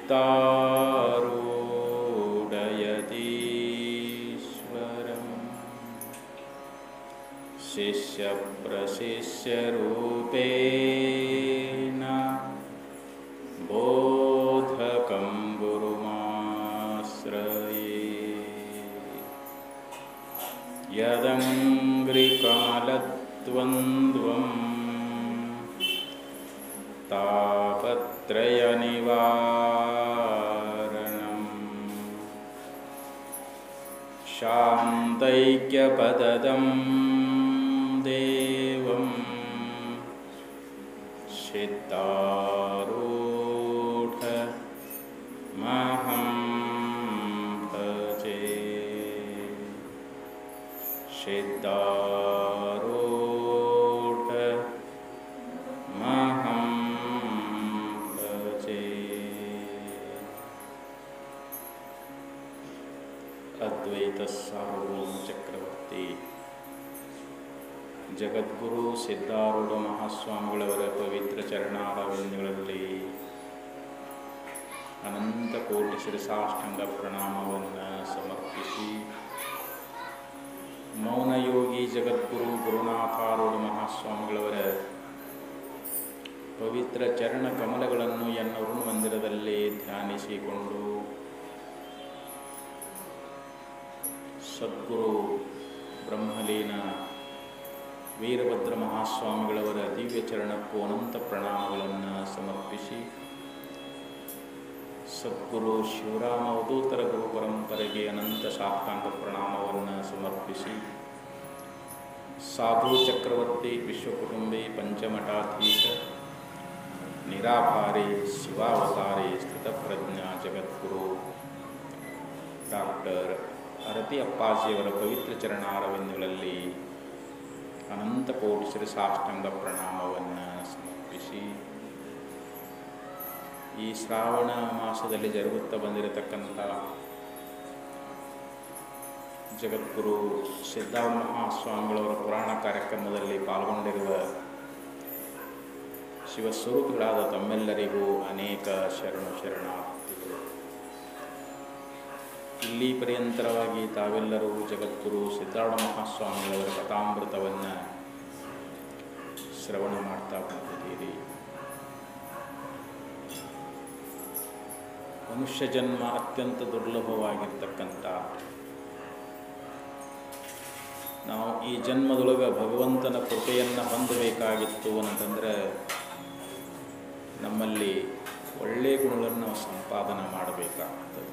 चित्तारूढयतीश्वरम् शिष्यप्रशिष्यरूपेण बोधकं गुरुमाश्रये यदङ्घ्रिकमलद्वन्द्वम् तापत्रयनिवारणम् शान्तैक्यपददं देवं सिद्धारूढमहं भजे सिद्धारूढमहं भजे ಅದ್ವೈತ ಸಾರ್ವಭೌಮ ಚಕ್ರವರ್ತಿ ಜಗದ್ಗುರು ಸಿದ್ಧಾರೂಢ ಮಹಾಸ್ವಾಮಿಗಳವರ ಪವಿತ್ರ ಚರಣಾರವಿಂದಗಳಲ್ಲಿ ಅನಂತ ಕೋಟಿ ಶಿರಸಾಷ್ಟಾಂಗ ಪ್ರಣಾಮವನ್ನು ಸಮರ್ಪಿಸಿ ಮೌನಯೋಗಿ ಜಗದ್ಗುರು ಗುರುನಾಥಾರೂಢ ಮಹಾಸ್ವಾಮಿಗಳವರ ಪವಿತ್ರ ಚರಣ ಕಮಲಗಳನ್ನು ಎನ್ನವರು ಮಂದಿರದಲ್ಲಿ ಧ್ಯಾನಿಸಿಕೊಂಡು ಸದ್ಗುರು ಬ್ರಹ್ಮಲೀನ ವೀರಭದ್ರ ಮಹಾಸ್ವಾಮಿಗಳವರ ದಿವ್ಯ ಚರಣಕ್ಕೂ ಅನಂತ ಪ್ರಣಾಮಗಳನ್ನು ಸಮರ್ಪಿಸಿ ಸದ್ಗುರು ಶಿವರಾಮ ಅವಧೂತರ ಗುರು ಪರಂಪರೆಗೆ ಅನಂತ ಸಾಷ್ಟಾಂಗ ಪ್ರಣಾಮವನ್ನು ಸಮರ್ಪಿಸಿ ಸಾಧು ಚಕ್ರವರ್ತಿ ವಿಶ್ವಕುಟುಂಬಿ ಪಂಚಮಠಾಧೀಶ ನಿರಾಭಾರಿ ಶಿವಾವತಾರಿ ಸ್ಥಿತಪ್ರಜ್ಞ ಜಗದ್ಗುರು ಡಾಕ್ಟರ್ ಅರತಿ ಅಪ್ಪಾಜಿಯವರ ಪವಿತ್ರ ಚರಣಾರವಿಂದಗಳಲ್ಲಿ ಅನಂತ ಕೋಟಿ ಶಿರಸಾಷ್ಟಾಂಗ ಪ್ರಣಾಮವನ್ನು ಸಮರ್ಪಿಸಿ ಈ ಶ್ರಾವಣ ಮಾಸದಲ್ಲಿ ಜರುಗುತ್ತಾ ಬಂದಿರತಕ್ಕಂಥ ಜಗದ್ಗುರು ಸಿದ್ಧಾರ್ಥ ಮಹಾಸ್ವಾಮಿಗಳವರ ಪುರಾಣ ಕಾರ್ಯಕ್ರಮದಲ್ಲಿ ಪಾಲ್ಗೊಂಡಿರುವ ಶಿವಸ್ವರೂಪಿಗಳಾದ ತಮ್ಮೆಲ್ಲರಿಗೂ ಅನೇಕ ಶರಣು ಶರಣಾರ್ಥಿಗಳು ಇಲ್ಲಿ ಪರ್ಯಂತರವಾಗಿ ತಾವೆಲ್ಲರೂ ಜಗದ್ಗುರು ಸಿದ್ಧಾರ್ಥ ಮಹಾಸ್ವಾಮಿಗಳವರ ಕಥಾಮೃತವನ್ನು ಶ್ರವಣ ಮಾಡ್ತಾ ಬಂದಿದ್ದೀರಿ ಮನುಷ್ಯ ಜನ್ಮ ಅತ್ಯಂತ ದುರ್ಲಭವಾಗಿರ್ತಕ್ಕಂಥ ನಾವು ಈ ಜನ್ಮದೊಳಗೆ ಭಗವಂತನ ಕೃಪೆಯನ್ನು ಹೊಂದಬೇಕಾಗಿತ್ತು ಅಂತಂದರೆ ನಮ್ಮಲ್ಲಿ ಒಳ್ಳೆಯ ಗುಣಗಳನ್ನು ನಾವು ಸಂಪಾದನೆ ಮಾಡಬೇಕಾಗ್ತದೆ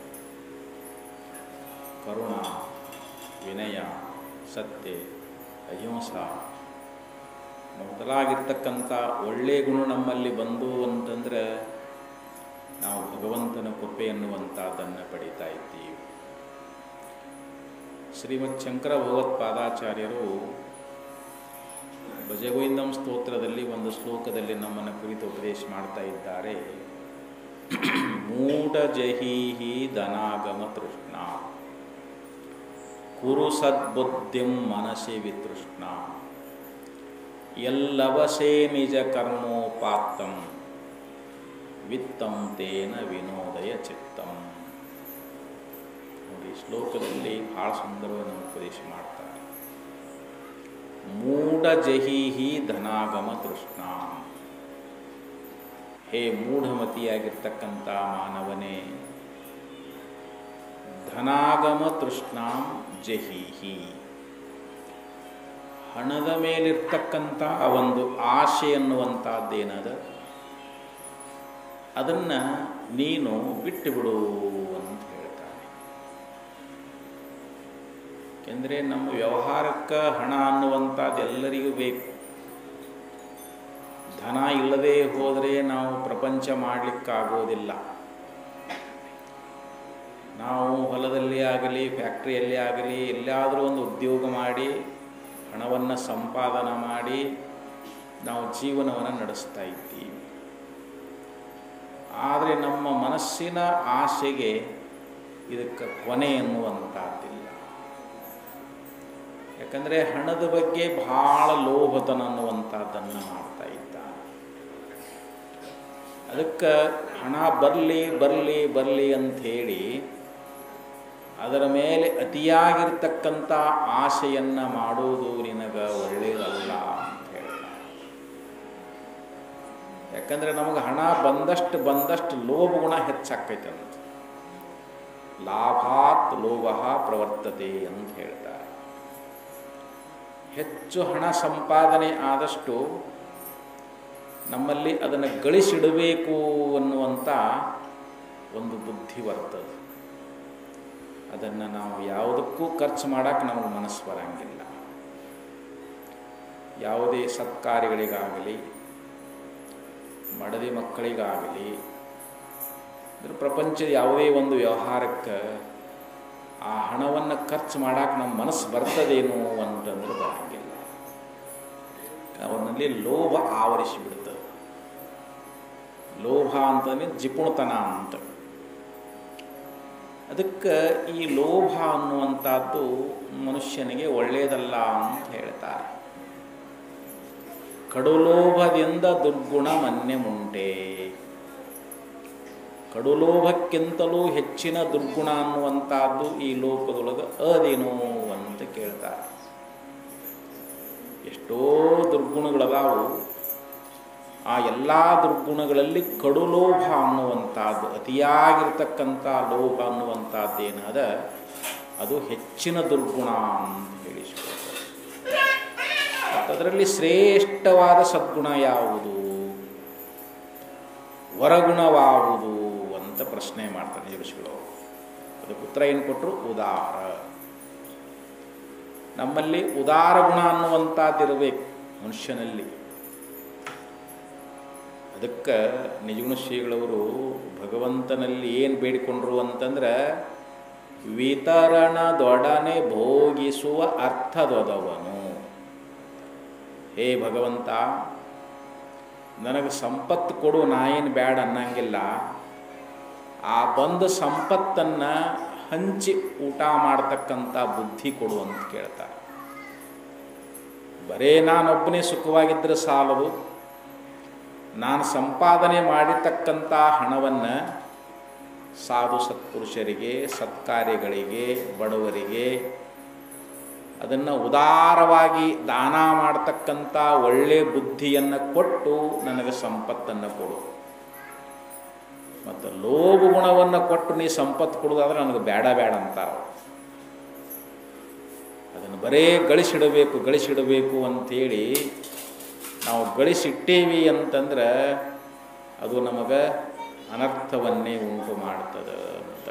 ಕರುಣ ವಿನಯ ಸತ್ಯ ಅಹಿಂಸ ಮೊದಲಾಗಿರ್ತಕ್ಕಂಥ ಒಳ್ಳೆಯ ಗುಣ ನಮ್ಮಲ್ಲಿ ಬಂದು ಅಂತಂದರೆ ನಾವು ಭಗವಂತನ ಕೃಪೆ ಎನ್ನುವಂಥದ್ದನ್ನು ಪಡಿತಾ ಇದ್ದೀವಿ ಶ್ರೀಮತ್ ಶಂಕರ ಭಗವತ್ಪಾದಾಚಾರ್ಯರು ಭಜಗೋವಿಂದಂ ಸ್ತೋತ್ರದಲ್ಲಿ ಒಂದು ಶ್ಲೋಕದಲ್ಲಿ ನಮ್ಮನ್ನು ಕುರಿತು ಉಪದೇಶ ಮಾಡ್ತಾ ಇದ್ದಾರೆ ಮೂಢ ಜಹೀಹಿ ಧನಾಗಮ ತೃಷ್ಣ ಕುರು ಸದ್ಬುದ್ಧಿಂ ಮನಸಿ ವಿತೃಷ್ಣ ಎಲ್ಲವಸೇ ನಿಜ ಕರ್ಮೋಪಾತ್ತಂ ವಿತ್ತಂ ತೇನ ವಿನೋದಯ ಚಿತ್ತಂ ನೋಡಿ ಶ್ಲೋಕದಲ್ಲಿ ಭಾಳ ಸುಂದರವಾಗಿ ಉಪದೇಶ ಮಾಡ್ತಾರೆ ಮೂಢ ಜಹೀಹಿ ಧನಾಗಮ ತೃಷ್ಣ ಹೇ ಮೂಢಮತಿಯಾಗಿರ್ತಕ್ಕಂಥ ಮಾನವನೇ ಧನಾಗಮ ತೃಷ್ಣಾಂ ಜಹೀಹಿ ಹಣದ ಮೇಲಿರ್ತಕ್ಕಂಥ ಒಂದು ಆಶೆ ಅನ್ನುವಂಥದ್ದೇನದ ಅದನ್ನು ನೀನು ಬಿಟ್ಟು ಬಿಡು ಅಂತ ಹೇಳ್ತಾನೆ ಯಾಕೆಂದರೆ ನಮ್ಮ ವ್ಯವಹಾರಕ್ಕೆ ಹಣ ಅನ್ನುವಂಥದ್ದು ಎಲ್ಲರಿಗೂ ಬೇಕು ಧನ ಇಲ್ಲದೆ ಹೋದರೆ ನಾವು ಪ್ರಪಂಚ ಮಾಡಲಿಕ್ಕಾಗೋದಿಲ್ಲ ನಾವು ಹೊಲದಲ್ಲಿ ಆಗಲಿ ಫ್ಯಾಕ್ಟ್ರಿಯಲ್ಲಿ ಆಗಲಿ ಎಲ್ಲಾದರೂ ಒಂದು ಉದ್ಯೋಗ ಮಾಡಿ ಹಣವನ್ನು ಸಂಪಾದನೆ ಮಾಡಿ ನಾವು ಜೀವನವನ್ನು ನಡೆಸ್ತಾ ಇದ್ದೀವಿ ಆದರೆ ನಮ್ಮ ಮನಸ್ಸಿನ ಆಸೆಗೆ ಇದಕ್ಕೆ ಕೊನೆ ಎನ್ನುವಂಥದ್ದಿಲ್ಲ ಯಾಕಂದರೆ ಹಣದ ಬಗ್ಗೆ ಬಹಳ ಲೋಭತನ ಅನ್ನುವಂಥದ್ದನ್ನು ಮಾಡ್ತಾ ಇದ್ದಾನೆ ಅದಕ್ಕೆ ಹಣ ಬರಲಿ ಬರಲಿ ಬರಲಿ ಅಂಥೇಳಿ ಅದರ ಮೇಲೆ ಅತಿಯಾಗಿರ್ತಕ್ಕಂಥ ಆಸೆಯನ್ನು ಮಾಡುವುದು ನಿನಗೆ ಒಳ್ಳೆಯದಲ್ಲ ಅಂತ ಹೇಳ್ತಾರೆ ಯಾಕಂದರೆ ನಮಗೆ ಹಣ ಬಂದಷ್ಟು ಬಂದಷ್ಟು ಲೋಭ ಗುಣ ಹೆಚ್ಚಾಕೈತೆ ಅಂತ ಲಾಭಾತ್ ಲೋಭ ಪ್ರವರ್ತತೆ ಅಂತ ಹೇಳ್ತಾರೆ ಹೆಚ್ಚು ಹಣ ಸಂಪಾದನೆ ಆದಷ್ಟು ನಮ್ಮಲ್ಲಿ ಅದನ್ನು ಗಳಿಸಿಡಬೇಕು ಅನ್ನುವಂಥ ಒಂದು ಬುದ್ಧಿ ಬರ್ತದೆ ಅದನ್ನು ನಾವು ಯಾವುದಕ್ಕೂ ಖರ್ಚು ಮಾಡೋಕ್ಕೆ ನಮಗೆ ಮನಸ್ಸು ಬರಂಗಿಲ್ಲ ಯಾವುದೇ ಸತ್ಕಾರ್ಯಗಳಿಗಾಗಲಿ ಮಡದಿ ಮಕ್ಕಳಿಗಾಗಲಿ ಅಂದ್ರೆ ಪ್ರಪಂಚದ ಯಾವುದೇ ಒಂದು ವ್ಯವಹಾರಕ್ಕೆ ಆ ಹಣವನ್ನು ಖರ್ಚು ಮಾಡೋಕೆ ನಮ್ಮ ಮನಸ್ಸು ಬರ್ತದೇನೋ ಅಂತಂದ್ರೆ ಬರಂಗಿಲ್ಲ ಅವನಲ್ಲಿ ಲೋಭ ಆವರಿಸಿ ಬಿಡ್ತದೆ ಲೋಭ ಅಂತಂದ್ರೆ ಜಿಪುಣತನ ಅಂತ ಅದಕ್ಕೆ ಈ ಲೋಭ ಅನ್ನುವಂಥದ್ದು ಮನುಷ್ಯನಿಗೆ ಒಳ್ಳೆಯದಲ್ಲ ಅಂತ ಹೇಳ್ತಾರೆ ಕಡುಲೋಭದಿಂದ ದುರ್ಗುಣ ಮನ್ನೆ ಮುಂಟೆ ಕಡುಲೋಭಕ್ಕಿಂತಲೂ ಹೆಚ್ಚಿನ ದುರ್ಗುಣ ಅನ್ನುವಂಥದ್ದು ಈ ಲೋಕದೊಳಗೆ ಅದೇನೋ ಅಂತ ಕೇಳ್ತಾರೆ ಎಷ್ಟೋ ದುರ್ಗುಣಗಳದಾವು ಆ ಎಲ್ಲ ದುರ್ಗುಣಗಳಲ್ಲಿ ಕಡುಲೋಭ ಅನ್ನುವಂಥದ್ದು ಅತಿಯಾಗಿರ್ತಕ್ಕಂಥ ಲೋಭ ಅನ್ನುವಂಥದ್ದೇನಾದ ಅದು ಹೆಚ್ಚಿನ ದುರ್ಗುಣ ಅಂತ ಹೇಳಿಸ್ಕೊಳ್ತಾರೆ ಅದರಲ್ಲಿ ಶ್ರೇಷ್ಠವಾದ ಸದ್ಗುಣ ಯಾವುದು ವರಗುಣವಾವುದು ಅಂತ ಪ್ರಶ್ನೆ ಮಾಡ್ತಾನೆ ಜಗಸ್ಗಳು ಅದಕ್ಕೆ ಉತ್ತರ ಏನು ಕೊಟ್ಟರು ಉದಾರ ನಮ್ಮಲ್ಲಿ ಉದಾರ ಗುಣ ಅನ್ನುವಂಥದ್ದಿರಬೇಕು ಮನುಷ್ಯನಲ್ಲಿ ಅದಕ್ಕೆ ನಿಜಗುಣ ಶ್ರೀಗಳವರು ಭಗವಂತನಲ್ಲಿ ಏನು ಬೇಡಿಕೊಂಡ್ರು ಅಂತಂದ್ರೆ ವಿತರಣದೊಡನೆ ಭೋಗಿಸುವ ಅರ್ಥದೊದವನು ಹೇ ಭಗವಂತ ನನಗೆ ಸಂಪತ್ತು ಕೊಡು ನಾ ಏನು ಬ್ಯಾಡ ಅನ್ನಂಗಿಲ್ಲ ಆ ಬಂದ ಸಂಪತ್ತನ್ನು ಹಂಚಿ ಊಟ ಮಾಡ್ತಕ್ಕಂಥ ಬುದ್ಧಿ ಕೊಡು ಅಂತ ಕೇಳ್ತಾರೆ ಬರೇ ನಾನೊಬ್ಬನೇ ಸುಖವಾಗಿದ್ದರೆ ಸಾಲದು ನಾನು ಸಂಪಾದನೆ ಮಾಡಿರ್ತಕ್ಕಂಥ ಹಣವನ್ನು ಸಾಧು ಸತ್ಪುರುಷರಿಗೆ ಸತ್ಕಾರ್ಯಗಳಿಗೆ ಬಡವರಿಗೆ ಅದನ್ನು ಉದಾರವಾಗಿ ದಾನ ಮಾಡ್ತಕ್ಕಂಥ ಒಳ್ಳೆ ಬುದ್ಧಿಯನ್ನು ಕೊಟ್ಟು ನನಗೆ ಸಂಪತ್ತನ್ನು ಕೊಡು ಮತ್ತು ಲೋಭ ಗುಣವನ್ನು ಕೊಟ್ಟು ನೀ ಸಂಪತ್ತು ಕೊಡೋದಾದ್ರೆ ನನಗೆ ಬೇಡ ಬೇಡ ಅಂತಾರೆ ಅದನ್ನು ಬರೇ ಗಳಿಸಿಡಬೇಕು ಗಳಿಸಿಡಬೇಕು ಅಂಥೇಳಿ ನಾವು ಗಳಿಸಿಟ್ಟೇವಿ ಅಂತಂದ್ರೆ ಅದು ನಮಗೆ ಅನರ್ಥವನ್ನೇ ಉಂಟು ಮಾಡ್ತದೆ ಅಂತ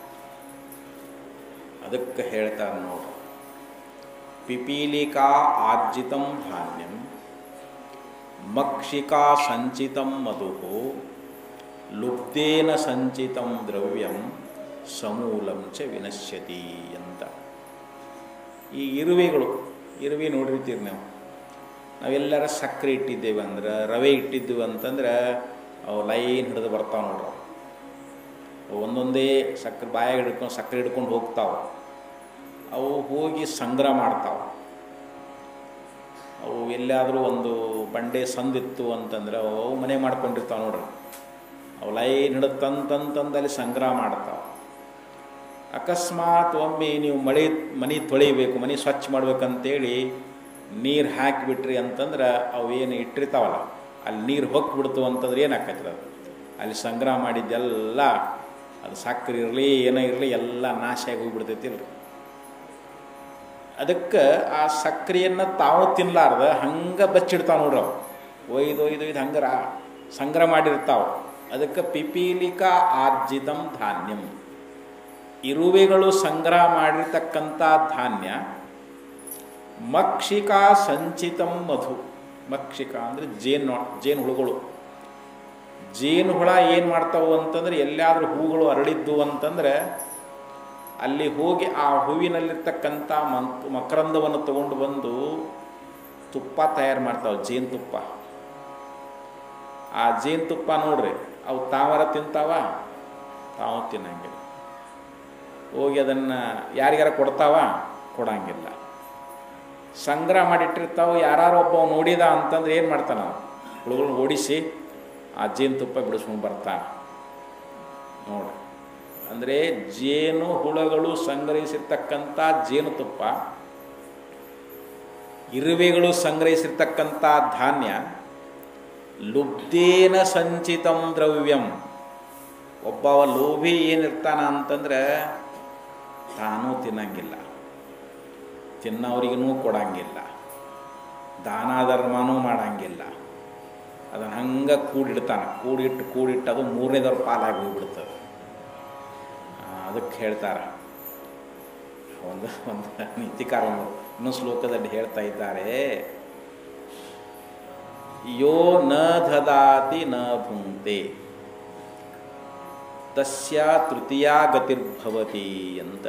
ಅದಕ್ಕೆ ಹೇಳ್ತಾರೆ ನೋಡಿ ಪಿಪೀಲಿಕಾ ಆರ್ಜಿತಂ ಧಾನ್ಯಂ ಮಕ್ಷಿಕಾ ಸಂಚಿತಂ ಮಧು ಲುಬ್ಧೇನ ಸಂಚಿತಂ ದ್ರವ್ಯಂ ಸಮೂಲಂ ಚ ವಿನಶ್ಯತಿ ಅಂತ ಈ ಇರುವೆಗಳು ಇರುವೆ ನೋಡಿರ್ತೀರಿ ನಾವು ನಾವೆಲ್ಲರ ಸಕ್ಕರೆ ಇಟ್ಟಿದ್ದೇವೆ ಅಂದ್ರೆ ರವೆ ಇಟ್ಟಿದ್ದೀವಿ ಅಂತಂದ್ರೆ ಅವು ಲೈನ್ ಹಿಡಿದು ಬರ್ತಾವೆ ನೋಡ್ರಿ ಅವು ಒಂದೊಂದೇ ಸಕ್ಕರೆ ಬಾಯಾಗ ಹಿಡ್ಕೊಂಡು ಸಕ್ಕರೆ ಹಿಡ್ಕೊಂಡು ಹೋಗ್ತಾವೆ ಅವು ಹೋಗಿ ಸಂಗ್ರಹ ಮಾಡ್ತಾವೆ ಅವು ಎಲ್ಲಾದರೂ ಒಂದು ಬಂಡೆ ಸಂದಿತ್ತು ಅಂತಂದ್ರೆ ಅವು ಮನೆ ಮಾಡ್ಕೊಂಡಿರ್ತಾವೆ ನೋಡ್ರಿ ಅವು ಲೈನ್ ಹಿಡಿದು ತಂದು ತಂದು ತಂದು ಅಲ್ಲಿ ಸಂಗ್ರಹ ಮಾಡ್ತಾವೆ ಅಕಸ್ಮಾತ್ ಒಮ್ಮೆ ನೀವು ಮಳೆ ಮನೆ ತೊಳಿಬೇಕು ಮನೆ ಸ್ವಚ್ಛ ಮಾಡ್ಬೇಕಂತೇಳಿ ನೀರು ಹಾಕಿಬಿಟ್ರಿ ಅಂತಂದ್ರೆ ಅವು ಏನು ಇಟ್ಟಿರ್ತಾವಲ್ಲ ಅಲ್ಲಿ ನೀರು ಹೊಕ್ಬಿಡ್ತು ಅಂತಂದ್ರೆ ಏನಾಕೈತೆ ಅದು ಅಲ್ಲಿ ಸಂಗ್ರಹ ಮಾಡಿದ್ದೆಲ್ಲ ಅದು ಸಕ್ಕರೆ ಇರಲಿ ಏನೋ ಇರಲಿ ಎಲ್ಲ ನಾಶ ಆಗಿ ಹೋಗ್ಬಿಡ್ತೈತಿ ಇಲ್ರಿ ಅದಕ್ಕೆ ಆ ಸಕ್ಕರೆಯನ್ನು ತಾವು ತಿನ್ನಲಾರ್ದ ಹಂಗೆ ಬಚ್ಚಿಡ್ತಾವೆ ನೋಡ್ರಿ ಅವು ಒಯ್ದು ಒಯ್ದು ಒಯ್ದು ಹಂಗೆ ರಾ ಸಂಗ್ರಹ ಮಾಡಿರ್ತಾವೆ ಅದಕ್ಕೆ ಪಿಪೀಲಿಕಾ ಆರ್ಜಿತಂ ಧಾನ್ಯಂ ಇರುವೆಗಳು ಸಂಗ್ರಹ ಮಾಡಿರ್ತಕ್ಕಂಥ ಧಾನ್ಯ ಮಕ್ಷಿಕಾ ಸಂಚಿತಂ ಮಧು ಮಕ್ಷಿಕಾ ಅಂದರೆ ಜೇನು ಜೇನು ಹುಳುಗಳು ಜೇನು ಹುಳ ಏನು ಮಾಡ್ತಾವು ಅಂತಂದ್ರೆ ಎಲ್ಲಾದರೂ ಹೂಗಳು ಅರಳಿದ್ದು ಅಂತಂದ್ರೆ ಅಲ್ಲಿ ಹೋಗಿ ಆ ಹೂವಿನಲ್ಲಿರ್ತಕ್ಕಂಥ ಮಂಕ್ ಮಕರಂದವನ್ನು ತಗೊಂಡು ಬಂದು ತುಪ್ಪ ತಯಾರು ಮಾಡ್ತಾವೆ ಜೇನುತುಪ್ಪ ಆ ಜೇನುತುಪ್ಪ ನೋಡ್ರಿ ಅವು ತಾವರ ತಿಂತಾವ ತಾವು ತಿನ್ನಂಗಿಲ್ಲ ಹೋಗಿ ಅದನ್ನು ಯಾರಿಗಾರ ಕೊಡ್ತಾವ ಕೊಡಂಗಿಲ್ಲ ಸಂಗ್ರಹ ಮಾಡಿಟ್ಟಿರ್ತಾವೆ ಯಾರು ಒಬ್ಬ ನೋಡಿದ ಅಂತಂದ್ರೆ ಏನು ಮಾಡ್ತಾನ ಹುಳುಗಳನ್ನ ಓಡಿಸಿ ಆ ಜೇನುತುಪ್ಪ ಬಿಡಿಸ್ಕೊಂಡು ಬರ್ತಾನೆ ನೋಡಿ ಅಂದರೆ ಜೇನು ಹುಳಗಳು ಸಂಗ್ರಹಿಸಿರ್ತಕ್ಕಂಥ ಜೇನುತುಪ್ಪ ಇರುವೆಗಳು ಸಂಗ್ರಹಿಸಿರ್ತಕ್ಕಂಥ ಧಾನ್ಯ ಲುಬ್ಧೇನ ಸಂಚಿತಂ ದ್ರವ್ಯಂ ಒಬ್ಬವ ಲೋಭಿ ಏನಿರ್ತಾನ ಅಂತಂದ್ರೆ ತಾನೂ ತಿನ್ನಂಗಿಲ್ಲ ತಿನ್ನೋರಿಗೂ ಕೊಡಂಗಿಲ್ಲ ದಾನ ಧರ್ಮನೂ ಮಾಡಂಗಿಲ್ಲ ಅದನ್ನು ಹಂಗೆ ಕೂಡಿಡ್ತಾನೆ ಕೂಡಿಟ್ಟು ಕೂಡಿಟ್ಟು ಅದು ಮೂರನೇದವ್ರ ಪಾಲಾಗಿ ಹೋಗ್ಬಿಡ್ತದೆ ಅದಕ್ಕೆ ಹೇಳ್ತಾರೆ ಒಂದು ಒಂದು ನೀತಿಕಾರ ಒಂದು ಇನ್ನೊಂದು ಶ್ಲೋಕದಲ್ಲಿ ಹೇಳ್ತಾ ಇದ್ದಾರೆ ಯೋ ನ ದದಾತಿ ನ ಭುಂಕ್ತೆ ತಸ್ಯ ತೃತೀಯಾ ಗತಿರ್ಭವತಿ ಅಂತ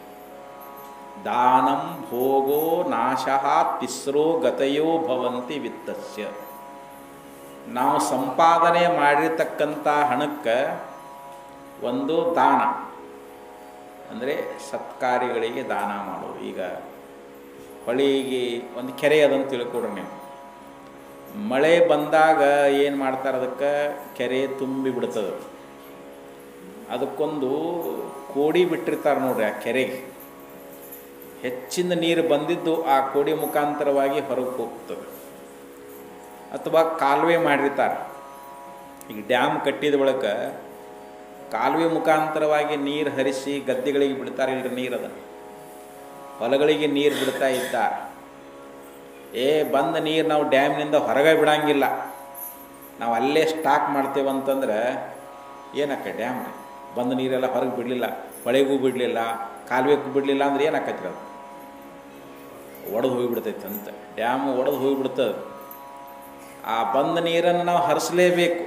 ದಾನಂ ಭೋಗೋ ನಾಶ ತಿಸ್ರೋ ಗತಯೋ ಭವಂತಿ ವಿತ್ತಸ್ಯ ನಾವು ಸಂಪಾದನೆ ಮಾಡಿರ್ತಕ್ಕಂಥ ಹಣಕ್ಕೆ ಒಂದು ದಾನ ಅಂದರೆ ಸತ್ಕಾರ್ಯಗಳಿಗೆ ದಾನ ಮಾಡೋದು ಈಗ ಹೊಳಿಗೆ ಒಂದು ಕೆರೆ ಅದಂತ ತಿಳ್ಕೊಡ್ರಿ ನೀವು ಮಳೆ ಬಂದಾಗ ಏನು ಮಾಡ್ತಾರೆ ಅದಕ್ಕೆ ಕೆರೆ ತುಂಬಿ ಬಿಡ್ತದೆ ಅದಕ್ಕೊಂದು ಕೋಡಿ ಬಿಟ್ಟಿರ್ತಾರೆ ನೋಡ್ರಿ ಆ ಕೆರೆಗೆ ಹೆಚ್ಚಿನ ನೀರು ಬಂದಿದ್ದು ಆ ಕೋಡಿ ಮುಖಾಂತರವಾಗಿ ಹೊರಗೆ ಹೋಗ್ತದೆ ಅಥವಾ ಕಾಲುವೆ ಮಾಡಿರ್ತಾರೆ ಈಗ ಡ್ಯಾಮ್ ಕಟ್ಟಿದ ಬಳಿಕ ಕಾಲುವೆ ಮುಖಾಂತರವಾಗಿ ನೀರು ಹರಿಸಿ ಗದ್ದೆಗಳಿಗೆ ಬಿಡ್ತಾರೆ ಇಲ್ಲರಿ ನೀರು ಅದನ್ನು ಹೊಲಗಳಿಗೆ ನೀರು ಬಿಡ್ತಾ ಇದ್ದಾರೆ ಏ ಬಂದ ನೀರು ನಾವು ಡ್ಯಾಮ್ನಿಂದ ಹೊರಗೆ ಬಿಡಂಗಿಲ್ಲ ನಾವು ಅಲ್ಲೇ ಸ್ಟಾಕ್ ಮಾಡ್ತೇವೆ ಅಂತಂದ್ರೆ ಏನಕ್ಕ ಡ್ಯಾಮ್ ರೀ ಬಂದ ನೀರೆಲ್ಲ ಹೊರಗೆ ಬಿಡಲಿಲ್ಲ ಹೊಳೆಗೂ ಬಿಡಲಿಲ್ಲ ಕಾಲುವೆಗೂ ಬಿಡಲಿಲ್ಲ ಅಂದ್ರೆ ಏನಾಕತ್ರಿ ಅದು ಒಡೆದು ಹೋಗಿಬಿಡ್ತೈತೆ ಅಂತ ಡ್ಯಾಮ್ ಒಡೆದು ಹೋಗಿಬಿಡ್ತದೆ ಆ ಬಂದ ನೀರನ್ನು ನಾವು ಹರಿಸಲೇಬೇಕು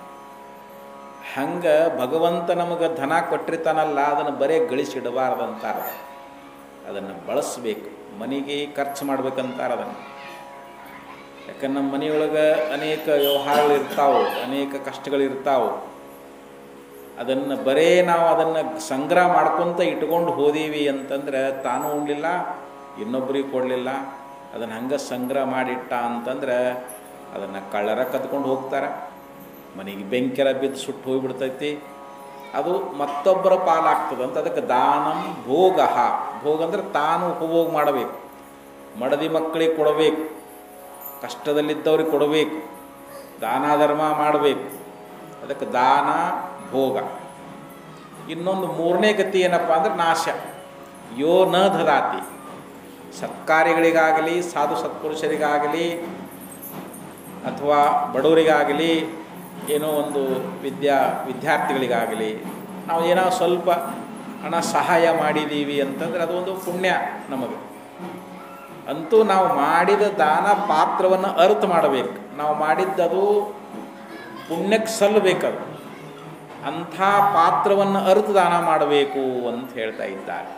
ಹಂಗೆ ಭಗವಂತ ನಮಗೆ ಧನ ಕೊಟ್ಟಿರ್ತಾನಲ್ಲ ಅದನ್ನು ಬರೇ ಗಳಿಸಿಡಬಾರ್ದಂತಾರೆ ಅದನ್ನು ಬಳಸಬೇಕು ಮನೆಗೆ ಖರ್ಚು ಮಾಡ್ಬೇಕಂತಾರೆ ಅದನ್ನು ಯಾಕಂದ್ರೆ ನಮ್ಮ ಮನೆಯೊಳಗೆ ಅನೇಕ ವ್ಯವಹಾರಗಳು ಇರ್ತಾವೆ ಅನೇಕ ಕಷ್ಟಗಳಿರ್ತಾವೆ ಅದನ್ನು ಬರೇ ನಾವು ಅದನ್ನು ಸಂಗ್ರಹ ಮಾಡ್ಕೊತ ಇಟ್ಕೊಂಡು ಹೋದೀವಿ ಅಂತಂದ್ರೆ ತಾನು ಉಣ್ಲಿಲ್ಲ ಇನ್ನೊಬ್ಬರಿಗೆ ಕೊಡಲಿಲ್ಲ ಅದನ್ನು ಹಂಗೆ ಸಂಗ್ರಹ ಮಾಡಿಟ್ಟ ಅಂತಂದ್ರೆ ಅದನ್ನು ಕಳ್ಳರ ಕದ್ಕೊಂಡು ಹೋಗ್ತಾರೆ ಮನೆಗೆ ಬೆಂಕಿರ ಬಿದ್ದು ಸುಟ್ಟು ಹೋಗಿಬಿಡ್ತೈತಿ ಅದು ಮತ್ತೊಬ್ಬರ ಪಾಲಾಗ್ತದೆ ಅಂತ ಅದಕ್ಕೆ ದಾನಂ ಭೋಗ ಭೋಗ ಅಂದರೆ ತಾನು ಉಪಭೋಗ ಮಾಡಬೇಕು ಮಡದಿ ಮಕ್ಕಳಿಗೆ ಕೊಡಬೇಕು ಕಷ್ಟದಲ್ಲಿದ್ದವ್ರಿಗೆ ಕೊಡಬೇಕು ದಾನ ಧರ್ಮ ಮಾಡಬೇಕು ಅದಕ್ಕೆ ದಾನ ಭೋಗ ಇನ್ನೊಂದು ಮೂರನೇ ಗತಿ ಏನಪ್ಪ ಅಂದ್ರೆ ನಾಶ ಯೋ ನ ದದಾತಿ ಸತ್ಕಾರ್ಯಗಳಿಗಾಗಲಿ ಸಾಧು ಸತ್ಪುರುಷರಿಗಾಗಲಿ ಅಥವಾ ಬಡವರಿಗಾಗಲಿ ಏನೋ ಒಂದು ವಿದ್ಯಾ ವಿದ್ಯಾರ್ಥಿಗಳಿಗಾಗಲಿ ನಾವು ಏನೋ ಸ್ವಲ್ಪ ಹಣ ಸಹಾಯ ಮಾಡಿದ್ದೀವಿ ಅಂತಂದ್ರೆ ಅದೊಂದು ಪುಣ್ಯ ನಮಗೆ ಅಂತೂ ನಾವು ಮಾಡಿದ ದಾನ ಪಾತ್ರವನ್ನು ಅರ್ಥ ಮಾಡಬೇಕು ನಾವು ಮಾಡಿದ್ದದು ಪುಣ್ಯಕ್ಕೆ ಸಲ್ಲಬೇಕದು ಅಂಥ ಪಾತ್ರವನ್ನು ಅರ್ಥ ದಾನ ಮಾಡಬೇಕು ಅಂತ ಹೇಳ್ತಾ ಇದ್ದಾರೆ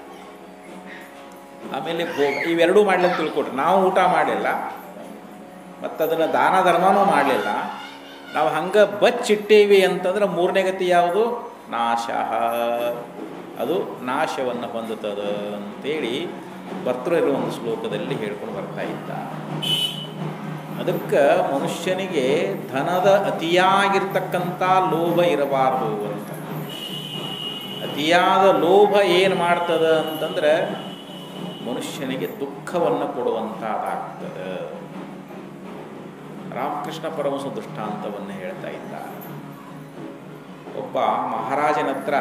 ಆಮೇಲೆ ಭೋಗ ಇವೆರಡೂ ಮಾಡ್ಲಿಕ್ಕೆ ತಿಳ್ಕೊಟ್ರಿ ನಾವು ಊಟ ಮಾಡಿಲ್ಲ ಮತ್ತು ಅದನ್ನು ದಾನ ಧರ್ಮನೂ ಮಾಡಲಿಲ್ಲ ನಾವು ಹಂಗೆ ಬಚ್ಚಿಟ್ಟೇವಿ ಅಂತಂದ್ರೆ ಮೂರನೇ ಗತಿ ಯಾವುದು ನಾಶ ಅದು ನಾಶವನ್ನು ಹೊಂದುತ್ತದೆ ಅಂತೇಳಿ ಭರ್ತೃ ಒಂದು ಶ್ಲೋಕದಲ್ಲಿ ಹೇಳ್ಕೊಂಡು ಬರ್ತಾ ಇದ್ದ ಅದಕ್ಕೆ ಮನುಷ್ಯನಿಗೆ ಧನದ ಅತಿಯಾಗಿರ್ತಕ್ಕಂಥ ಲೋಭ ಇರಬಾರ್ದು ಅಂತ ಅತಿಯಾದ ಲೋಭ ಏನು ಮಾಡ್ತದ ಅಂತಂದ್ರೆ ಮನುಷ್ಯನಿಗೆ ದುಃಖವನ್ನು ಕೊಡುವಂಥದ್ದಾಗ್ತದೆ ರಾಮಕೃಷ್ಣ ಪರಮಸ ದೃಷ್ಟಾಂತವನ್ನು ಹೇಳ್ತಾ ಇದ್ದ ಒಬ್ಬ ಮಹಾರಾಜನ ಹತ್ರ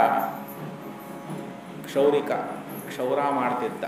ಕ್ಷೌರಿಕ ಕ್ಷೌರ ಮಾಡ್ತಿದ್ದ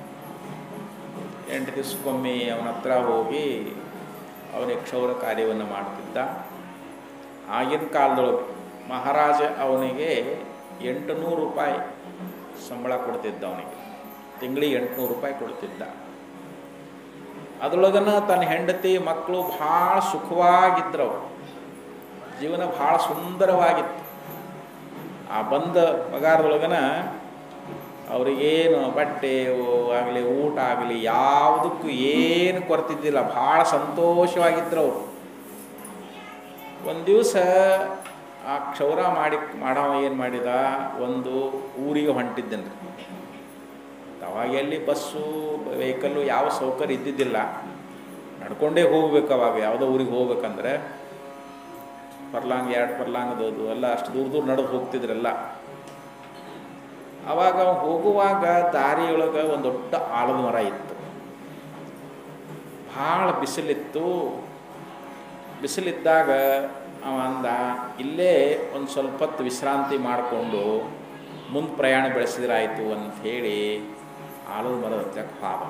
ಎಂಟು ದಿವಸಕ್ಕೊಮ್ಮೆ ಅವನ ಹತ್ರ ಹೋಗಿ ಅವನಿಗೆ ಕ್ಷೌರ ಕಾರ್ಯವನ್ನು ಮಾಡ್ತಿದ್ದ ಆಗಿನ ಕಾಲದೊಳಗೆ ಮಹಾರಾಜ ಅವನಿಗೆ ಎಂಟು ನೂರು ರೂಪಾಯಿ ಸಂಬಳ ಕೊಡ್ತಿದ್ದ ಅವನಿಗೆ ತಿಂಗಳಿಗೆ ಎಂಟುನೂರು ರೂಪಾಯಿ ಕೊಡ್ತಿದ್ದ ಅದರೊಳಗನ ತನ್ನ ಹೆಂಡತಿ ಮಕ್ಕಳು ಭಾಳ ಸುಖವಾಗಿದ್ದರು ಜೀವನ ಭಾಳ ಸುಂದರವಾಗಿತ್ತು ಆ ಬಂದ ಪಗಾರದೊಳಗನ ಅವರಿಗೇನು ಬಟ್ಟೆ ಆಗಲಿ ಊಟ ಆಗಲಿ ಯಾವುದಕ್ಕೂ ಏನು ಕೊರತಿದ್ದಿಲ್ಲ ಭಾಳ ಸಂತೋಷವಾಗಿದ್ದರು ಅವರು ಒಂದು ದಿವಸ ಆ ಕ್ಷೌರ ಮಾಡಿ ಮಾಡವ ಏನು ಮಾಡಿದ ಒಂದು ಊರಿಗೆ ಹೊಂಟಿದ್ದೇನೆ ಅವಾಗ ಎಲ್ಲಿ ಬಸ್ಸು ವೆಹಿಕಲ್ಲು ಯಾವ ಸೌಕರ್ಯ ಇದ್ದಿದ್ದಿಲ್ಲ ನಡ್ಕೊಂಡೇ ಹೋಗ್ಬೇಕು ಅವಾಗ ಯಾವುದೋ ಊರಿಗೆ ಹೋಗ್ಬೇಕಂದ್ರೆ ಪರ್ಲಾಂಗ್ ಎರಡು ಪರ್ಲಾಂಗದದು ಎಲ್ಲ ಅಷ್ಟು ದೂರ ದೂರ ನಡೆದು ಹೋಗ್ತಿದ್ರಲ್ಲ ಅವಾಗ ಅವ ಹೋಗುವಾಗ ದಾರಿಯೊಳಗೆ ಒಂದು ದೊಡ್ಡ ಆಲದ ಮರ ಇತ್ತು ಭಾಳ ಬಿಸಿಲಿತ್ತು ಬಿಸಿಲಿದ್ದಾಗ ಅವ ಅಂದ ಇಲ್ಲೇ ಒಂದು ಸ್ವಲ್ಪ ಹೊತ್ತು ವಿಶ್ರಾಂತಿ ಮಾಡಿಕೊಂಡು ಮುಂದೆ ಪ್ರಯಾಣ ಬೆಳೆಸಿದ್ರಾಯ್ತು ಅಂತ ಹೇಳಿ ಆಲದ ಮರದ ಹತ್ರಕ್ಕೆ ಹಾವ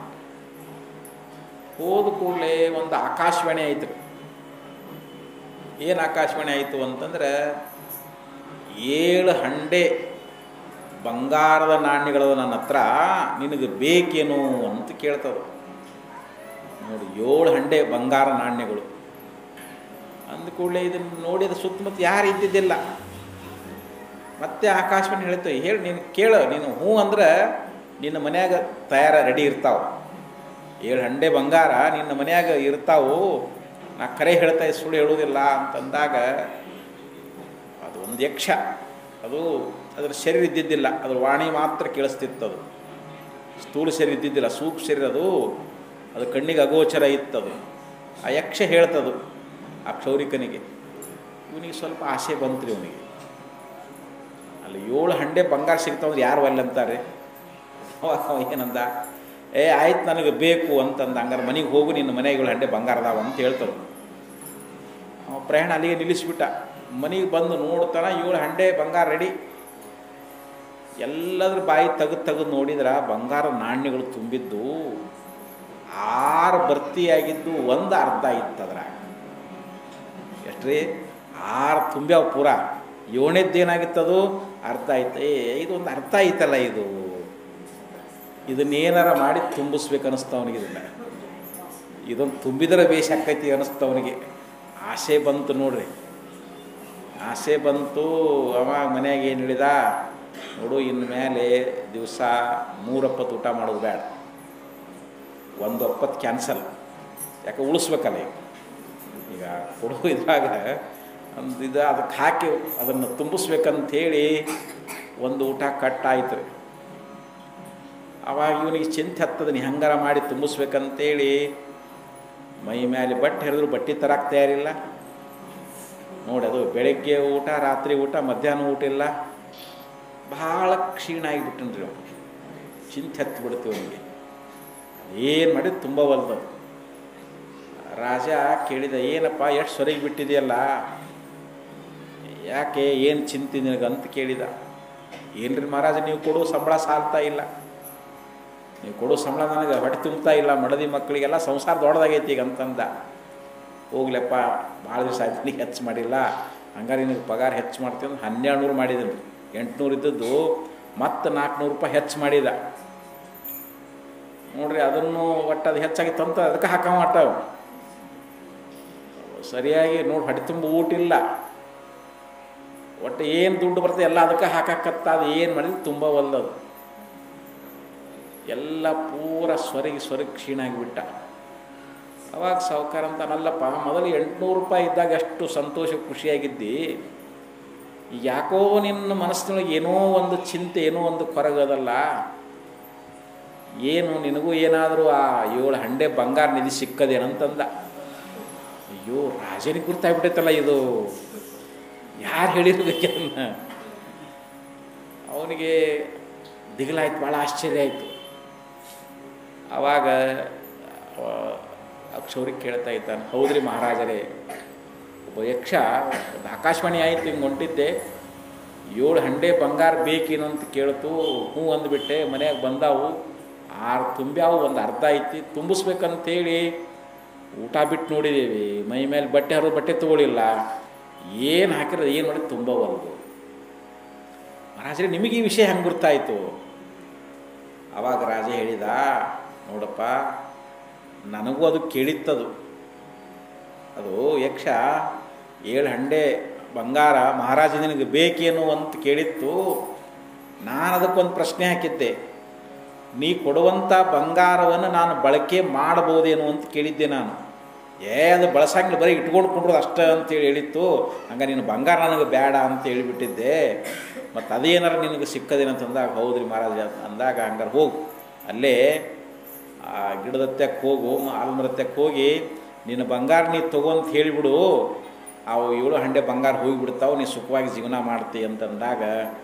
ಹೋದ ಕೂಡಲೇ ಒಂದು ಆಕಾಶವಾಣಿ ಆಯ್ತು ಏನು ಆಕಾಶವಾಣಿ ಆಯಿತು ಅಂತಂದ್ರೆ ಏಳು ಹಂಡೆ ಬಂಗಾರದ ನಾಣ್ಯಗಳು ನನ್ನ ಹತ್ರ ನಿನಗೆ ಬೇಕೇನು ಅಂತ ಕೇಳ್ತದೆ ನೋಡಿ ಏಳು ಹಂಡೆ ಬಂಗಾರ ನಾಣ್ಯಗಳು ಅಂದ ಕೂಡಲೇ ಇದನ್ನು ನೋಡಿದ ಸುತ್ತಮುತ್ತ ಯಾರು ಇದ್ದಿದ್ದಿಲ್ಲ ಮತ್ತೆ ಆಕಾಶವಾಣಿ ಹೇಳ್ತೇವೆ ಹೇಳಿ ನೀನು ಕೇಳು ನೀನು ಹ್ಞೂ ಅಂದ್ರೆ ನಿನ್ನ ಮನ್ಯಾಗ ತಯಾರ ರೆಡಿ ಇರ್ತಾವೆ ಏಳು ಹಂಡೆ ಬಂಗಾರ ನಿನ್ನ ಮನ್ಯಾಗ ಇರ್ತಾವು ನಾ ಕರೆ ಹೇಳ್ತಾ ಸುಳ್ಳು ಹೇಳೋದಿಲ್ಲ ಅಂತಂದಾಗ ಅದು ಒಂದು ಯಕ್ಷ ಅದು ಅದರ ಶರೀರ ಇದ್ದಿದ್ದಿಲ್ಲ ಅದ್ರ ವಾಣಿ ಮಾತ್ರ ಕೇಳಿಸ್ತಿತ್ತು ಅದು ಸ್ಥೂಲ ಶರೀರ ಇದ್ದಿದ್ದಿಲ್ಲ ಸೂಕ್ಷ್ಮ ಶರೀರ ಅದು ಅದು ಕಣ್ಣಿಗೆ ಅಗೋಚರ ಇತ್ತದು ಆ ಯಕ್ಷ ಹೇಳ್ತದು ಆ ಕ್ಷೌರಿಕನಿಗೆ ಇವನಿಗೆ ಸ್ವಲ್ಪ ಆಸೆ ಬಂತ್ರಿ ಇವನಿಗೆ ಅಲ್ಲಿ ಏಳು ಹಂಡೆ ಬಂಗಾರ ಸಿಗ್ತಾವಂದ್ರೆ ಯಾರು ಅಲ್ಲ ಅಂತಾರೆ ಅವಾಗ ಅವ ಏನಂದ ಏ ಆಯ್ತು ನನಗೆ ಬೇಕು ಅಂತಂದ ಹಂಗಾರೆ ಮನೆಗೆ ಹೋಗು ನಿನ್ನ ಮನೆಗಳು ಹಂಡೆ ಬಂಗಾರ ಅದಾವ ಅಂತ ಹೇಳ್ತದೆ ಅವ ಪ್ರಯಾಣ ಅಲ್ಲಿಗೆ ನಿಲ್ಲಿಸ್ಬಿಟ್ಟ ಮನೆಗೆ ಬಂದು ನೋಡ್ತಾನ ಏಳು ಹಂಡೆ ಬಂಗಾರ ರೆಡಿ ಎಲ್ಲದ್ರ ಬಾಯಿ ತೆಗೆದು ತೆಗೆದು ನೋಡಿದ್ರೆ ಬಂಗಾರ ನಾಣ್ಯಗಳು ತುಂಬಿದ್ದು ಆರು ಭರ್ತಿಯಾಗಿದ್ದು ಒಂದು ಅರ್ಧ ಇತ್ತು ಅದ್ರಾಗ ಎಷ್ಟ್ರಿ ಆರು ತುಂಬ್ಯಾವ ಪೂರ ಏಳನೇದ್ದೇನಾಗಿತ್ತದು ಅರ್ಧ ಆಯ್ತು ಏ ಇದೊಂದು ಅರ್ಥ ಐತಲ್ಲ ಇದು ಇದನ್ನೇನಾರ ಮಾಡಿ ತುಂಬಿಸ್ಬೇಕು ಅನ್ನಿಸ್ತ ಅವನಿಗೆ ಇದನ್ನ ಇದೊಂದು ತುಂಬಿದರೆ ಬೇಷ್ ಆಕೈತಿ ಅನ್ನಿಸ್ತ ಅವನಿಗೆ ಆಸೆ ಬಂತು ನೋಡ್ರಿ ಆಸೆ ಬಂತು ಅವ ಮನ್ಯಾಗ ಏನು ಹೇಳಿದ ನೋಡು ಇನ್ಮೇಲೆ ದಿವಸ ಮೂರೊಪ್ಪತ್ತು ಊಟ ಮಾಡೋದು ಬೇಡ ಒಂದು ಒಪ್ಪತ್ತು ಕ್ಯಾನ್ಸಲ್ ಯಾಕೆ ಉಳಿಸ್ಬೇಕಲ್ಲ ಈಗ ಈಗ ಕೊಡೋ ಇದ್ರಾಗ ಒಂದು ಇದು ಅದಕ್ಕೆ ಹಾಕಿ ಅದನ್ನು ತುಂಬಿಸ್ಬೇಕಂತ ಹೇಳಿ ಒಂದು ಊಟ ಕಟ್ಟಾಯ್ತು ರೀ ಅವಾಗ ಇವನಿಗೆ ಚಿಂತೆ ಹತ್ತದ ನೀ ಹಂಗಾರ ಮಾಡಿ ತುಂಬಿಸ್ಬೇಕಂತೇಳಿ ಮೈ ಮೇಲೆ ಬಟ್ಟೆ ಹರಿದ್ರು ಬಟ್ಟೆ ತರಕ್ಕೆ ತಯಾರಿಲ್ಲ ನೋಡಿ ಅದು ಬೆಳಗ್ಗೆ ಊಟ ರಾತ್ರಿ ಊಟ ಮಧ್ಯಾಹ್ನ ಊಟ ಇಲ್ಲ ಭಾಳ ಕ್ಷೀಣ ಆಗಿಬಿಟ್ಟನ್ರಿ ಅವನು ಚಿಂತೆ ಹತ್ತಿ ಬಿಡ್ತೀವಿ ಅವನಿಗೆ ಏನು ಮಾಡಿ ತುಂಬ ಒಲ್ದು ರಾಜ ಕೇಳಿದ ಏನಪ್ಪ ಎಷ್ಟು ಸೊರಗಿ ಬಿಟ್ಟಿದೆಯಲ್ಲ ಯಾಕೆ ಏನು ಚಿಂತೆ ನಿನಗಂತ ಕೇಳಿದ ಏನ್ರಿ ಮಹಾರಾಜ ನೀವು ಕೊಡೋ ಸಂಬಳ ಸಾಲ್ತಾ ಇಲ್ಲ ನೀವು ಕೊಡೋ ಸಂಬಳ ನನಗೆ ಹೊಟ್ಟೆ ತುಂಬ್ತಾ ಇಲ್ಲ ಮಡದಿ ಮಕ್ಕಳಿಗೆಲ್ಲ ಸಂಸಾರ ದೊಡ್ಡದಾಗೈತಿ ಈಗ ಅಂತಂದ ಹೋಗ್ಲಪ್ಪ ಭಾಳ ದಿವಸ ಆಯ್ತು ನೀನು ಹೆಚ್ಚು ಮಾಡಿಲ್ಲ ಹಂಗಾರೆ ನಿನಗೆ ಪಗಾರ ಹೆಚ್ಚು ಮಾಡ್ತೀನಿ ಅಂದ್ರೆ ಹನ್ನೆರಡು ನೂರು ಮಾಡಿದ್ದೀನಿ ಎಂಟುನೂರು ಇದ್ದದ್ದು ಮತ್ತು ನಾಲ್ಕುನೂರು ರೂಪಾಯಿ ಹೆಚ್ಚು ಮಾಡಿದ ನೋಡ್ರಿ ಅದನ್ನು ಒಟ್ಟು ಅದು ಹೆಚ್ಚಾಗಿತ್ತು ಅಂತ ಅದಕ್ಕೆ ಹಾಕವ ಒಟ್ಟ ಸರಿಯಾಗಿ ನೋಡಿ ಹೊಟ್ಟೆ ತುಂಬ ಊಟ ಇಲ್ಲ ಒಟ್ಟು ಏನು ದುಡ್ಡು ಬರ್ತದೆ ಎಲ್ಲ ಅದಕ್ಕೆ ಹಾಕಕ್ಕತ್ತ ಅದು ಏನು ಮಾಡಿದ್ರೆ ತುಂಬ ಒಲ್ಲದು ಎಲ್ಲ ಪೂರ ಸ್ವರಿಗೆ ಸ್ವರಿಗೆ ಕ್ಷೀಣ ಆಗಿಬಿಟ್ಟ ಅವಾಗ ಸಾವುಕಾರ ಅಂತ ನಲ್ಲಪ್ಪ ಮೊದಲು ಎಂಟುನೂರು ರೂಪಾಯಿ ಇದ್ದಾಗ ಎಷ್ಟು ಸಂತೋಷ ಖುಷಿಯಾಗಿದ್ದಿ ಈಗ ಯಾಕೋ ನಿನ್ನ ಮನಸ್ಸಿನೊಳಗೆ ಏನೋ ಒಂದು ಚಿಂತೆ ಏನೋ ಒಂದು ಕೊರಗದಲ್ಲ ಏನು ನಿನಗೂ ಏನಾದರೂ ಆ ಏಳು ಹಂಡೆ ಬಂಗಾರ ನಿಧಿ ಸಿಕ್ಕದೇನಂತಂದ ಅಯ್ಯೋ ರಾಜನಿಗೆ ಗುರ್ತಾಗ್ಬಿಟ್ಟೈತಲ್ಲ ಇದು ಯಾರು ಹೇಳಿರ್ಬೇಕನ್ನ ಅವನಿಗೆ ದಿಗಲಾಯ್ತು ಭಾಳ ಆಶ್ಚರ್ಯ ಆಯಿತು ಆವಾಗ ಅಕ್ಷೌರಿಗೆ ಕೇಳ್ತಾ ಇದ್ದಾನೆ ಹೌದ್ರಿ ಮಹಾರಾಜರೇ ಒಬ್ಬ ಯಕ್ಷ ಒಂದು ಆಕಾಶವಾಣಿ ಆಯಿತು ಹಿಂಗೆ ಹೊಂಟಿದ್ದೆ ಏಳು ಹಂಡೆ ಬಂಗಾರ ಬೇಕೇನು ಅಂತ ಕೇಳ್ತು ಹ್ಞೂ ಅಂದ್ಬಿಟ್ಟೆ ಮನ್ಯಾಗ ಬಂದಾವು ಆರು ತುಂಬ್ಯಾವು ಒಂದು ಅರ್ಧ ಐತಿ ತುಂಬಿಸ್ಬೇಕಂತೇಳಿ ಊಟ ಬಿಟ್ಟು ನೋಡಿದ್ದೀವಿ ಮೈ ಮೇಲೆ ಬಟ್ಟೆ ಹರಿದು ಬಟ್ಟೆ ತೊಗೊಳಿಲ್ಲ ಏನು ಹಾಕಿರೋದು ಏನು ಮಾಡಿ ತುಂಬವಲ್ದು ಮಹಾರಾಜರೇ ನಿಮಗೆ ಈ ವಿಷಯ ಹೆಂಗೆ ಗೊತ್ತಾಯಿತು ಆವಾಗ ರಾಜ ಹೇಳಿದ ನೋಡಪ್ಪ ನನಗೂ ಅದು ಕೇಳಿತ್ತದು ಅದು ಯಕ್ಷ ಏಳು ಹಂಡೆ ಬಂಗಾರ ಮಹಾರಾಜ ನಿನಗೆ ಬೇಕೇನು ಅಂತ ಕೇಳಿತ್ತು ನಾನು ಅದಕ್ಕೊಂದು ಪ್ರಶ್ನೆ ಹಾಕಿದ್ದೆ ನೀ ಕೊಡುವಂಥ ಬಂಗಾರವನ್ನು ನಾನು ಬಳಕೆ ಮಾಡಬಹುದೇನು ಅಂತ ಕೇಳಿದ್ದೆ ನಾನು ಏ ಅದು ಬಳಸಂಗಿಲ್ಲ ಬರೀ ಇಟ್ಕೊಂಡು ಕುಂಡ್ರದು ಅಷ್ಟೇ ಅಂತೇಳಿ ಹೇಳಿತ್ತು ಹಂಗೆ ನೀನು ಬಂಗಾರ ನನಗೆ ಬೇಡ ಅಂತ ಹೇಳಿಬಿಟ್ಟಿದ್ದೆ ಮತ್ತು ಅದೇನಾರ ನಿನಗೆ ಸಿಕ್ಕದೇನಂತಂದಾಗ ಹೌದ್ರಿ ಮಹಾರಾಜ ಅಂದಾಗ ಹಂಗಾರೆ ಹೋಗು ಅಲ್ಲೇ ಆ ಗಿಡದತ್ತೆಕ್ಕೆ ಹೋಗು ಆಲ್ಮರತ್ತೆಕ್ಕೆ ಹೋಗಿ ನಿನ್ನ ಬಂಗಾರ ನೀ ತಗೊಂತ ಹೇಳಿಬಿಡು ಅವು ಏಳು ಹಂಡೆ ಬಂಗಾರ ಹೋಗಿಬಿಡ್ತಾವೆ ನೀ ಸುಖವಾಗಿ ಜೀವನ ಮಾಡ್ತಿ ಅಂತಂದಾಗ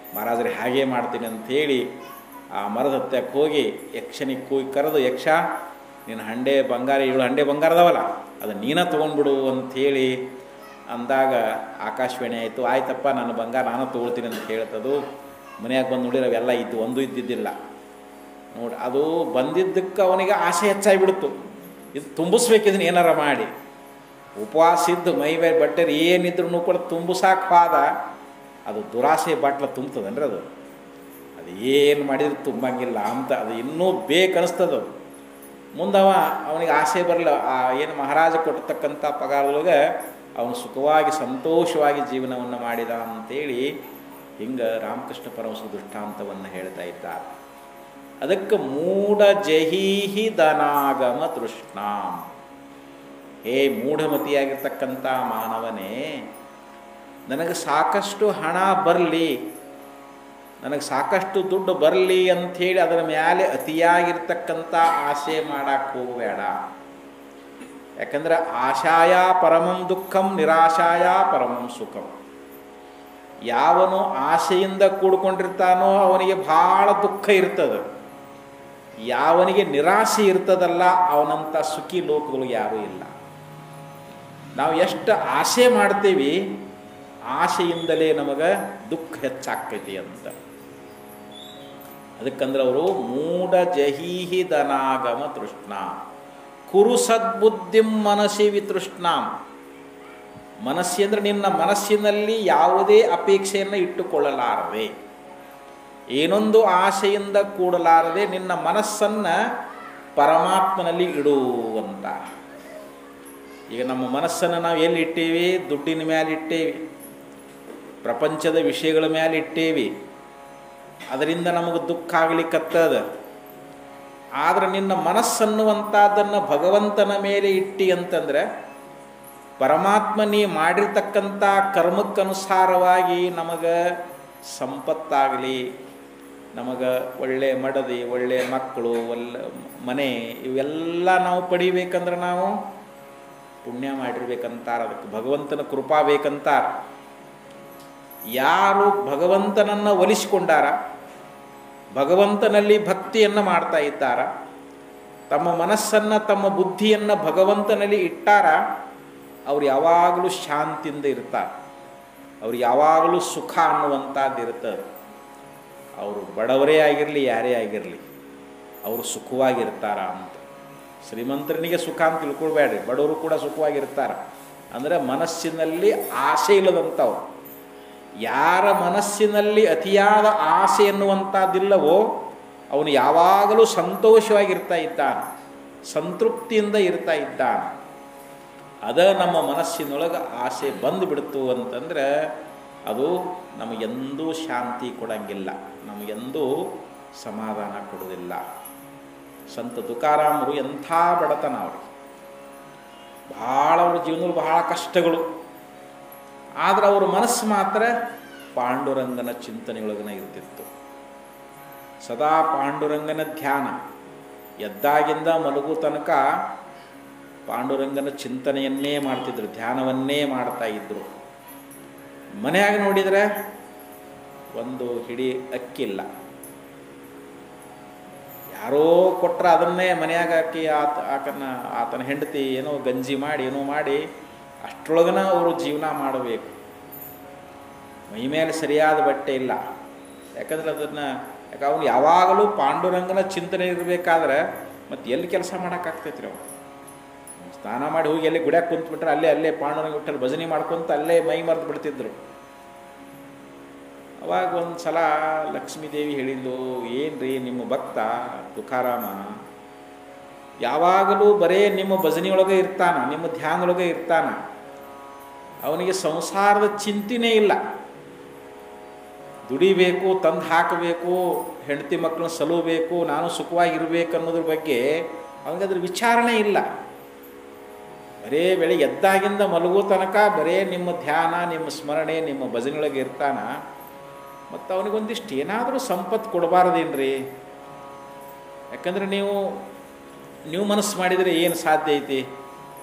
ಮಹಾರಾಜರೇ ಹಾಗೇ ಮಾಡ್ತೀನಿ ಅಂಥೇಳಿ ಆ ಮರದ ಹತ್ತಕ್ಕೆ ಹೋಗಿ ಯಕ್ಷನಿಗೆ ಕೂಗಿ ಕರೆದು ಯಕ್ಷ ನಿನ್ನ ಹಂಡೆ ಬಂಗಾರ ಏಳು ಹಂಡೆ ಬಂಗಾರ ಅದಾವಲ್ಲ ಅದು ನೀನ ತೊಗೊಂಡ್ಬಿಡು ಅಂಥೇಳಿ ಅಂದಾಗ ಆಕಾಶವಾಣಿ ಆಯಿತು ಆಯ್ತಪ್ಪ ನನ್ನ ಬಂಗಾರ ನಾನು ತೊಗೊಳ್ತೀನಿ ಅಂತ ಹೇಳ್ತದು ಮನ್ಯಾಗ ಬಂದು ನೋಡಿದ್ರೆ ಅವೆಲ್ಲ ಇದ್ದು ಒಂದು ಇದ್ದಿದ್ದಿಲ್ಲ ನೋಡಿ ಅದು ಬಂದಿದ್ದಕ್ಕೆ ಅವನಿಗೆ ಆಸೆ ಹೆಚ್ಚಾಗಿಬಿಡ್ತು ಇದು ತುಂಬಿಸ್ಬೇಕು ಇದನ್ನ ಏನಾರ ಮಾಡಿ ಉಪವಾಸ ಇದ್ದು ಮೈ ಮೇಲೆ ಬಟ್ಟೆ ಏನಿದ್ರು ಕೂಡ ತುಂಬಿಸಾಕ ಹೋದ ಅದು ದುರಾಸೆ ಬಾಟ್ಲ ತುಂಬ್ತದನ್ರಿ ಅದು ಅದು ಏನು ಮಾಡಿದ್ರು ತುಂಬಂಗಿಲ್ಲ ಅಂತ ಅದು ಇನ್ನೂ ಬೇಕನ್ನಿಸ್ತದ ಮುಂದವ ಅವನಿಗೆ ಆಸೆ ಬರಲ್ಲ ಆ ಏನು ಮಹಾರಾಜ ಕೊಟ್ಟಿರ್ತಕ್ಕಂಥ ಪಗಾರದೊಳಗೆ ಅವನು ಸುಖವಾಗಿ ಸಂತೋಷವಾಗಿ ಜೀವನವನ್ನು ಮಾಡಿದ ಅಂತೇಳಿ ಹಿಂಗೆ ರಾಮಕೃಷ್ಣ ಪರಮಸ ದೃಷ್ಟಾಂತವನ್ನು ಹೇಳ್ತಾ ಇದ್ದಾರೆ ಅದಕ್ಕೆ ಮೂಢ ಜಹೀಹಿ ದನಾಗಮ ತೃಷ್ಣಾಂ ಹೇ ಮೂಢಮತಿಯಾಗಿರ್ತಕ್ಕಂಥ ಮಾನವನೇ ನನಗೆ ಸಾಕಷ್ಟು ಹಣ ಬರಲಿ ನನಗೆ ಸಾಕಷ್ಟು ದುಡ್ಡು ಬರಲಿ ಅಂಥೇಳಿ ಅದರ ಮೇಲೆ ಅತಿಯಾಗಿರ್ತಕ್ಕಂಥ ಆಸೆ ಮಾಡಕ್ಕೆ ಹೋಗಬೇಡ ಯಾಕಂದ್ರೆ ಆಶಾಯ ಪರಮಂ ದುಃಖಂ ನಿರಾಶಾಯ ಪರಮಂ ಸುಖಂ ಯಾವನು ಆಸೆಯಿಂದ ಕೂಡ್ಕೊಂಡಿರ್ತಾನೋ ಅವನಿಗೆ ಭಾಳ ದುಃಖ ಇರ್ತದೆ ಯಾವನಿಗೆ ನಿರಾಸೆ ಇರ್ತದಲ್ಲ ಅವನಂಥ ಸುಖಿ ಲೋಕಗಳು ಯಾರೂ ಇಲ್ಲ ನಾವು ಎಷ್ಟು ಆಸೆ ಮಾಡ್ತೀವಿ ಆಸೆಯಿಂದಲೇ ನಮಗೆ ದುಃಖ ಹೆಚ್ಚಾಗ್ತೈತಿ ಅಂತ ಅದಕ್ಕಂದ್ರೆ ಅವರು ಮೂಢ ಜಹೀಹಿ ದನಾಗಮ ತೃಷ್ಣ ಕುರು ಸದ್ಬುದ್ಧಿಂ ಮನಸಿ ವಿತೃಷ್ಣಾಂ ಮನಸ್ಸಿ ಅಂದರೆ ನಿನ್ನ ಮನಸ್ಸಿನಲ್ಲಿ ಯಾವುದೇ ಅಪೇಕ್ಷೆಯನ್ನು ಇಟ್ಟುಕೊಳ್ಳಲಾರದೆ ಏನೊಂದು ಆಸೆಯಿಂದ ಕೂಡಲಾರದೆ ನಿನ್ನ ಮನಸ್ಸನ್ನು ಪರಮಾತ್ಮನಲ್ಲಿ ಇಡುವಂತ ಈಗ ನಮ್ಮ ಮನಸ್ಸನ್ನು ನಾವು ಎಲ್ಲಿ ಇಟ್ಟೇವಿ ದುಡ್ಡಿನ ಮೇಲೆ ಇಟ್ಟೇವಿ ಪ್ರಪಂಚದ ವಿಷಯಗಳ ಮೇಲೆ ಇಟ್ಟೇವಿ ಅದರಿಂದ ನಮಗೆ ದುಃಖ ಆಗಲಿಕ್ಕತ್ತದ ಆದರೆ ನಿನ್ನ ಮನಸ್ಸನ್ನುವಂಥದ್ದನ್ನು ಭಗವಂತನ ಮೇಲೆ ಇಟ್ಟಿ ಅಂತಂದರೆ ಪರಮಾತ್ಮ ನೀ ಮಾಡಿರ್ತಕ್ಕಂಥ ಕರ್ಮಕ್ಕನುಸಾರವಾಗಿ ನಮಗೆ ಸಂಪತ್ತಾಗಲಿ ನಮಗೆ ಒಳ್ಳೆ ಮಡದಿ ಒಳ್ಳೆ ಮಕ್ಕಳು ಒಳ್ಳೆ ಮನೆ ಇವೆಲ್ಲ ನಾವು ಪಡಿಬೇಕಂದ್ರೆ ನಾವು ಪುಣ್ಯ ಮಾಡಿರ್ಬೇಕಂತಾರ ಅದಕ್ಕೆ ಭಗವಂತನ ಕೃಪಾ ಬೇಕಂತಾರ ಯಾರು ಭಗವಂತನನ್ನು ಒಲಿಸಿಕೊಂಡಾರ ಭಗವಂತನಲ್ಲಿ ಭಕ್ತಿಯನ್ನು ಮಾಡ್ತಾ ಇದ್ದಾರ ತಮ್ಮ ಮನಸ್ಸನ್ನು ತಮ್ಮ ಬುದ್ಧಿಯನ್ನು ಭಗವಂತನಲ್ಲಿ ಇಟ್ಟಾರ ಅವ್ರು ಯಾವಾಗಲೂ ಶಾಂತಿಯಿಂದ ಇರ್ತಾರೆ ಅವ್ರು ಯಾವಾಗಲೂ ಸುಖ ಅನ್ನುವಂಥದ್ದು ಇರ್ತದೆ ಅವರು ಬಡವರೇ ಆಗಿರಲಿ ಯಾರೇ ಆಗಿರಲಿ ಅವರು ಸುಖವಾಗಿರ್ತಾರ ಅಂತ ಶ್ರೀಮಂತರನಿಗೆ ಸುಖ ಅಂತ ತಿಳ್ಕೊಳ್ಬೇಡ್ರಿ ಬಡವರು ಕೂಡ ಸುಖವಾಗಿರ್ತಾರೆ ಅಂದರೆ ಮನಸ್ಸಿನಲ್ಲಿ ಆಸೆ ಇಲ್ಲದಂಥವ್ರು ಯಾರ ಮನಸ್ಸಿನಲ್ಲಿ ಅತಿಯಾದ ಆಸೆ ಎನ್ನುವಂಥದ್ದಿಲ್ಲವೋ ಅವನು ಯಾವಾಗಲೂ ಸಂತೋಷವಾಗಿರ್ತಾ ಇದ್ದಾನೆ ಸಂತೃಪ್ತಿಯಿಂದ ಇರ್ತಾ ಇದ್ದಾನೆ ಅದ ನಮ್ಮ ಮನಸ್ಸಿನೊಳಗೆ ಆಸೆ ಬಂದುಬಿಡ್ತು ಅಂತಂದ್ರೆ ಅದು ನಮಗೆಂದೂ ಶಾಂತಿ ಕೊಡಂಗಿಲ್ಲ ನಮಗೆಂದೂ ಸಮಾಧಾನ ಕೊಡೋದಿಲ್ಲ ಸಂತ ತುಕಾರಾಮರು ಎಂಥ ಬಡತನ ಅವ್ರಿಗೆ ಭಾಳ ಅವ್ರ ಜೀವನದಲ್ಲಿ ಬಹಳ ಕಷ್ಟಗಳು ಆದರೆ ಅವ್ರ ಮನಸ್ಸು ಮಾತ್ರ ಪಾಂಡುರಂಗನ ಚಿಂತನೆಯೊಳಗನ ಇರ್ತಿತ್ತು ಸದಾ ಪಾಂಡುರಂಗನ ಧ್ಯಾನ ಎದ್ದಾಗಿಂದ ಮಲಗು ತನಕ ಪಾಂಡುರಂಗನ ಚಿಂತನೆಯನ್ನೇ ಮಾಡ್ತಿದ್ರು ಧ್ಯಾನವನ್ನೇ ಮಾಡ್ತಾ ಇದ್ರು ಮನೆಯಾಗ ನೋಡಿದರೆ ಒಂದು ಹಿಡಿ ಅಕ್ಕಿಲ್ಲ ಯಾರೋ ಕೊಟ್ರೆ ಅದನ್ನೇ ಮನೆಯಾಗ ಹಾಕಿ ಆತ ಆತನ ಆತನ ಹೆಂಡತಿ ಏನೋ ಗಂಜಿ ಮಾಡಿ ಏನೋ ಮಾಡಿ ಅಷ್ಟರೊಳಗನ ಅವರು ಜೀವನ ಮಾಡಬೇಕು ಮೈ ಮೇಲೆ ಸರಿಯಾದ ಬಟ್ಟೆ ಇಲ್ಲ ಯಾಕಂದ್ರೆ ಅದನ್ನು ಯಾಕೆ ಅವನು ಯಾವಾಗಲೂ ಪಾಂಡುರಂಗನ ಚಿಂತನೆ ಇರಬೇಕಾದ್ರೆ ಮತ್ತು ಎಲ್ಲಿ ಕೆಲಸ ಮಾಡೋಕ್ಕಾಗ್ತೈತಿ ರೀ ಅವ್ನು ಸ್ನಾನ ಮಾಡಿ ಹೋಗಿ ಎಲ್ಲಿ ಗುಡ್ಯಾಗ ಕುಂತ್ಬಿಟ್ರೆ ಅಲ್ಲೇ ಅಲ್ಲೇ ಪಾಂಡುರಂಗ ಬಿಟ್ಟಲ್ಲಿ ಭಜನೆ ಮಾಡ್ಕೊಂತ ಅಲ್ಲೇ ಮೈ ಮರೆತು ಬಿಡ್ತಿದ್ರು ಅವಾಗ ಒಂದು ಸಲ ಲಕ್ಷ್ಮೀದೇವಿ ಹೇಳಿದ್ಲು ಏನ್ರಿ ನಿಮ್ಮ ಭಕ್ತ ತುಕಾರಾಮ ಯಾವಾಗಲೂ ಬರೇ ನಿಮ್ಮ ಭಜನೆಯೊಳಗೆ ಇರ್ತಾನ ನಿಮ್ಮ ಧ್ಯಾನದೊಳಗೆ ಇರ್ತಾನ ಅವನಿಗೆ ಸಂಸಾರದ ಚಿಂತೆನೇ ಇಲ್ಲ ದುಡಿಬೇಕು ತಂದು ಹಾಕಬೇಕು ಹೆಂಡತಿ ಮಕ್ಕಳನ್ನ ಸಲುಬೇಕು ನಾನು ಸುಖವಾಗಿರ್ಬೇಕು ಅನ್ನೋದ್ರ ಬಗ್ಗೆ ಅವನಿಗೆ ಅದ್ರ ವಿಚಾರಣೆ ಇಲ್ಲ ಬರೇ ಬೆಳಿಗ್ಗೆ ಎದ್ದಾಗಿಂದ ಮಲಗೋ ತನಕ ಬರೇ ನಿಮ್ಮ ಧ್ಯಾನ ನಿಮ್ಮ ಸ್ಮರಣೆ ನಿಮ್ಮ ಭಜನೆಯೊಳಗೆ ಇರ್ತಾನ ಮತ್ತು ಅವನಿಗೊಂದಿಷ್ಟು ಏನಾದರೂ ಸಂಪತ್ತು ಕೊಡಬಾರ್ದೇನ್ರಿ ಯಾಕಂದ್ರೆ ನೀವು ನೀವು ಮನಸ್ಸು ಮಾಡಿದರೆ ಏನು ಸಾಧ್ಯ ಐತಿ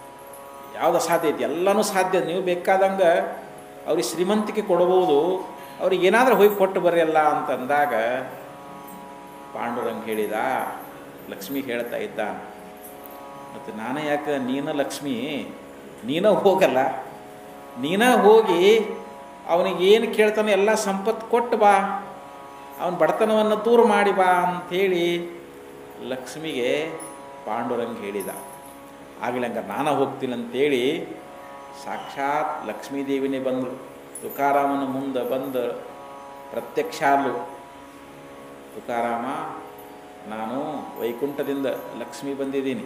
ಯಾವುದು ಸಾಧ್ಯ ಐತಿ ಎಲ್ಲನೂ ಸಾಧ್ಯ ನೀವು ಬೇಕಾದಂಗೆ ಅವ್ರಿಗೆ ಶ್ರೀಮಂತಿಕೆ ಕೊಡ್ಬೋದು ಅವ್ರಿಗೆ ಏನಾದರೂ ಹೋಗಿ ಕೊಟ್ಟು ಬರೆಯಲ್ಲ ಅಂತಂದಾಗ ಪಾಂಡುರಂಗ್ ಹೇಳಿದ ಲಕ್ಷ್ಮಿ ಹೇಳ್ತಾ ಇದ್ದ ಮತ್ತು ನಾನು ಯಾಕೆ ನೀನ ಲಕ್ಷ್ಮಿ ನೀನ ಹೋಗಲ್ಲ ನೀನ ಹೋಗಿ ಅವನಿಗೆ ಏನು ಕೇಳ್ತಾನೆ ಎಲ್ಲ ಸಂಪತ್ತು ಕೊಟ್ಟು ಬಾ ಅವನ ಬಡತನವನ್ನು ದೂರ ಮಾಡಿ ಬಾ ಅಂಥೇಳಿ ಲಕ್ಷ್ಮಿಗೆ ಪಾಂಡುರಂಗ್ ಹೇಳಿದ ಆಗಲಿ ಹಂಗಾರೆ ನಾನು ಹೋಗ್ತೀನಿ ಅಂತೇಳಿ ಸಾಕ್ಷಾತ್ ಲಕ್ಷ್ಮೀದೇವಿನೇ ಬಂದಳು ತುಕಾರಾಮನ ಮುಂದೆ ಬಂದು ಪ್ರತ್ಯಕ್ಷ ಆದ್ಲು ತುಕಾರಾಮ ನಾನು ವೈಕುಂಠದಿಂದ ಲಕ್ಷ್ಮಿ ಬಂದಿದ್ದೀನಿ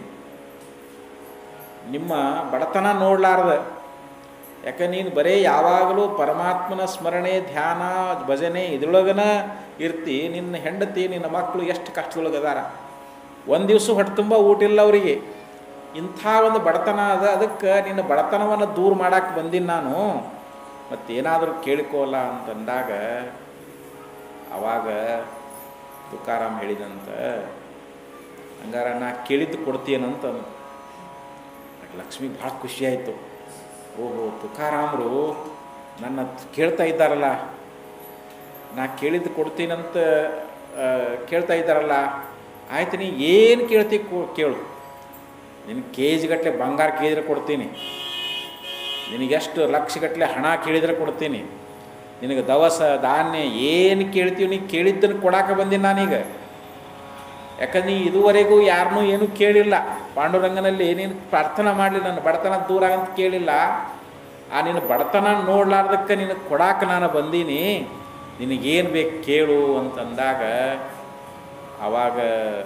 ನಿಮ್ಮ ಬಡತನ ನೋಡಲಾರ್ದ ಯಾಕೆ ನೀನು ಬರೀ ಯಾವಾಗಲೂ ಪರಮಾತ್ಮನ ಸ್ಮರಣೆ ಧ್ಯಾನ ಭಜನೆ ಇದ್ರೊಳಗನ ಇರ್ತಿ ನಿನ್ನ ಹೆಂಡತಿ ನಿನ್ನ ಮಕ್ಕಳು ಎಷ್ಟು ಕಷ್ಟದೊಳಗದಾರ ಒಂದು ದಿವಸ ಹೊಟ್ಟೆ ತುಂಬ ಊಟ ಇಲ್ಲ ಅವರಿಗೆ ಇಂಥ ಒಂದು ಬಡತನ ಅದ ಅದಕ್ಕೆ ನಿನ್ನ ಬಡತನವನ್ನು ದೂರ ಮಾಡಕ್ಕೆ ಬಂದೀನಿ ನಾನು ಮತ್ತೇನಾದರೂ ಕೇಳಿಕೋಲ್ಲ ಅಂತಂದಾಗ ಆವಾಗ ತುಕಾರಾಮ್ ಹೇಳಿದಂತ ಹಂಗಾರ ನಾ ಕೇಳಿದ್ದು ಕೊಡ್ತೀನಂತ ಅಂದ. ಲಕ್ಷ್ಮಿ ಭಾಳ ಖುಷಿ ಆಯಿತು ಓಹೋ ತುಕಾರಾಮರು ನನ್ನ ಕೇಳ್ತಾ ಇದ್ದಾರಲ್ಲ ನಾ ಕೇಳಿದ್ದು ಕೊಡ್ತೀನಂತ ಆ, ಕೇಳ್ತಾ ಇದ್ದಾರಲ್ಲ ಆಯ್ತು ನೀ ಏನು ಕೇಳ್ತಿ ಕೋ- ಕೇಳು ನಿನ್ನ ಕೆ ಜಿಗಟ್ಟಲೆ ಬಂಗಾರ ಕೇಳಿದ್ರೆ ಕೊಡ್ತೀನಿ ನಿನಗೆಷ್ಟು ಲಕ್ಷಗಟ್ಟಲೆ ಹಣ ಕೇಳಿದ್ರೆ ಕೊಡ್ತೀನಿ ನಿನಗೆ ದವಸ ಧಾನ್ಯ ಏನು ಕೇಳ್ತೀವಿ ನೀ ಕೇಳಿದ್ದನ್ನು ಕೊಡಾಕ ಬಂದೀನಿ ನಾನೀಗ ಯಾಕಂದ್ರೆ ನೀ ಇದುವರೆಗೂ ಯಾರನ್ನೂ ಏನೂ ಕೇಳಿಲ್ಲ ಪಾಂಡುರಂಗನಲ್ಲಿ ನೀನು ಪ್ರಾರ್ಥನೆ ಮಾಡಲಿ ನನ್ನ ಬಡತನ ದೂರ ಅಂತ ಕೇಳಿಲ್ಲ ಆ ನಿನ್ನ ಬಡತನ ನೋಡ್ಲಾರ್ದಕ್ಕೆ ನಿನಗೆ ಕೊಡಾಕ ನಾನು ಬಂದೀನಿ ನಿನಗೇನು ಬೇಕು ಕೇಳು ಅಂತಂದಾಗ ಆವಾಗ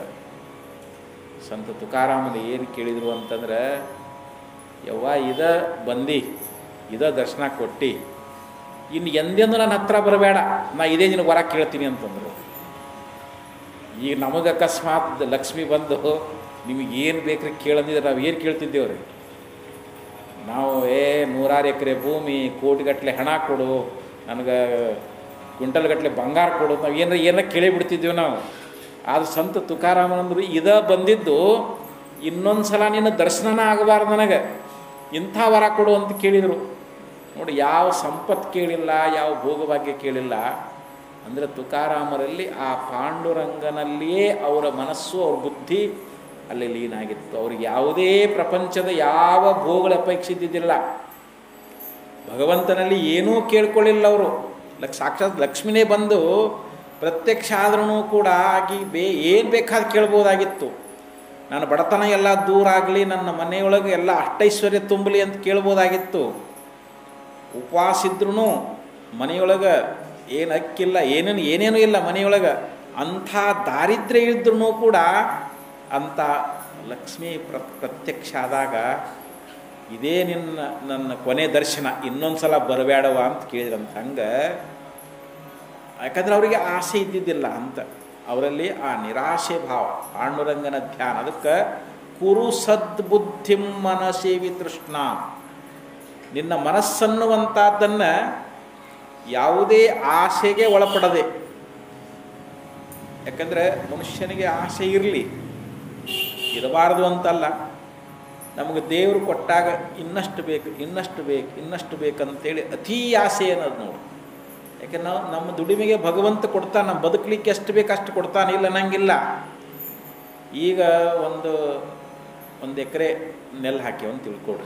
ಸಂತ ತುಕಾರಾಮನ ಏನು ಕೇಳಿದರು ಅಂತಂದ್ರೆ ಯವ್ವ ಇದ ಬಂದು ಇದ ದರ್ಶನ ಕೊಟ್ಟು ಇನ್ನು ಎಂದೆಂದು ನನ್ನ ಹತ್ರ ಬರಬೇಡ ನಾ ಇದೇ ನಿನಗೆ ವರ ಕೇಳ್ತೀನಿ ಅಂತಂದರು ಈಗ ನಮಗೆ ಅಕಸ್ಮಾತ್ ಲಕ್ಷ್ಮಿ ಬಂದು ನಿಮಗೆ ಏನು ಬೇಕ್ರಿ ಕೇಳಂದಿದ್ರೆ ನಾವು ಏನು ಕೇಳ್ತಿದ್ದೇವ್ರಿ ನಾವು ಏ ನೂರಾರು ಎಕರೆ ಭೂಮಿ ಕೋಟಿಗಟ್ಟಲೆ ಹಣ ಕೊಡು ನನಗೆ ಕ್ವಿಂಟಲ್ಗಟ್ಟಲೆ ಬಂಗಾರ ಕೊಡು ನಾವು ಏನಾರ ಏನಾರ ಕೇಳಿ ಬಿಡ್ತಿದ್ದೀವಿ ನಾವು ಆದ್ರೆ ಸಂತ ತುಕಾರಾಮನಂದ್ರು ಇದ ಬಂದಿದ್ದು ಇನ್ನೊಂದು ಸಲ ನಿನ್ನ ದರ್ಶನನ ಆಗಬಾರ್ದು ನನಗೆ ಇಂಥ ವರ ಕೊಡು ಅಂತ ಕೇಳಿದರು ನೋಡಿ ಯಾವ ಸಂಪತ್ತು ಕೇಳಿಲ್ಲ ಯಾವ ಭೋಗಭಾಗ್ಯ ಕೇಳಿಲ್ಲ ಅಂದರೆ ತುಕಾರಾಮರಲ್ಲಿ ಆ ಪಾಂಡುರಂಗನಲ್ಲಿಯೇ ಅವರ ಮನಸ್ಸು ಅವ್ರ ಬುದ್ಧಿ ಅಲ್ಲಿ ಲೀನಾಗಿತ್ತು ಅವ್ರಿಗೆ ಯಾವುದೇ ಪ್ರಪಂಚದ ಯಾವ ಭೋಗಗಳ ಅಪೇಕ್ಷಿದ್ದಿದ್ದಿಲ್ಲ ಭಗವಂತನಲ್ಲಿ ಏನೂ ಕೇಳ್ಕೊಳ್ಳಿಲ್ಲ ಅವರು ಲಕ್ ಸಾಕ್ಷಾತ್ ಲಕ್ಷ್ಮಿನೇ ಬಂದು ಪ್ರತ್ಯಕ್ಷ ಆದ್ರೂ ಕೂಡ ಆಗಿ ಬೇ ಏನು ಬೇಕಾದ ಕೇಳ್ಬೋದಾಗಿತ್ತು ನನ್ನ ಬಡತನ ಎಲ್ಲ ದೂರ ಆಗಲಿ ನನ್ನ ಮನೆಯೊಳಗೆ ಎಲ್ಲ ಅಷ್ಟೈಶ್ವರ್ಯ ತುಂಬಲಿ ಅಂತ ಕೇಳ್ಬೋದಾಗಿತ್ತು ಉಪವಾಸ ಇದ್ರೂ ಮನೆಯೊಳಗೆ ಏನು ಅಕ್ಕಿಲ್ಲ ಏನೇನು ಏನೇನೂ ಇಲ್ಲ ಮನೆಯೊಳಗೆ ಅಂಥ ದಾರಿದ್ರ್ಯ ಇದ್ರೂ ಕೂಡ ಅಂಥ ಲಕ್ಷ್ಮೀ ಪ್ರ ಪ್ರತ್ಯಕ್ಷ ಆದಾಗ ಇದೇ ನಿನ್ನ ನನ್ನ ಕೊನೆ ದರ್ಶನ ಇನ್ನೊಂದು ಸಲ ಬರಬೇಡವ ಅಂತ ಕೇಳಿದ್ರಂತ ಹಂಗೆ ಯಾಕಂದ್ರೆ ಅವರಿಗೆ ಆಸೆ ಇದ್ದಿದ್ದಿಲ್ಲ ಅಂತ ಅವರಲ್ಲಿ ಆ ನಿರಾಶೆ ಭಾವ ಪಾಂಡುರಂಗನ ಧ್ಯಾನ ಅದಕ್ಕೆ ಕುರು ಸದ್ಬುದ್ಧಿಂ ಮನಸೇವಿ ತೃಷ್ಣ ನಿನ್ನ ಮನಸ್ಸನ್ನುವಂಥದ್ದನ್ನು ಯಾವುದೇ ಆಸೆಗೆ ಒಳಪಡದೆ ಯಾಕಂದರೆ ಮನುಷ್ಯನಿಗೆ ಆಸೆ ಇರಲಿ ಇರಬಾರ್ದು ಅಂತಲ್ಲ ನಮಗೆ ದೇವರು ಕೊಟ್ಟಾಗ ಇನ್ನಷ್ಟು ಬೇಕು ಇನ್ನಷ್ಟು ಬೇಕು ಇನ್ನಷ್ಟು ಬೇಕಂತೇಳಿ ಅತೀ ಆಸೆ ಅನ್ನೋದು ನೋಡಿ ಯಾಕೆ ನಾವು ನಮ್ಮ ದುಡಿಮೆಗೆ ಭಗವಂತ ಕೊಡ್ತಾನೆ ನಮ್ಮ ಬದುಕಲಿಕ್ಕೆ ಎಷ್ಟು ಬೇಕು ಅಷ್ಟು ಕೊಡ್ತಾನೆ ಇಲ್ಲ ಅನ್ನಂಗಿಲ್ಲ ಈಗ ಒಂದು ಒಂದು ಎಕರೆ ನೆಲ್ ಹಾಕಿ ಅಂತ ತಿಳ್ಕೊಡ್ರಿ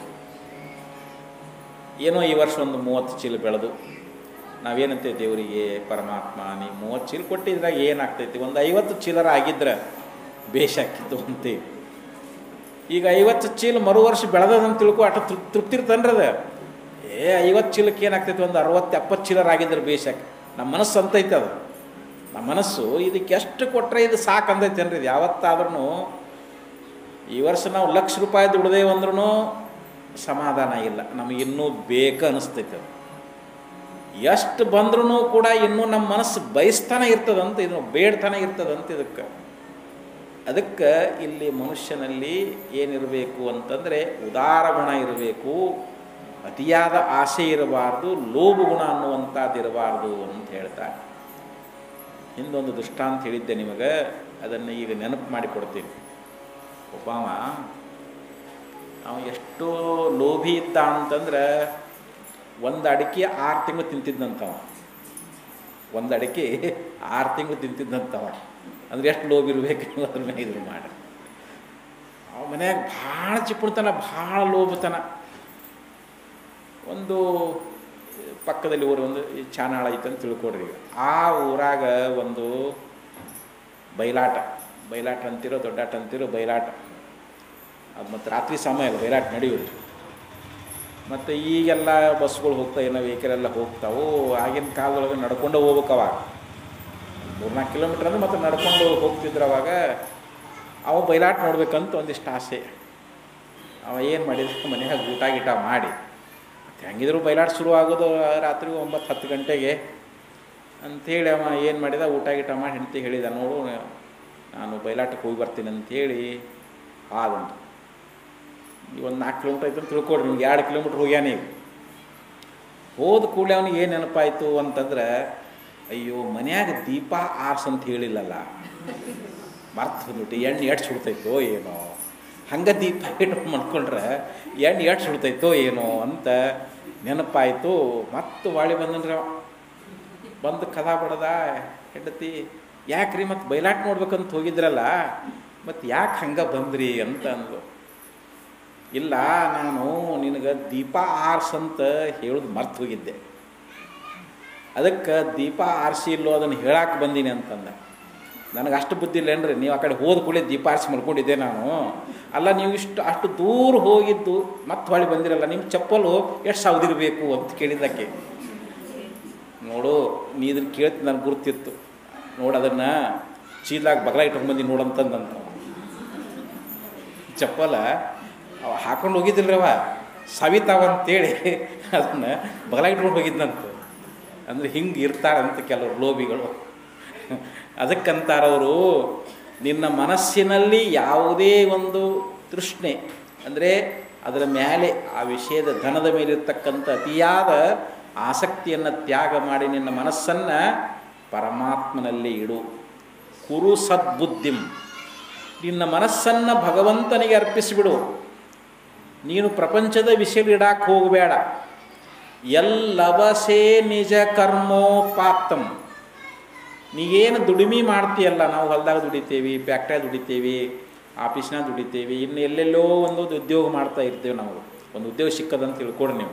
ಏನೋ ಈ ವರ್ಷ ಒಂದು ಮೂವತ್ತು ಚೀಲ ಬೆಳೆದು ನಾವೇನಂತೆ ದೇವರಿಗೆ ಪರಮಾತ್ಮ ನೀ ಮೂವತ್ತು ಚೀಲ ಕೊಟ್ಟಿದ್ರಾಗ ಏನಾಗ್ತೈತಿ ಒಂದು ಐವತ್ತು ಚೀಲರ ಆಗಿದ್ರೆ ಬೇಷಾಕಿತ್ತು ಅಂತೀವಿ ಈಗ ಐವತ್ತು ಚೀಲ ಮರು ವರ್ಷ ಬೆಳೆದಂತ ತಿಳ್ಕೊ ಅಟ ತೃಪ್ ತೃಪ್ತಿ ಇರ್ತನ್ರದ ಏ ಐವತ್ತು ಚೀಲಕ್ಕೆ ಏನಾಗ್ತೈತಿ ಒಂದು ಅರವತ್ತು ಎಪ್ಪತ್ತು ಚೀಲರ ಆಗಿದ್ರೆ ಬೇಷಾಕ್ ನಮ್ಮ ಮನಸ್ಸು ಅಂತೈತೆ ಅದು ನಮ್ಮ ಮನಸ್ಸು ಇದಕ್ಕೆ ಎಷ್ಟು ಕೊಟ್ಟರೆ ಇದು ಸಾಕು ಅಂದೈತೆ ಅನ್ರಿ ಇದು ಯಾವತ್ತಾದ್ರೂ ಈ ವರ್ಷ ನಾವು ಲಕ್ಷ ರೂಪಾಯಿ ದುಡ್ದೇವು ಅಂದ್ರೂ ಸಮಾಧಾನ ಇಲ್ಲ ನಮಗೆ ಇನ್ನೂ ಬೇಕು ಅನಿಸ್ತೈತೆ ಅದು ಎಷ್ಟು ಬಂದ್ರೂ ಕೂಡ ಇನ್ನೂ ನಮ್ಮ ಮನಸ್ಸು ಬಯಸ್ತಾನೆ ಇರ್ತದಂತ ಇದು ಬೇಡ್ತಾನೆ ಇರ್ತದಂತ ಇದಕ್ಕೆ ಅದಕ್ಕೆ ಇಲ್ಲಿ ಮನುಷ್ಯನಲ್ಲಿ ಏನಿರಬೇಕು ಅಂತಂದರೆ ಉದಾರ ಗುಣ ಇರಬೇಕು ಅತಿಯಾದ ಆಸೆ ಇರಬಾರ್ದು ಲೋಭ ಗುಣ ಅನ್ನುವಂಥದ್ದು ಇರಬಾರ್ದು ಅಂತ ಹೇಳ್ತಾರೆ ಹಿಂದೊಂದು ದೃಷ್ಟಾಂತ ಹೇಳಿದ್ದೆ ನಿಮಗೆ ಅದನ್ನು ಈಗ ನೆನಪು ಮಾಡಿಕೊಡ್ತೀನಿ ಒಬ್ಬವ ಅವ ಎಷ್ಟೋ ಲೋಭಿ ಇದ್ದ ಅಂತಂದ್ರೆ ಒಂದು ಅಡಿಕೆ ಆರು ತಿಂಗಳು ತಿಂತಿದ್ದಂತವ ಒಂದು ಅಡಿಕೆ ಆರು ತಿಂಗಳು ತಿಂತಿದ್ದಂತವ ಅಂದ್ರೆ ಎಷ್ಟು ಲೋಭ ಇರಬೇಕು ನೀವು ಅದ್ರ ಮೇಲೆ ಇದ್ರ ಮಾಡಿ ಅವ ಮನ್ಯಾಗ ಭಾಳ ಚಿಪ್ಪುಡ್ತನ ಭಾಳ ಲೋಭತನ ಒಂದು ಪಕ್ಕದಲ್ಲಿ ಊರು ಒಂದು ಈ ಚಾನಾಳ ಐತೆ ಅಂತ ತಿಳ್ಕೊಡ್ರಿ ಈಗ ಆ ಊರಾಗ ಒಂದು ಬಯಲಾಟ ಬಯಲಾಟ ಅಂತಿರೋ ದೊಡ್ಡಾಟ ಅಂತಿರೋ ಬಯಲಾಟ ಅದು ಮತ್ತು ರಾತ್ರಿ ಸಮಯ ಅಲ್ಲ ಬಯಲಾಟ ನಡೆಯೋದು ಮತ್ತು ಈಗೆಲ್ಲ ಬಸ್ಗಳು ಹೋಗ್ತಾ ಏನೋ ವೆಹಿಕಲ್ ಎಲ್ಲ ಹೋಗ್ತಾವು ಆಗಿನ ಕಾಲದೊಳಗೆ ನಡ್ಕೊಂಡು ಹೋಗ್ಬೇಕು ಅವಾಗ ಮೂರ್ನಾಲ್ಕು ಕಿಲೋಮೀಟ್ರ್ ಅಂದ್ರೆ ಮತ್ತೆ ನಡ್ಕೊಂಡು ಹೋಗ್ತಿದ್ರು ಅವಾಗ ಅವ ಬಯಲಾಟ ನೋಡ್ಬೇಕಂತ ಒಂದಿಷ್ಟು ಆಸೆ ಅವ ಏನು ಮಾಡಿದ ಮನ್ಯಾಗ ಊಟ ಗೀಟ ಮಾಡಿ ಮತ್ತು ಹೆಂಗಿದ್ರು ಬಯಲಾಟ ಶುರು ಆಗೋದು ರಾತ್ರಿ ಒಂಬತ್ತು ಹತ್ತು ಗಂಟೆಗೆ ಅಂಥೇಳಿ ಅವ ಏನು ಮಾಡಿದ ಊಟ ಗೀಟ ಮಾಡಿ ಹೆಂಡತಿ ಹೇಳಿದ ನೋಡು ನಾನು ಬಯಲಾಟಕ್ಕೆ ಹೋಗಿ ಬರ್ತೀನಿ ಅಂಥೇಳಿ ಆದಂತು ಈ ಒಂದು ನಾಲ್ಕು ಕಿಲೋಮೀಟ್ರ್ ಐತೆ ಅಂತ ತಿಳ್ಕೊಡ್ರಿ ನಿಮ್ಗೆ ಎರಡು ಕಿಲೋಮೀಟ್ರ್ ಹೋಗ್ಯಾನ ಈಗ ಹೋದ ಕೂಡಲೇ ಅವನಿಗೆ ಏನು ನೆನಪಾಯಿತು ಅಂತಂದ್ರೆ ಅಯ್ಯೋ ಮನ್ಯಾಗ ದೀಪ ಆರ್ಸ್ ಅಂತ ಹೇಳಿಲ್ಲಲ್ಲ ಮರ್ತು ಬಂದ್ಬಿಟ್ಟು ಎಣ್ಣೆ ಎಷ್ಟು ಸುಡ್ತೈತೋ ಏನೋ ಹಂಗೆ ದೀಪ ಇಟ್ಟು ಮಾಡ್ಕೊಂಡ್ರೆ ಎಣ್ಣೆ ಎಷ್ಟು ಸುಡ್ತೈತೋ ಏನೋ ಅಂತ ನೆನಪಾಯಿತು ಮತ್ತು ವಾಳಿ ಬಂದನ್ರಿ ಅವ ಬಂದು ಕದ ಬಡದ ಹೆಂಡತಿ ಯಾಕ್ರಿ ಮತ್ತು ಬಯಲಾಟ ನೋಡ್ಬೇಕಂತ ಹೋಗಿದ್ರಲ್ಲ ಮತ್ತು ಯಾಕೆ ಹಂಗೆ ಬಂದ್ರಿ ಅಂತ ಅಂದ್ಲು ಇಲ್ಲ ನಾನು ನಿನಗೆ ದೀಪ ಆರ್ಸ್ ಅಂತ ಹೇಳೋದು ಮರ್ತು ಹೋಗಿದ್ದೆ ಅದಕ್ಕೆ ದೀಪ ಆರಿಸಿ ಇಲ್ಲೋ ಅದನ್ನು ಹೇಳಕ್ಕೆ ಬಂದೀನಿ ಅಂತಂದ ನನಗೆ ಅಷ್ಟು ಬುದ್ಧಿ ಇಲ್ಲೇನ್ರಿ ನೀವು ಆ ಕಡೆ ಹೋದ ಕೂಡಲೇ ದೀಪ ಆರಿಸಿ ಮಲ್ಕೊಂಡಿದ್ದೆ ನಾನು ಅಲ್ಲ ನೀವು ಇಷ್ಟು ಅಷ್ಟು ದೂರ ಹೋಗಿದ್ದು ಮತ್ತೆ ಹೊಳಿ ಬಂದಿರಲ್ಲ ನಿಮ್ಮ ಚಪ್ಪಲು ಎಷ್ಟು ಸೌದಿರಬೇಕು ಅಂತ ಕೇಳಿದ್ದಕ್ಕೆ ನೋಡು ನೀ ಇದನ್ನು ಕೇಳ್ತಿ ನನಗೆ ಗುರ್ತಿತ್ತು ನೋಡು ಅದನ್ನು ಚೀಲಾಗ ಬಗಲ ಇಟ್ಕೊಂಡು ಬಂದು ನೋಡಂತಂದಂತ ಚಪ್ಪಲ ಅವ ಹಾಕೊಂಡು ಹೋಗಿದ್ದಿಲ್ರಿ ಅವ ಸವಿತಾವ ಅಂತೇಳಿ ಅದನ್ನು ಬಗಲ ಇಟ್ಕೊಂಡು ಹೋಗಿದ್ನಂತ ಅಂದರೆ ಹಿಂಗೆ ಇರ್ತಾರಂತ ಕೆಲವರು ಲೋಭಿಗಳು ಅದಕ್ಕಂತಾರವರು ನಿನ್ನ ಮನಸ್ಸಿನಲ್ಲಿ ಯಾವುದೇ ಒಂದು ತೃಷ್ಣೆ ಅಂದರೆ ಅದರ ಮೇಲೆ ಆ ವಿಷಯದ ಧನದ ಮೇಲಿರ್ತಕ್ಕಂಥ ಅತಿಯಾದ ಆಸಕ್ತಿಯನ್ನು ತ್ಯಾಗ ಮಾಡಿ ನಿನ್ನ ಮನಸ್ಸನ್ನು ಪರಮಾತ್ಮನಲ್ಲಿ ಇಡು ಕುರು ಸದ್ಬುದ್ಧಿಂ ನಿನ್ನ ಮನಸ್ಸನ್ನು ಭಗವಂತನಿಗೆ ಅರ್ಪಿಸಿಬಿಡು ನೀನು ಪ್ರಪಂಚದ ವಿಷಯಲಿಡಕ್ಕೆ ಹೋಗಬೇಡ ಎಲ್ಲವಸೇ ನಿಜ ಕರ್ಮೋಪಾತ್ತಂ ನೀಗೇನು ದುಡಿಮೆ ಮಾಡ್ತೀಯಲ್ಲ ನಾವು ಹೊಲದಾಗ ದುಡಿತೇವಿ ಫ್ಯಾಕ್ಟ್ರಿಯಾಗ ದುಡಿತೇವಿ ಆಫೀಸ್ನಾಗ ದುಡಿತೇವಿ ಇನ್ನು ಎಲ್ಲೆಲ್ಲೋ ಒಂದು ಉದ್ಯೋಗ ಮಾಡ್ತಾ ಇರ್ತೇವೆ ನಾವು ಒಂದು ಉದ್ಯೋಗ ಸಿಕ್ಕದಂತ ತಿಳ್ಕೊಡಿ ನೀವು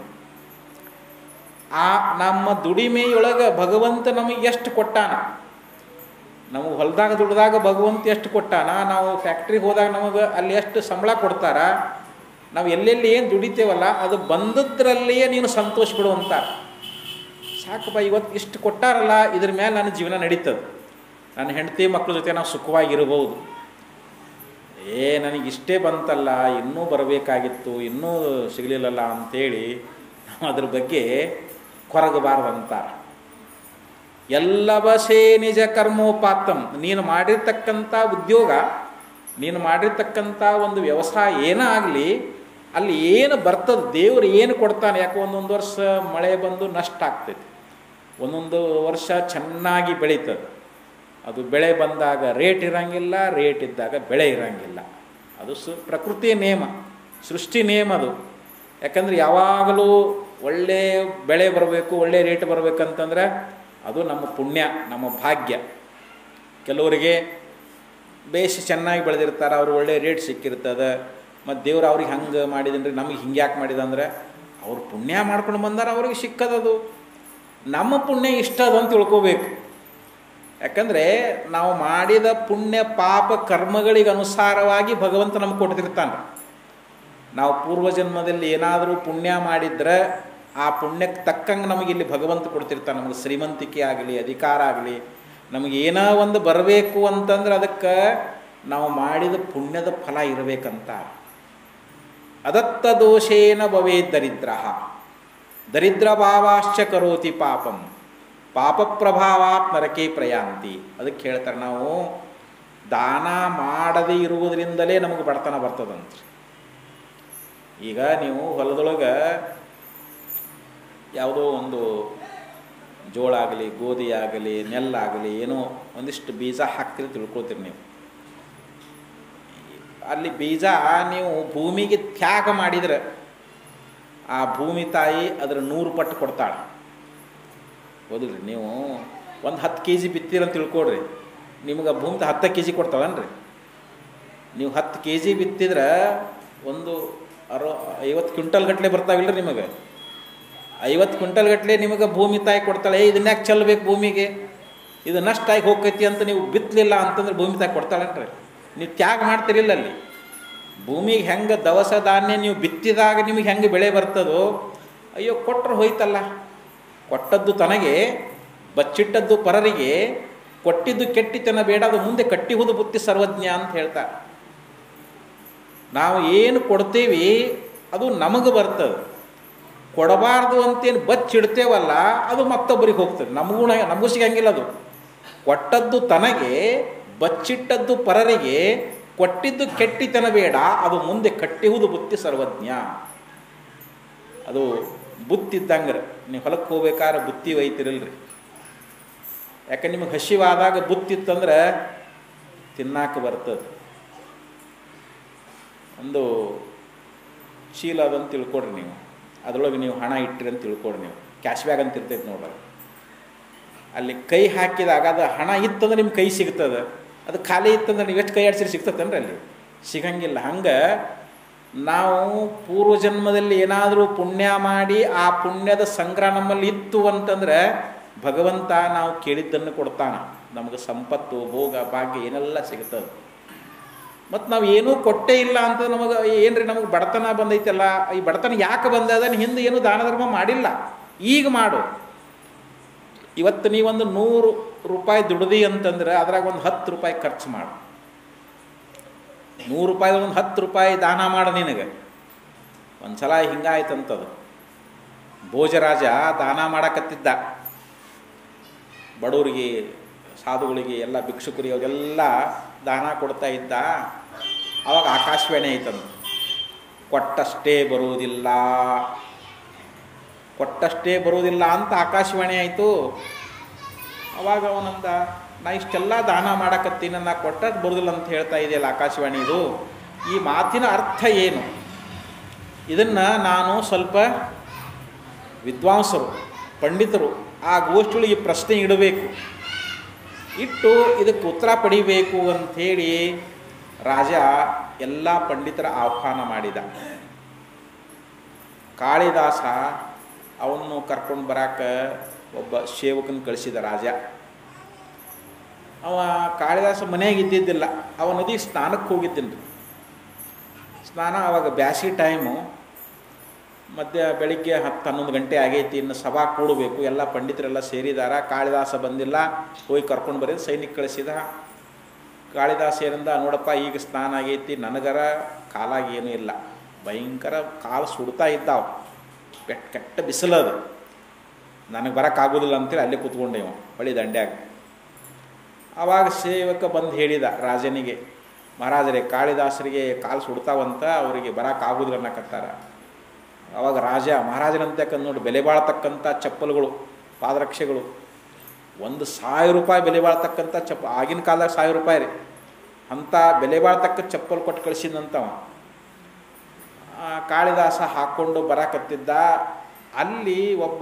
ಆ ನಮ್ಮ ದುಡಿಮೆಯೊಳಗೆ ಭಗವಂತ ನಮಗೆ ಎಷ್ಟು ಕೊಟ್ಟಾನ ನಮಗೆ ಹೊಲದಾಗ ದುಡ್ದಾಗ ಭಗವಂತ ಎಷ್ಟು ಕೊಟ್ಟಾನ ನಾವು ಫ್ಯಾಕ್ಟ್ರಿಗೆ ಹೋದಾಗ ನಮಗೆ ಅಲ್ಲಿ ಎಷ್ಟು ಸಂಬಳ ಕೊಡ್ತಾರ ನಾವು ಎಲ್ಲೆಲ್ಲಿ ಏನು ದುಡಿತೇವಲ್ಲ ಅದು ಬಂದದ್ರಲ್ಲಿಯೇ ನೀನು ಸಂತೋಷ ಬಿಡು ಅಂತಾರೆ ಸಾಕಪ್ಪ ಇವತ್ತು ಇಷ್ಟು ಕೊಟ್ಟಾರಲ್ಲ ಇದ್ರ ಮೇಲೆ ನನ್ನ ಜೀವನ ನಡೀತದೆ ನನ್ನ ಹೆಂಡತಿ ಮಕ್ಕಳ ಜೊತೆ ನಾವು ಸುಖವಾಗಿರಬಹುದು ಏ ನನಗೆ ಇಷ್ಟೇ ಬಂತಲ್ಲ ಇನ್ನೂ ಬರಬೇಕಾಗಿತ್ತು ಇನ್ನೂ ಸಿಗಲಿಲ್ಲಲ್ಲ ಅಂಥೇಳಿ ನಾವು ಅದ್ರ ಬಗ್ಗೆ ಕೊರಗಬಾರ್ದಂತಾರೆ ಎಲ್ಲವಸೇ ನಿಜ ಕರ್ಮೋಪಾತ್ತಂ ನೀನು ಮಾಡಿರ್ತಕ್ಕಂಥ ಉದ್ಯೋಗ ನೀನು ಮಾಡಿರ್ತಕ್ಕಂಥ ಒಂದು ವ್ಯವಸಾಯ ಏನೇ ಆಗಲಿ ಅಲ್ಲಿ ಏನು ಬರ್ತದೆ ದೇವರು ಏನು ಕೊಡ್ತಾನೆ ಯಾಕೆ ಒಂದೊಂದು ವರ್ಷ ಮಳೆ ಬಂದು ನಷ್ಟ ಆಗ್ತೈತಿ ಒಂದೊಂದು ವರ್ಷ ಚೆನ್ನಾಗಿ ಬೆಳೀತದೆ ಅದು ಬೆಳೆ ಬಂದಾಗ ರೇಟ್ ಇರಂಗಿಲ್ಲ ರೇಟ್ ಇದ್ದಾಗ ಬೆಳೆ ಇರಂಗಿಲ್ಲ ಅದು ಸು ಪ್ರಕೃತಿಯ ನಿಯಮ ಸೃಷ್ಟಿ ನಿಯಮ ಅದು ಯಾಕಂದ್ರೆ ಯಾವಾಗಲೂ ಒಳ್ಳೆ ಬೆಳೆ ಬರಬೇಕು ಒಳ್ಳೆ ರೇಟ್ ಬರಬೇಕಂತಂದ್ರೆ ಅದು ನಮ್ಮ ಪುಣ್ಯ ನಮ್ಮ ಭಾಗ್ಯ ಕೆಲವರಿಗೆ ಬೇಷ್ ಚೆನ್ನಾಗಿ ಬೆಳೆದಿರ್ತಾರೆ ಅವ್ರು ಒಳ್ಳೆ ರೇಟ್ ಸಿಕ್ಕಿರ್ತದೆ ಮತ್ತು ದೇವ್ರು ಅವ್ರಿಗೆ ಹಂಗೆ ಮಾಡಿದನ್ರಿ ನಮಗೆ ಹಿಂಗೆ ಯಾಕೆ ಮಾಡಿದ ಅಂದ್ರೆ ಅವ್ರು ಪುಣ್ಯ ಮಾಡ್ಕೊಂಡು ಬಂದಾರ ಅವ್ರಿಗೆ ಸಿಕ್ಕದದು ನಮ್ಮ ಪುಣ್ಯ ಇಷ್ಟ ಅದು ಅಂತ ತಿಳ್ಕೋಬೇಕು ಯಾಕಂದರೆ ನಾವು ಮಾಡಿದ ಪುಣ್ಯ ಪಾಪ ಕರ್ಮಗಳಿಗೆ ಅನುಸಾರವಾಗಿ ಭಗವಂತ ನಮ್ಗೆ ಕೊಡ್ತಿರ್ತಾನೆ ನಾವು ಪೂರ್ವಜನ್ಮದಲ್ಲಿ ಏನಾದರೂ ಪುಣ್ಯ ಮಾಡಿದ್ರೆ ಆ ಪುಣ್ಯಕ್ಕೆ ತಕ್ಕಂಗೆ ನಮಗೆ ಇಲ್ಲಿ ಭಗವಂತ ಕೊಡ್ತಿರ್ತಾನೆ ನಮಗೆ ಶ್ರೀಮಂತಿಕೆ ಆಗಲಿ ಅಧಿಕಾರ ಆಗಲಿ ನಮಗೆ ಏನೋ ಒಂದು ಬರಬೇಕು ಅಂತಂದ್ರೆ ಅದಕ್ಕೆ ನಾವು ಮಾಡಿದ ಪುಣ್ಯದ ಫಲ ಇರಬೇಕಂತ ಅದತ್ತ ದೋಷೇನ ಭವೇ ದರಿದ್ರ ದರಿದ್ರ ಭಾವಾಶ್ಚ ಕರೋತಿ ಪಾಪಂ ಪಾಪ ಪ್ರಭಾವಾತ್ ನರಕೆ ಪ್ರಯಾಂತಿ ಅದಕ್ಕೆ ಹೇಳ್ತಾರೆ ನಾವು ದಾನ ಮಾಡದೇ ಇರುವುದರಿಂದಲೇ ನಮಗೆ ಬಡತನ ಬರ್ತದಂತ್ರಿ ಈಗ ನೀವು ಹೊಲದೊಳಗೆ ಯಾವುದೋ ಒಂದು ಜೋಳ ಆಗಲಿ ಗೋಧಿ ಆಗಲಿ ನೆಲ್ಲಾಗಲಿ ಏನೋ ಒಂದಿಷ್ಟು ಬೀಜ ಹಾಕ್ತೀರಿ ತಿಳ್ಕೊಳ್ತೀರಿ ನೀವು ಅಲ್ಲಿ ಬೀಜ ನೀವು ಭೂಮಿಗೆ ತ್ಯಾಗ ಮಾಡಿದ್ರೆ ಆ ಭೂಮಿ ತಾಯಿ ಅದರ ನೂರು ಪಟ್ಟು ಕೊಡ್ತಾಳೆ ಹೌದಿಲ್ರಿ ನೀವು ಒಂದು ಹತ್ತು ಕೆ ಜಿ ಬಿತ್ತೀರಂತ ತಿಳ್ಕೊಡ್ರಿ ನಿಮ್ಗೆ ಭೂಮಿದ ಹತ್ತು ಕೆ ಜಿ ಕೊಡ್ತಾವನ್ರಿ ನೀವು ಹತ್ತು ಕೆ ಜಿ ಬಿತ್ತಿದ್ರೆ ಒಂದು ಅರೋ ಐವತ್ತು ಕ್ವಿಂಟಲ್ ಗಟ್ಟಲೆ ಬರ್ತಾವಿಲ್ರಿ ನಿಮಗೆ ಐವತ್ತು ಕ್ವಿಂಟಲ್ ಗಟ್ಟಲೆ ನಿಮಗೆ ಭೂಮಿ ತಾಯಿ ಕೊಡ್ತಾಳೆ "ಏ, ಇದನ್ನ ಯಾಕೆ ಚೆಲ್ಲಬೇಕು ಭೂಮಿಗೆ ಇದು ನಷ್ಟ ಆಗಿ ಹೋಗ್ತೈತಿ ಅಂತ ನೀವು ಬಿತ್ತಲಿಲ್ಲ ಅಂತಂದ್ರೆ ಭೂಮಿ ತಾಯಿ ಕೊಡ್ತಾಳನ್ರಿ ನೀವು ತ್ಯಾಗ ಮಾಡ್ತಿರಿಲ್ಲ ಅಲ್ಲಿ ಭೂಮಿಗೆ ಹೆಂಗೆ ದವಸ ಧಾನ್ಯ ನೀವು ಬಿತ್ತಿದಾಗ ನಿಮಗೆ ಹೆಂಗೆ ಬೆಳೆ ಬರ್ತದೋ ಅಯ್ಯೋ ಕೊಟ್ಟರು ಹೋಯ್ತಲ್ಲ ಕೊಟ್ಟದ್ದು ತನಗೆ ಬಚ್ಚಿಟ್ಟದ್ದು ಪರರಿಗೆ ಕೊಟ್ಟಿದ್ದು ಕೆಟ್ಟಿತನ ಬೇಡ ಅದು ಮುಂದೆ ಕಟ್ಟಿಹುದು ಬುತ್ತಿ ಸರ್ವಜ್ಞ ಅಂತ ಹೇಳ್ತಾರೆ ನಾವು ಏನು ಕೊಡ್ತೀವಿ ಅದು ನಮಗೆ ಬರ್ತದೆ ಕೊಡಬಾರ್ದು ಅಂತೇನು ಬಚ್ಚಿಡ್ತೇವಲ್ಲ ಅದು ಮತ್ತೊಬ್ಬರಿಗೆ ಹೋಗ್ತದೆ ನಮಗೂ ನಮಗೂ ಸಿಗಂಗಿಲ್ಲ ಅದು ಕೊಟ್ಟದ್ದು ತನಗೆ ಬಚ್ಚಿಟ್ಟದ್ದು ಪರರಿಗೆ ಕೊಟ್ಟಿದ್ದು ಕೆಟ್ಟಿತನ ಬೇಡ ಅದು ಮುಂದೆ ಕಟ್ಟಿಹುದು ಬುತ್ತಿ ಸರ್ವಜ್ಞ ಅದು ಬುತ್ತಿದ್ದಂಗ್ರೆ ನೀವು ಹೊಲಕ್ಕೆ ಹೋಗ್ಬೇಕಾದ್ರೆ ಬುತ್ತಿ ಒಯ್ತಿರಲ್ರಿ ಯಾಕೆ ನಿಮಗೆ ಹಸಿವಾದಾಗ ಬುತ್ತಿತ್ತಂದ್ರೆ ತಿನ್ನಾಕ ಬರ್ತದೆ ಒಂದು ಚೀಲ ಅದಂತ ತಿಳ್ಕೊಡ್ರಿ ನೀವು ಅದರೊಳಗೆ ನೀವು ಹಣ ಇಟ್ಟಿರಿ ಅಂತ ತಿಳ್ಕೊಡ್ರಿ ನೀವು ಕ್ಯಾಶ್ ಬ್ಯಾಗ್ ಅಂತ ಇರ್ತೈತೆ ನೋಡ್ರಿ ಅಲ್ಲಿ ಕೈ ಹಾಕಿದಾಗ ಅದು ಹಣ ಇತ್ತಂದ್ರೆ ನಿಮ್ಮ ಕೈ ಸಿಗ್ತದೆ ಅದು ಖಾಲಿ ಇತ್ತಂದ್ರೆ ನೀವು ಎಷ್ಟು ಕೈ ಆಡಿಸಿರಿ ಸಿಗ್ತದನ್ರಿ ಅಲ್ಲಿ ಸಿಗಂಗಿಲ್ಲ ಹಂಗೆ ನಾವು ಪೂರ್ವಜನ್ಮದಲ್ಲಿ ಏನಾದರೂ ಪುಣ್ಯ ಮಾಡಿ ಆ ಪುಣ್ಯದ ಸಂಗ್ರಹ ನಮ್ಮಲ್ಲಿ ಇತ್ತು ಅಂತಂದ್ರೆ ಭಗವಂತ ನಾವು ಕೇಳಿದ್ದನ್ನು ಕೊಡ್ತಾನೆ ನಮಗೆ ಸಂಪತ್ತು ಭೋಗ ಭಾಗ್ಯ ಏನೆಲ್ಲ ಸಿಗ್ತದೆ ಮತ್ತು ನಾವು ಏನೂ ಕೊಟ್ಟೇ ಇಲ್ಲ ಅಂತ ನಮಗೆ ಏನ್ರಿ ನಮಗೆ ಬಡತನ ಬಂದೈತಲ್ಲ ಈ ಬಡತನ ಯಾಕೆ ಬಂದದ ಹಿಂದೆ ಏನು ದಾನ ಧರ್ಮ ಮಾಡಿಲ್ಲ ಈಗ ಮಾಡು ಇವತ್ತು ನೀವೊಂದು ನೂರು ರೂಪಾಯಿ ದುಡ್ದಿ ಅಂತಂದ್ರೆ ಅದ್ರಾಗ ಒಂದು ಹತ್ತು ರೂಪಾಯಿ ಖರ್ಚು ಮಾಡು ನೂರು ರೂಪಾಯಿ ಒಂದು ಹತ್ತು ರೂಪಾಯಿ ದಾನ ಮಾಡು ನಿನಗೆ ಒಂದು ಸಲ ಹಿಂಗಾಯ್ತಂತದು ಭೋಜರಾಜ ದಾನ ಮಾಡಕತ್ತಿದ್ದ ಬಡವರಿಗೆ ಸಾಧುಗಳಿಗೆ ಎಲ್ಲ ಭಿಕ್ಷುಕರಿಗೆ ಅವರೆಲ್ಲ ದಾನ ಕೊಡ್ತಾ ಇದ್ದ ಅವಾಗ ಆಕಾಶವಾಣಿ ಐತಂತ ಕೊಟ್ಟಷ್ಟೇ ಬರುವುದಿಲ್ಲ ಕೊಟ್ಟಷ್ಟೇ ಬರುವುದಿಲ್ಲ ಅಂತ ಆಕಾಶವಾಣಿ ಆಯಿತು ಅವಾಗ ಅವನಂದ ನಾ ಇಷ್ಟೆಲ್ಲ ದಾನ ಮಾಡಕತ್ತೀನಿ ನಾ ಕೊಟ್ಟದ್ದು ಬರುದಿಲ್ಲ ಅಂತ ಹೇಳ್ತಾ ಇದೆಯಲ್ಲ ಆಕಾಶವಾಣಿ ಇದು ಈ ಮಾತಿನ ಅರ್ಥ ಏನು ಇದನ್ನು ನಾನು ಸ್ವಲ್ಪ ವಿದ್ವಾಂಸರು ಪಂಡಿತರು ಆ ಗೋಷ್ಠಿಗಳಿಗೆ ಪ್ರಶ್ನೆ ಇಡಬೇಕು ಇಟ್ಟು ಇದಕ್ಕೆ ಉತ್ತರ ಪಡಿಬೇಕು ಅಂಥೇಳಿ ರಾಜ ಎಲ್ಲ ಪಂಡಿತರ ಆಹ್ವಾನ ಮಾಡಿದ ಕಾಳಿದಾಸ ಅವನು ಕರ್ಕೊಂಡು ಬರಾಕ ಒಬ್ಬ ಸೇವಕನ ಕಳಿಸಿದ ರಾಜ ಅವ ಕಾಳಿದಾಸ ಮನೆಯಾಗ ಇದ್ದಿದ್ದಿಲ್ಲ ಅವ ನದಿ ಸ್ನಾನಕ್ಕೆ ಹೋಗಿದ್ದೀನಿ ಸ್ನಾನ ಅವಾಗ ಬ್ಯಾಸಿ ಟೈಮು ಮಧ್ಯ ಬೆಳಿಗ್ಗೆ ಹತ್ತು ಹನ್ನೊಂದು ಗಂಟೆ ಆಗೈತಿ ಇನ್ನು ಸಭಾ ಕೂಡಬೇಕು ಎಲ್ಲ ಪಂಡಿತರೆಲ್ಲ ಸೇರಿದಾರ ಕಾಳಿದಾಸ ಬಂದಿಲ್ಲ ಹೋಗಿ ಕರ್ಕೊಂಡು ಬರೀ ಸೈನಿಕ ಕಳಿಸಿದ ಕಾಳಿದಾಸ ಏನಂದ ನೋಡಪ್ಪ ಈಗ ಸ್ನಾನ ಆಗೈತಿ ನನಗರ ಕಾಲಾಗ ಏನೂ ಇಲ್ಲ ಭಯಂಕರ ಕಾಲು ಸುಡ್ತಾ ಇದ್ದಾವ ಕೆಟ್ಟ ಕೆಟ್ಟ ಬಿಸಿಲದು ನನಗೆ ಬರೋಕ್ಕಾಗೋದಿಲ್ಲ ಅಂತೇಳಿ ಅಲ್ಲೇ ಕೂತ್ಕೊಂಡೆ ಇವ ಹೊಳಿ ದಂಡ್ಯಾಗ ಆವಾಗ ಸೇವಕ ಬಂದು ಹೇಳಿದ ರಾಜನಿಗೆ ಮಹಾರಾಜರೇ ಕಾಳಿದಾಸರಿಗೆ ಕಾಲು ಸುಡ್ತಾವಂತ ಅವರಿಗೆ ಬರೋಕ್ಕಾಗೋದಿಲ್ಲ ಅನ್ನಕತ್ತಾರ ಅವಾಗ ರಾಜ ಮಹಾರಾಜನಂತೆ ನೋಡಿ ಬೆಲೆ ಬಾಳ್ತಕ್ಕಂಥ ಚಪ್ಪಲುಗಳು ಪಾದರಕ್ಷೆಗಳು ಒಂದು ಸಾವಿರ ರೂಪಾಯಿ ಬೆಲೆ ಬಾಳ್ತಕ್ಕಂಥ ಚಪ್ಪ ಆಗಿನ ಕಾಲದಾಗ ಸಾವಿರ ರೂಪಾಯಿ ರೀ ಅಂಥ ಬೆಲೆ ಬಾಳ್ತಕ್ಕ ಚಪ್ಪಲ್ ಕೊಟ್ಟು ಕಳಿಸಿದಂತವ ಆ, ಕಾಳಿದಾಸ ಹಾಕ್ಕೊಂಡು ಬರಾಕತ್ತಿದ್ದ ಅಲ್ಲಿ ಒಬ್ಬ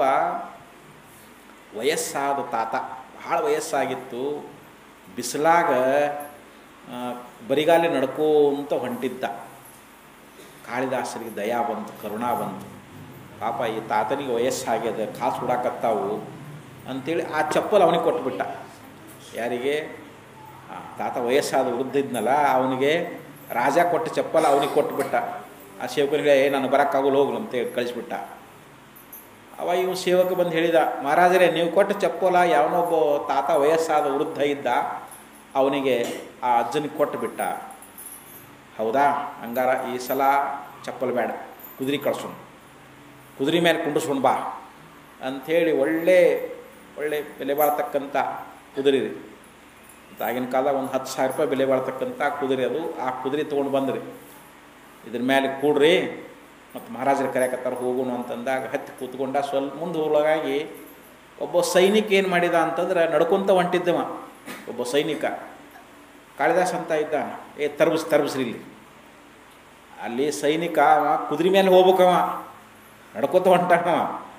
ವಯಸ್ಸಾದ ತಾತ ಭಾಳ ವಯಸ್ಸಾಗಿತ್ತು ಬಿಸಿಲಾಗ ಆ, ಬರಿಗಾಲಿ ನಡ್ಕೋಂತ ಹೊಂಟಿದ್ದ ಕಾಳಿದಾಸರಿಗೆ ದಯಾ ಬಂತು ಕರುಣಾ ಬಂತು ಪಾಪ ಈ ತಾತನಿಗೆ ವಯಸ್ಸಾಗ್ಯದ ಕಾಸು ಹುಡಾಕತ್ತಾವು ಅಂಥೇಳಿ ಆ ಚಪ್ಪಲ್ ಅವನಿಗೆ ಕೊಟ್ಬಿಟ್ಟ ಯಾರಿಗೆ ಆ ತಾತ ವಯಸ್ಸಾದ ವೃದ್ಧ ಇದ್ನಲ್ಲ ಅವನಿಗೆ ರಾಜ ಕೊಟ್ಟ ಚಪ್ಪಲ್ ಅವನಿಗೆ ಕೊಟ್ಬಿಟ್ಟ ಆ ಸೇವಕನಿಗೆ ಏ ನಾನು ಬರೋಕ್ಕಾಗಲ್ಲ ಹೋಗ್ಲು ಅಂತೇಳಿ ಕಳಿಸ್ಬಿಟ್ಟ ಅವ ಇವ್ ಸೇವಕ ಬಂದು ಹೇಳಿದ ಮಹಾರಾಜರೇ ನೀವು ಕೊಟ್ಟ ಚಪ್ಪಲ ಯಾವನೊಬ್ಬ ತಾತ ವಯಸ್ಸಾದ ವೃದ್ಧ ಇದ್ದ ಅವನಿಗೆ ಆ ಅಜ್ಜನಿಗೆ ಕೊಟ್ಟು ಬಿಟ್ಟ ಹೌದಾ ಹಂಗಾರ ಈ ಸಲ ಚಪ್ಪಲ್ ಬೇಡ ಕುದುರೆ ಕಳ್ಸೋಣ ಕುದುರೆ ಮೇಲೆ ಕುಂಡಿಸ್ಕೊಂಡು ಬಾ ಅಂಥೇಳಿ ಒಳ್ಳೆ ಒಳ್ಳೆ ಬೆಲೆ ಬಾಳ್ತಕ್ಕಂಥ ಕುದುರೆ ರೀ ಮತ್ತು ಆಗಿನ ಕಾಲ ಒಂದು ಹತ್ತು ಸಾವಿರ ರೂಪಾಯಿ ಬೆಲೆ ಬಾಳ್ತಕ್ಕಂಥ ಕುದುರೆ ಅದು ಆ ಕುದುರೆ ತೊಗೊಂಡು ಬಂದ್ರಿ ಇದ್ರ ಮೇಲೆ ಕೂಡ್ರಿ ಮತ್ತು ಮಹಾರಾಜರು ಕರೆಯಕತ್ತಾರ ಹೋಗೋಣ ಅಂತಂದಾಗ ಹತ್ತಿ ಕೂತ್ಕೊಂಡ ಸ್ವಲ್ಪ ಮುಂದೆ ಹೋಗೋಗಾಗಿ ಒಬ್ಬ ಸೈನಿಕ ಏನು ಮಾಡಿದ ಅಂತಂದ್ರೆ ನಡ್ಕೊಂತ ಹೊಂಟಿದ್ದವ ಒಬ್ಬ ಸೈನಿಕ ಕಾಳಿದಾಸ್ ಅಂತ ಇದ್ದ ಏ ತರ್ಬಸ್ ತರ್ಬಸ್ರಿ ಇಲ್ಲಿ ಅಲ್ಲಿ ಸೈನಿಕ ಅವ ಕುದುರೆ ಮೇಲೆ ಹೋಗ್ಬೇಕವ ನಡ್ಕೊತ ಹೊಂಟಾನವ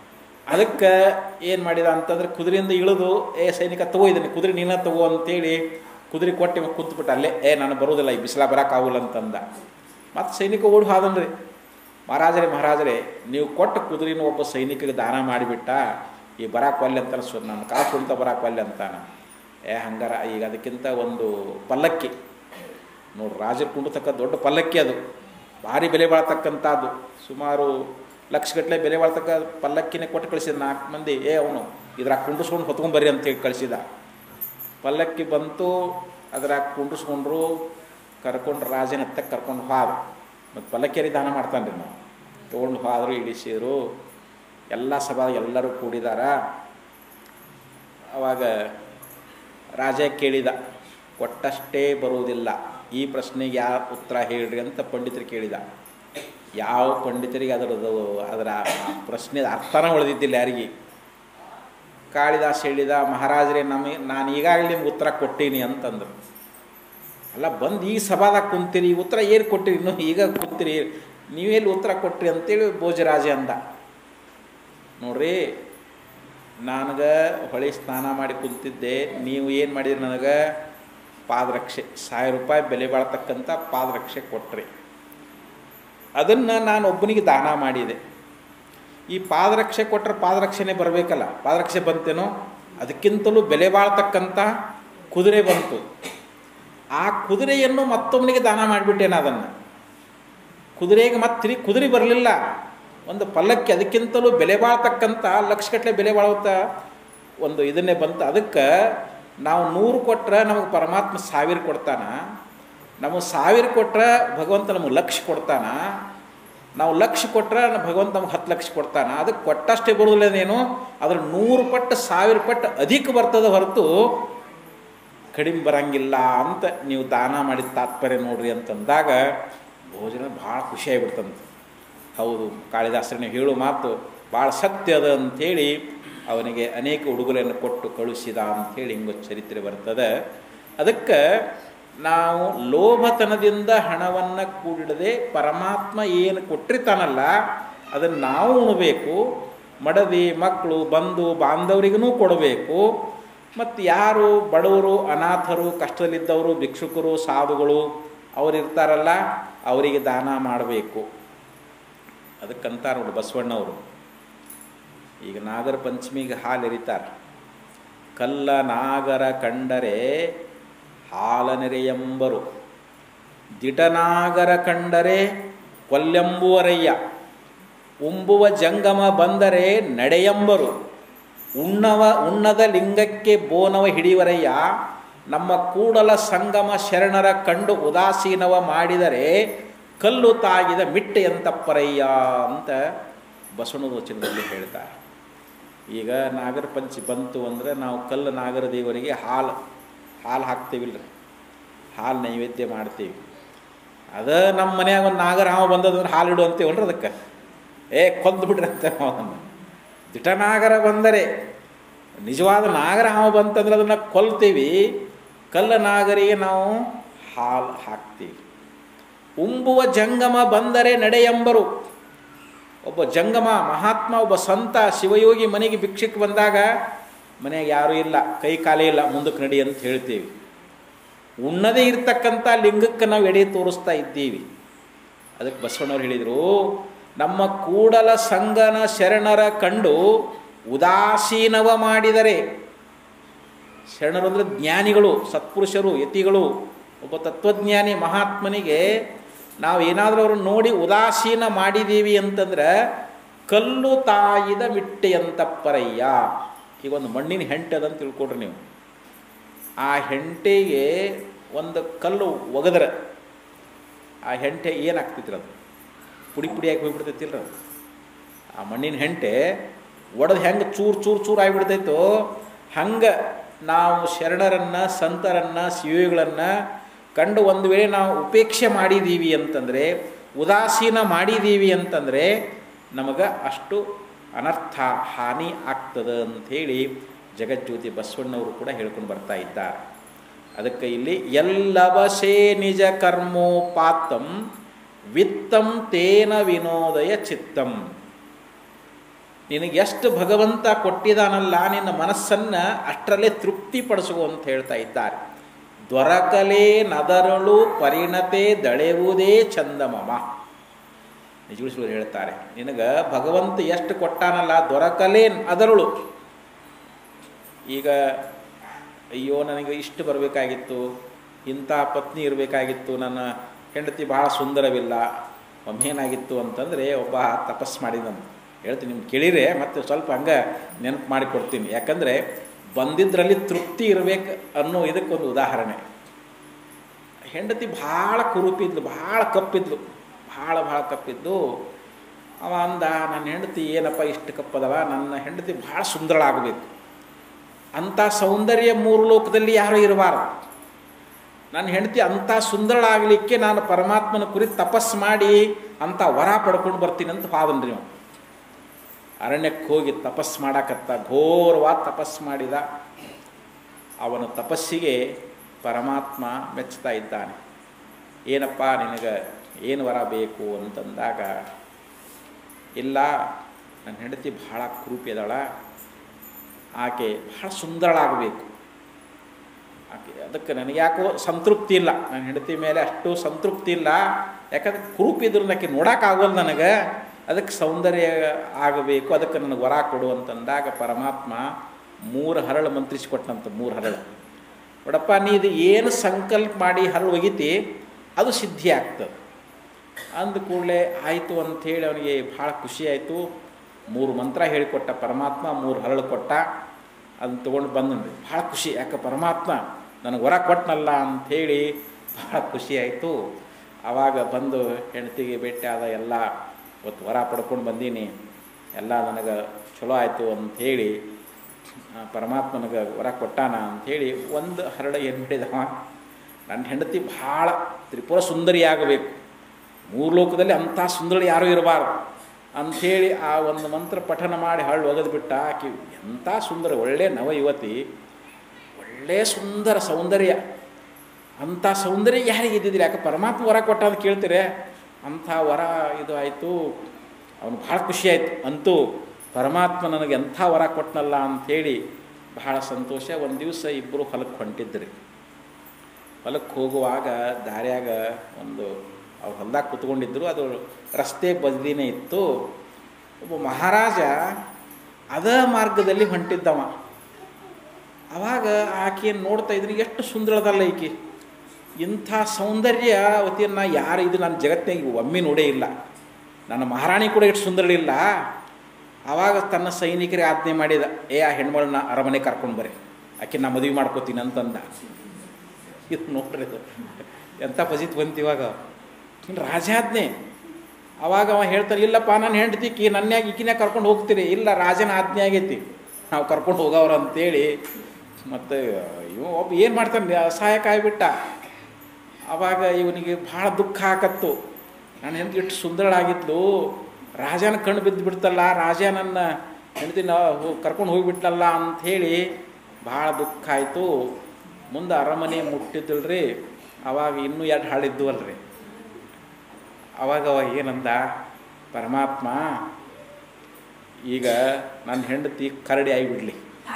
ಅದಕ್ಕೆ ಏನು ಮಾಡಿದ ಅಂತಂದ್ರೆ ಕುದುರೆಯಿಂದ ಇಳಿದು ಏ ಸೈನಿಕ ತಗೋ ಇದನ್ನು ಕುದುರೆ ನೀನ ತಗೋ ಅಂತೇಳಿ ಕುದುರೆ ಕೊಟ್ಟು ಇವ ಕುಂತ್ಬಿಟ್ಟ ಅಲ್ಲೇ ಏ ನಾನು ಬರೋದಿಲ್ಲ ಈ ಬಿಸಿಲ ಬರೋಕ್ಕಾಗಲ್ಲ ಅಂತಂದ ಮತ್ತು ಸೈನಿಕ ಓಡಿ ಹಾದನ್ರಿ ಮಹಾರಾಜರೇ ಮಹಾರಾಜರೇ ನೀವು ಕೊಟ್ಟ ಕುದುರೆನ ಒಬ್ಬ ಸೈನಿಕಗೆ ದಾನ ಮಾಡಿಬಿಟ್ಟ ಈ ಬರಾಕ್ ಒಲ್ಲೆ ಅಂತಾನೆ ಸು ನನ್ನ ಕಾಸು ಕುಂತ ಬರಾಕ್ ಒಲ್ಲೆ ಅಂತಾನ ಏ ಹಂಗಾರ ಈಗ ಅದಕ್ಕಿಂತ ಒಂದು ಪಲ್ಲಕ್ಕಿ ನೋಡ್ರಿ ರಾಜರು ಕುಂಡತಕ್ಕ ದೊಡ್ಡ ಪಲ್ಲಕ್ಕಿ ಅದು ಭಾರಿ ಬೆಲೆ ಬಾಳ್ತಕ್ಕಂಥದ್ದು ಸುಮಾರು ಲಕ್ಷಗಟ್ಟಲೆ ಬೆಲೆ ಬಾಳ್ತಕ್ಕ ಪಲ್ಲಕ್ಕಿನೇ ಕೊಟ್ಟು ಕಳಿಸಿದ ನಾಲ್ಕು ಮಂದಿ ಏ ಅವನು ಇದ್ರಾಗ ಕುಂಡಿಸ್ಕೊಂಡು ಹೊತ್ಕೊಂಡು ಬರ್ರಿ ಅಂತೇಳಿ ಕಳಿಸಿದ ಪಲ್ಲಕ್ಕಿ ಬಂತು ಅದ್ರಾಗ ಕುಂಡಿಸ್ಕೊಂಡ್ರು ಕರ್ಕೊಂಡು ರಾಜನ ಹತ್ತಕ್ಕೆ ಕರ್ಕೊಂಡು ಹೋದ ಮತ್ತು ಪಲ್ಲಕ್ಕಿಯರಿ ದಾನ ಮಾಡ್ತಾನೆ ರೀ ನಾವು ತೊಗೊಂಡು ಹೋದ್ರು ಇಳಿಸಿದ್ರು ಎಲ್ಲ ಸಭಾ ಎಲ್ಲರೂ ಕೂಡಿದಾರ ಅವಾಗ ರಾಜ ಕೇಳಿದ ಕೊಟ್ಟಷ್ಟೇ ಬರುವುದಿಲ್ಲ ಈ ಪ್ರಶ್ನೆಗೆ ಯಾವ ಉತ್ತರ ಹೇಳ್ರಿ ಅಂತ ಪಂಡಿತರು ಕೇಳಿದ ಯಾವ ಪಂಡಿತರಿಗೆ ಅದರದ್ದು ಅದರ ಆ ಪ್ರಶ್ನೆದ ಅರ್ಥನ ಉಳಿದಿದ್ದಿಲ್ಲ ಯಾರಿಗೆ ಕಾಳಿದಾಸ್ ಹೇಳಿದ ಮಹಾರಾಜರೇ ನಮಗೆ ನಾನು ಈಗಾಗಲೇ ನಿಮ್ಗೆ ಉತ್ತರ ಕೊಟ್ಟೀನಿ ಅಂತಂದರು ಅಲ್ಲ ಬಂದು ಈ ಸಭಾದಾಗ ಕುಂತೀರಿ ಈ ಉತ್ತರ ಏನು ಕೊಟ್ಟಿರಿ ಇನ್ನೂ ಈಗ ಕುಂತೀರಿ ನೀವೆಲ್ಲಿ ಉತ್ತರ ಕೊಟ್ರಿ ಅಂತೇಳಿ ಭೋಜರಾಜ ಅಂದ ನೋಡ್ರಿ ನನಗೆ ಹೊಳೆ ಸ್ನಾನ ಮಾಡಿ ಕುಂತಿದ್ದೆ ನೀವು ಏನು ಮಾಡಿದ್ರಿ ನನಗೆ ಪಾದರಕ್ಷೆ ಸಾವಿರ ರೂಪಾಯಿ ಬೆಲೆ ಬಾಳ್ತಕ್ಕಂಥ ಪಾದರಕ್ಷೆ ಕೊಟ್ರಿ ಅದನ್ನು ನಾನು ಒಬ್ಬನಿಗೆ ದಾನ ಮಾಡಿದೆ ಈ ಪಾದರಕ್ಷೆ ಕೊಟ್ಟರೆ ಪಾದರಕ್ಷೆನೇ ಬರಬೇಕಲ್ಲ ಪಾದರಕ್ಷೆ ಬಂತೇನೋ ಅದಕ್ಕಿಂತಲೂ ಬೆಲೆ ಬಾಳ್ತಕ್ಕಂಥ ಕುದುರೆ ಬಂತು ಆ ಕುದುರೆಯನ್ನು ಮತ್ತೊಬ್ಬನಿಗೆ ದಾನ ಮಾಡಿಬಿಟ್ಟೇನ ಅದನ್ನು ಕುದುರೆಗೆ ಮತ್ತೆ ಕುದುರೆ ಬರಲಿಲ್ಲ ಒಂದು ಪಲ್ಲಕ್ಕಿ ಅದಕ್ಕಿಂತಲೂ ಬೆಲೆ ಬಾಳ್ತಕ್ಕಂಥ ಲಕ್ಷಗಟ್ಟಲೆ ಬೆಲೆ ಬಾಳುತ್ತ ಒಂದು ಇದನ್ನೇ ಬಂತು ಅದಕ್ಕೆ ನಾವು ನೂರು ಕೊಟ್ಟರೆ ನಮಗೆ ಪರಮಾತ್ಮ ಸಾವಿರ ಕೊಡ್ತಾನ ನಮಗೆ ಸಾವಿರ ಕೊಟ್ಟರೆ ಭಗವಂತ ನಮಗೆ ಲಕ್ಷ ಕೊಡ್ತಾನ ನಾವು ಲಕ್ಷ ಕೊಟ್ಟರೆ ಭಗವಂತ ನಮ್ಗೆ ಹತ್ತು ಲಕ್ಷ ಕೊಡ್ತಾನ ಅದಕ್ಕೆ ಕೊಟ್ಟಷ್ಟೇ ಬರೋದಿಲ್ಲದೇನು ಅದ್ರ ನೂರು ಪಟ್ಟು ಸಾವಿರ ಪಟ್ಟು ಅಧಿಕ ಬರ್ತದೆ ಹೊರತು ಕಡಿಮೆ ಬರಂಗಿಲ್ಲ ಅಂತ ನೀವು ದಾನ ಮಾಡಿದ ತಾತ್ಪರ್ಯ ನೋಡ್ರಿ ಅಂತಂದಾಗ ಭೋಜನ ಭಾಳ ಖುಷಿಯಾಗಿಬಿಡ್ತಂತ ಹೌದು ಕಾಳಿದಾಸರು ನೀವು ಹೇಳೋ ಮಾತು ಭಾಳ ಸತ್ಯ ಅದ ಅಂಥೇಳಿ ಅವನಿಗೆ ಅನೇಕ ಉಡುಗೊರೆಯನ್ನು ಕೊಟ್ಟು ಕಳುಹಿಸಿದ ಅಂಥೇಳಿ ಹಿಂಗೆ ಚರಿತ್ರೆ ಬರ್ತದೆ ಅದಕ್ಕೆ ನಾವು ಲೋಭತನದಿಂದ ಹಣವನ್ನು ಕೂಡಿಡದೆ ಪರಮಾತ್ಮ ಏನು ಕೊಟ್ಟಿರ್ತಾನಲ್ಲ ಅದನ್ನು ನಾವು ಉಣಬೇಕು ಮಡದಿ ಮಕ್ಕಳು ಬಂಧು ಬಾಂಧವರಿಗೂ ಕೊಡಬೇಕು ಮತ್ತು ಯಾರು ಬಡವರು ಅನಾಥರು ಕಷ್ಟದಲ್ಲಿದ್ದವರು ಭಿಕ್ಷುಕರು ಸಾಧುಗಳು ಅವ್ರು ಇರ್ತಾರಲ್ಲ ಅವರಿಗೆ ದಾನ ಮಾಡಬೇಕು ಅದಕ್ಕಂತಾರೆ ನೋಡಿ ಬಸವಣ್ಣವರು ಈಗ ನಾಗರ ಪಂಚಮಿಗೆ ಹಾಲು ಎರಿತಾರೆ ಕಲ್ಲ ನಾಗರ ಕಂಡರೆ ಹಾಲನೆರೆಯಂಬರು ದಿಟನಾಗರ ಕಂಡರೆ ಕೊಲ್ಲೆಂಬುವರಯ್ಯ ಉಂಬುವ ಜಂಗಮ ಬಂದರೆ ನಡೆಯಂಬರು ಉಣ್ಣವ ಉಣ್ಣದ ಲಿಂಗಕ್ಕೆ ಬೋನವ ಹಿಡಿವರಯ್ಯ ನಮ್ಮ ಕೂಡಲ ಸಂಗಮ ಶರಣರ ಕಂಡು ಉದಾಸೀನವ ಮಾಡಿದರೆ ಕಲ್ಲು ತಾಗಿದ ಮಿಟ್ಟೆಯಂತಪ್ಪರಯ್ಯ ಅಂತ ಬಸವನ ವಚನದಲ್ಲಿ ಹೇಳ್ತಾರೆ ಈಗ ನಾಗರ ಪಂಚಿ ಬಂತು ಅಂದರೆ ನಾವು ಕಲ್ಲು ನಾಗರ ದೇವರಿಗೆ ಹಾಲು ಹಾಲು ಹಾಕ್ತೀವಿಲ್ಲ ಹಾಲು ನೈವೇದ್ಯ ಮಾಡ್ತೀವಿ ಅದ ನಮ್ಮ ಮನ್ಯಾಗ ಒಂದು ನಾಗರ ಹಾವು ಬಂದದಂದ್ರೆ ಹಾಲು ಇಡು ಅಂತೀವಲ್ರಿ ಅದಕ್ಕೆ ಏ ಕೊಂದು ಬಿಡ್ರಿ ಅಂತ ಅವನನ್ನು ದಿಟನಾಗರ ಬಂದರೆ ನಿಜವಾದ ನಾಗರ ಹಾವು ಬಂತಂದ್ರೆ ಅದನ್ನು ಕೊಲ್ತೀವಿ ಕಲ್ಲ ನಾಗರಿಗೆ ನಾವು ಹಾಲು ಹಾಕ್ತೀವಿ ಉಂಬುವ ಜಂಗಮ ಬಂದರೆ ನಡೆಯಂಬರು ಒಬ್ಬ ಜಂಗಮ ಮಹಾತ್ಮ ಒಬ್ಬ ಸಂತ ಶಿವಯೋಗಿ ಮನೆಗೆ ಭಿಕ್ಷಕ್ಕೆ ಬಂದಾಗ ಮನೆಯಾಗ ಯಾರೂ ಇಲ್ಲ ಕೈ ಕಾಲೇ ಇಲ್ಲ ಮುಂದಕ್ಕೆ ನಡಿ ಅಂತ ಹೇಳ್ತೀವಿ ಉಣ್ಣದೇ ಇರ್ತಕ್ಕಂಥ ಲಿಂಗಕ್ಕೆ ನಾವು ಎಡೆ ತೋರಿಸ್ತಾ ಇದ್ದೀವಿ ಅದಕ್ಕೆ ಬಸವಣ್ಣವ್ರು ಹೇಳಿದರು ನಮ್ಮ ಕೂಡಲ ಸಂಗನ ಶರಣರ ಕಂಡು ಉದಾಸೀನವ ಮಾಡಿದರೆ ಶರಣರು ಅಂದರೆ ಜ್ಞಾನಿಗಳು ಸತ್ಪುರುಷರು ಯತಿಗಳು ಒಬ್ಬ ತತ್ವಜ್ಞಾನಿ ಮಹಾತ್ಮನಿಗೆ ನಾವು ಏನಾದರೂ ಅವ್ರನ್ನ ನೋಡಿ ಉದಾಸೀನ ಮಾಡಿದ್ದೀವಿ ಅಂತಂದ್ರೆ ಕಲ್ಲು ತಾಯಿದ ಮಿಟ್ಟೆಯಂತಪ್ಪರಯ್ಯ ಈಗ ಒಂದು ಮಣ್ಣಿನ ಹೆಂಟೆ ಅದಂತ ತಿಳ್ಕೊಡ್ರಿ ನೀವು ಆ ಹೆಂಟೆಗೆ ಒಂದು ಕಲ್ಲು ಒಗದ್ರೆ ಆ ಹೆಂಟೆ ಏನಾಗ್ತೈತ್ರಿ ಅದು ಪುಡಿ ಪುಡಿಯಾಗಿ ಹೋಗ್ಬಿಡ್ತೈತಿಲ್ರ ಅದು ಆ ಮಣ್ಣಿನ ಹೆಂಟೆ ಒಡೆದು ಹೆಂಗೆ ಚೂರು ಚೂರು ಚೂರು ಆಗಿಬಿಡ್ತೈತೋ ಹಂಗೆ ನಾವು ಶರಣರನ್ನು ಸಂತರನ್ನು ಶಿವಿಗಳನ್ನು ಕಂಡು ಒಂದು ವೇಳೆ ನಾವು ಉಪೇಕ್ಷೆ ಮಾಡಿದ್ದೀವಿ ಅಂತಂದರೆ ಉದಾಸೀನ ಮಾಡಿದ್ದೀವಿ ಅಂತಂದರೆ ನಮಗೆ ಅಷ್ಟು ಅನರ್ಥ ಹಾನಿ ಆಗ್ತದೆ ಅಂಥೇಳಿ ಜಗಜ್ಯೋತಿ ಬಸವಣ್ಣವರು ಕೂಡ ಹೇಳ್ಕೊಂಡು ಬರ್ತಾ ಇದ್ದಾರೆ ಅದಕ್ಕೆ ಇಲ್ಲಿ ಎಲ್ಲವಶೇ ನಿಜ ಕರ್ಮೋಪಾತ್ತಂ ವಿತ್ತಂ ತೇನ ವಿನೋದಯ ಚಿತ್ತಂ ನಿನಗೆ ಎಷ್ಟು ಭಗವಂತ ಕೊಟ್ಟಿದಾನಲ್ಲ ನಿನ್ನ ಮನಸ್ಸನ್ನು ಅಷ್ಟರಲ್ಲೇ ತೃಪ್ತಿಪಡಿಸುವ ಅಂತ ಹೇಳ್ತಾ ಇದ್ದಾರೆ ದೊರಕಲೇ ನದರಳು ಪರಿಣತೆ ದಳೆಯುವುದೇ ಚಂದಮಮ ನಿಜಗುಳಿಸುವರು ಹೇಳ್ತಾರೆ ನಿನಗೆ ಭಗವಂತ ಎಷ್ಟು ಕೊಟ್ಟಾನಲ್ಲ ದೊರಕಲೇ ಅದರಳು ಈಗ ಅಯ್ಯೋ ನನಗೆ ಇಷ್ಟು ಬರಬೇಕಾಗಿತ್ತು ಇಂಥ ಪತ್ನಿ ಇರಬೇಕಾಗಿತ್ತು ನನ್ನ ಹೆಂಡತಿ ಭಾಳ ಸುಂದರವಿಲ್ಲ ಒಮ್ಮೇನಾಗಿತ್ತು ಅಂತಂದರೆ ಒಬ್ಬ ತಪಸ್ ಮಾಡಿದಂತ ಹೇಳ್ತೀನಿ ನಿಮ್ಗೆ ಕೇಳಿರೆ ಮತ್ತೆ ಸ್ವಲ್ಪ ಹಂಗೆ ನೆನಪು ಮಾಡಿಕೊಡ್ತೀನಿ ಯಾಕಂದರೆ ಬಂದಿದ್ದರಲ್ಲಿ ತೃಪ್ತಿ ಇರಬೇಕು ಅನ್ನೋ ಇದಕ್ಕೊಂದು ಉದಾಹರಣೆ ಹೆಂಡತಿ ಭಾಳ ಕುರುಪಿದ್ಲು ಭಾಳ ಕಪ್ಪಿದ್ಲು ಭಾಳ ಭಾಳ ಕಪ್ಪಿದ್ದು ಅವ ಅಂದ ನನ್ನ ಹೆಂಡತಿ ಏನಪ್ಪ ಇಷ್ಟು ಕಪ್ಪದವ ನನ್ನ ಹೆಂಡತಿ ಭಾಳ ಸುಂದರಳಾಗಬೇಕು ಅಂಥ ಸೌಂದರ್ಯ ಮೂರು ಲೋಕದಲ್ಲಿ ಯಾರೂ ಇರಬಾರ್ದು ನನ್ನ ಹೆಂಡತಿ ಅಂಥ ಸುಂದರಳಾಗಲಿಕ್ಕೆ ನಾನು ಪರಮಾತ್ಮನ ಕುರಿತು ತಪಸ್ಸು ಮಾಡಿ ಅಂಥ ವರ ಪಡ್ಕೊಂಡು ಬರ್ತೀನಿ ಅಂತ ಹಾದನ್ರಿ ನೀವು ಅರಣ್ಯಕ್ಕೆ ಹೋಗಿ ತಪಸ್ಸು ಮಾಡಾಕತ್ತ ಘೋರವಾದ ತಪಸ್ಸು ಮಾಡಿದ ಅವನ ತಪಸ್ಸಿಗೆ ಪರಮಾತ್ಮ ಮೆಚ್ಚುತ್ತಾ ಇದ್ದಾನೆ ಏನಪ್ಪ ನಿನಗೆ ಏನು ವರ ಬೇಕು ಅಂತಂದಾಗ ಇಲ್ಲ ನನ್ನ ಹೆಂಡತಿ ಭಾಳ ಕುರೂಪಿ ಅದಾಳ ಆಕೆ ಭಾಳ ಸುಂದರಳಾಗಬೇಕು ಆಕೆ ಅದಕ್ಕೆ ನನಗೆ ಯಾಕೋ ಸಂತೃಪ್ತಿ ಇಲ್ಲ ನನ್ನ ಹೆಂಡತಿ ಮೇಲೆ ಅಷ್ಟು ಸಂತೃಪ್ತಿ ಇಲ್ಲ ಯಾಕಂದ್ರೆ ಕುರುಪಿದ್ರು ಆಕೆ ನೋಡೋಕ್ಕಾಗೋಲ್ಲ ನನಗೆ ಅದಕ್ಕೆ ಸೌಂದರ್ಯ ಆಗಬೇಕು ಅದಕ್ಕೆ ನನಗೆ ವರ ಕೊಡು ಅಂತಂದಾಗ ಪರಮಾತ್ಮ ಮೂರು ಹರಳು ಮಂತ್ರಿಸಿಕೊಟ್ಟಂತ ಮೂರು ಹರಳು ನೋಡಪ್ಪ ನೀ ಇದು ಏನು ಸಂಕಲ್ಪ ಮಾಡಿ ಹರಳು ಒಗಿತಿ ಅದು ಸಿದ್ಧಿ ಆಗ್ತದೆ ಅಂದ ಕೂಡಲೇ ಆಯಿತು ಅಂಥೇಳಿ ಅವನಿಗೆ ಭಾಳ ಖುಷಿ ಆಯಿತು ಮೂರು ಮಂತ್ರ ಹೇಳಿಕೊಟ್ಟ ಪರಮಾತ್ಮ ಮೂರು ಹರಳು ಕೊಟ್ಟ ಅದನ್ನ ತೊಗೊಂಡು ಬಂದನ್ರಿ ಭಾಳ ಖುಷಿ ಯಾಕೆ ಪರಮಾತ್ಮ ನನಗೆ ವರ ಕೊಟ್ಟನಲ್ಲ ಅಂಥೇಳಿ ಭಾಳ ಖುಷಿ ಆಯಿತು ಆವಾಗ ಬಂದು ಹೆಂಡತಿಗೆ ಭೇಟಿ ಆದ ಎಲ್ಲ ಇವತ್ತು ವರ ಪಡ್ಕೊಂಡು ಬಂದೀನಿ ಎಲ್ಲ ನನಗೆ ಚಲೋ ಆಯಿತು ಅಂಥೇಳಿ ಪರಮಾತ್ಮ ನನಗೆ ವರ ಕೊಟ್ಟಾನ ಅಂಥೇಳಿ ಒಂದು ಹರಡ ಏನು ಮಾಡಿದವ ನನ್ನ ಹೆಂಡತಿ ಭಾಳ ತ್ರಿಪುರ ಸುಂದರಿಯಾಗಬೇಕು ಮೂರು ಲೋಕದಲ್ಲಿ ಅಂಥ ಸುಂದರಿ ಯಾರೂ ಇರಬಾರ್ದು ಅಂಥೇಳಿ ಆ ಒಂದು ಮಂತ್ರ ಪಠನ ಮಾಡಿ ಹಳ್ಳು ಒಗೆದು ಬಿಟ್ಟ ಆಕೆ ಎಂಥ ಸುಂದರ ಒಳ್ಳೆ ನವ ಯುವತಿ ಒಳ್ಳೆ ಸುಂದರ ಸೌಂದರ್ಯ ಅಂಥ ಸೌಂದರ್ಯ ಯಾರಿಗೆ ಇದ್ದಿದ್ದಿಲ್ಲ ಯಾಕೆ ಪರಮಾತ್ಮ ವರ ಕೊಟ್ಟ ಅಂತ ಕೇಳ್ತೀರೆ ಅಂಥ ವರ ಇದು ಆಯಿತು ಅವನು ಭಾಳ ಖುಷಿ ಆಯಿತು ಅಂತೂ ಪರಮಾತ್ಮ ನನಗೆ ಎಂಥ ವರ ಕೊಟ್ಟನಲ್ಲ ಅಂಥೇಳಿ ಬಹಳ ಸಂತೋಷ ಒಂದು ದಿವಸ ಇಬ್ಬರು ಹೊಲಕ್ಕೆ ಹೊಂಟಿದ್ರಿ ಹೊಲಕ್ಕೆ ಹೋಗುವಾಗ ದಾರ್ಯಾಗ ಒಂದು ಅವ್ರು ಹೊಲ್ದಾಗ ಕೂತ್ಕೊಂಡಿದ್ರು ಅದು ರಸ್ತೆ ಬದಿನೇ ಇತ್ತು ಒಬ್ಬ ಮಹಾರಾಜ ಅದ ಮಾರ್ಗದಲ್ಲಿ ಹೊಂಟಿದ್ದವ ಅವಾಗ ಆಕೆಯನ್ನು ನೋಡ್ತಾ ಇದ್ರೆ ಎಷ್ಟು ಸುಂದರದಲ್ಲ ಈಕೆ ಇಂಥ ಸೌಂದರ್ಯ ಅವತಿಯನ್ನು ಯಾರು ಇದು ನನ್ನ ಜಗತ್ತಿನಾಗ ಒಮ್ಮೆ ನೋಡೇ ಇಲ್ಲ ನನ್ನ ಮಹಾರಾಣಿ ಕೂಡ ಎಷ್ಟು ಸುಂದರಳಿಲ್ಲ ಆವಾಗ ತನ್ನ ಸೈನಿಕರಿಗೆ ಆಜ್ಞೆ ಮಾಡಿದ ಏ ಆ ಹೆಣ್ಮಳನ್ನ ಅರಮನೆ ಕರ್ಕೊಂಡು ಬರ್ರಿ ಆಕೆ ನಾ ಮದುವೆ ಮಾಡ್ಕೋತೀನಿ ಅಂತಂದ ಇದು ನೋಡ್ರಿ ಇದು ಎಂಥ ಪಜಿತ್ ಬಂತು ಇವಾಗ ರಾಜಾಜ್ಞೆ ಅವಾಗ ಅವ ಹೇಳ್ತಾನೆ ಇಲ್ಲಪ್ಪ ನಾನು ಹೆಂಡ್ತಿಕ್ಕಿ ನನ್ಯಾಗ ಈಕಿನ್ಯಾಗ ಕರ್ಕೊಂಡು ಹೋಗ್ತೀರಿ ಇಲ್ಲ ರಾಜನ ಆಜ್ಞೆ ಆಗೈತಿ ನಾವು ಕರ್ಕೊಂಡು ಹೋಗವ್ರ ಅಂತೇಳಿ ಮತ್ತು ಇವ ಒಬ್ಬ ಏನು ಮಾಡ್ತಾನೆ ಅಸಹಾಯಕ ಆಗಿಬಿಟ್ಟ ಅವಾಗ ಇವನಿಗೆ ಭಾಳ ದುಃಖ ಆಕತ್ತು ನಾನು ಹೆಂಡತಿ ಎಷ್ಟು ಸುಂದರಳಾಗಿದ್ಲು ರಾಜನ ಕಣ್ಣು ಬಿದ್ದು ಬಿಡ್ತಲ್ಲ ರಾಜ ನನ್ನ ಹೆಂಡತಿ ಕರ್ಕೊಂಡು ಹೋಗಿಬಿಟ್ಲಲ್ಲ ಅಂಥೇಳಿ ಭಾಳ ದುಃಖ ಆಯಿತು ಮುಂದೆ ಅರಮನೆ ಮುಟ್ಟಿದ್ದಲ್ರಿ ಅವಾಗ ಇನ್ನೂ ಎರಡು ಹಾಳಿದ್ದು ಅಲ್ರಿ ಅವಾಗ ಅವ ಏನಂದ ಪರಮಾತ್ಮ ಈಗ ನನ್ನ ಹೆಂಡತಿ ಕರಡಿ ಆಗಿಬಿಡ್ಲಿ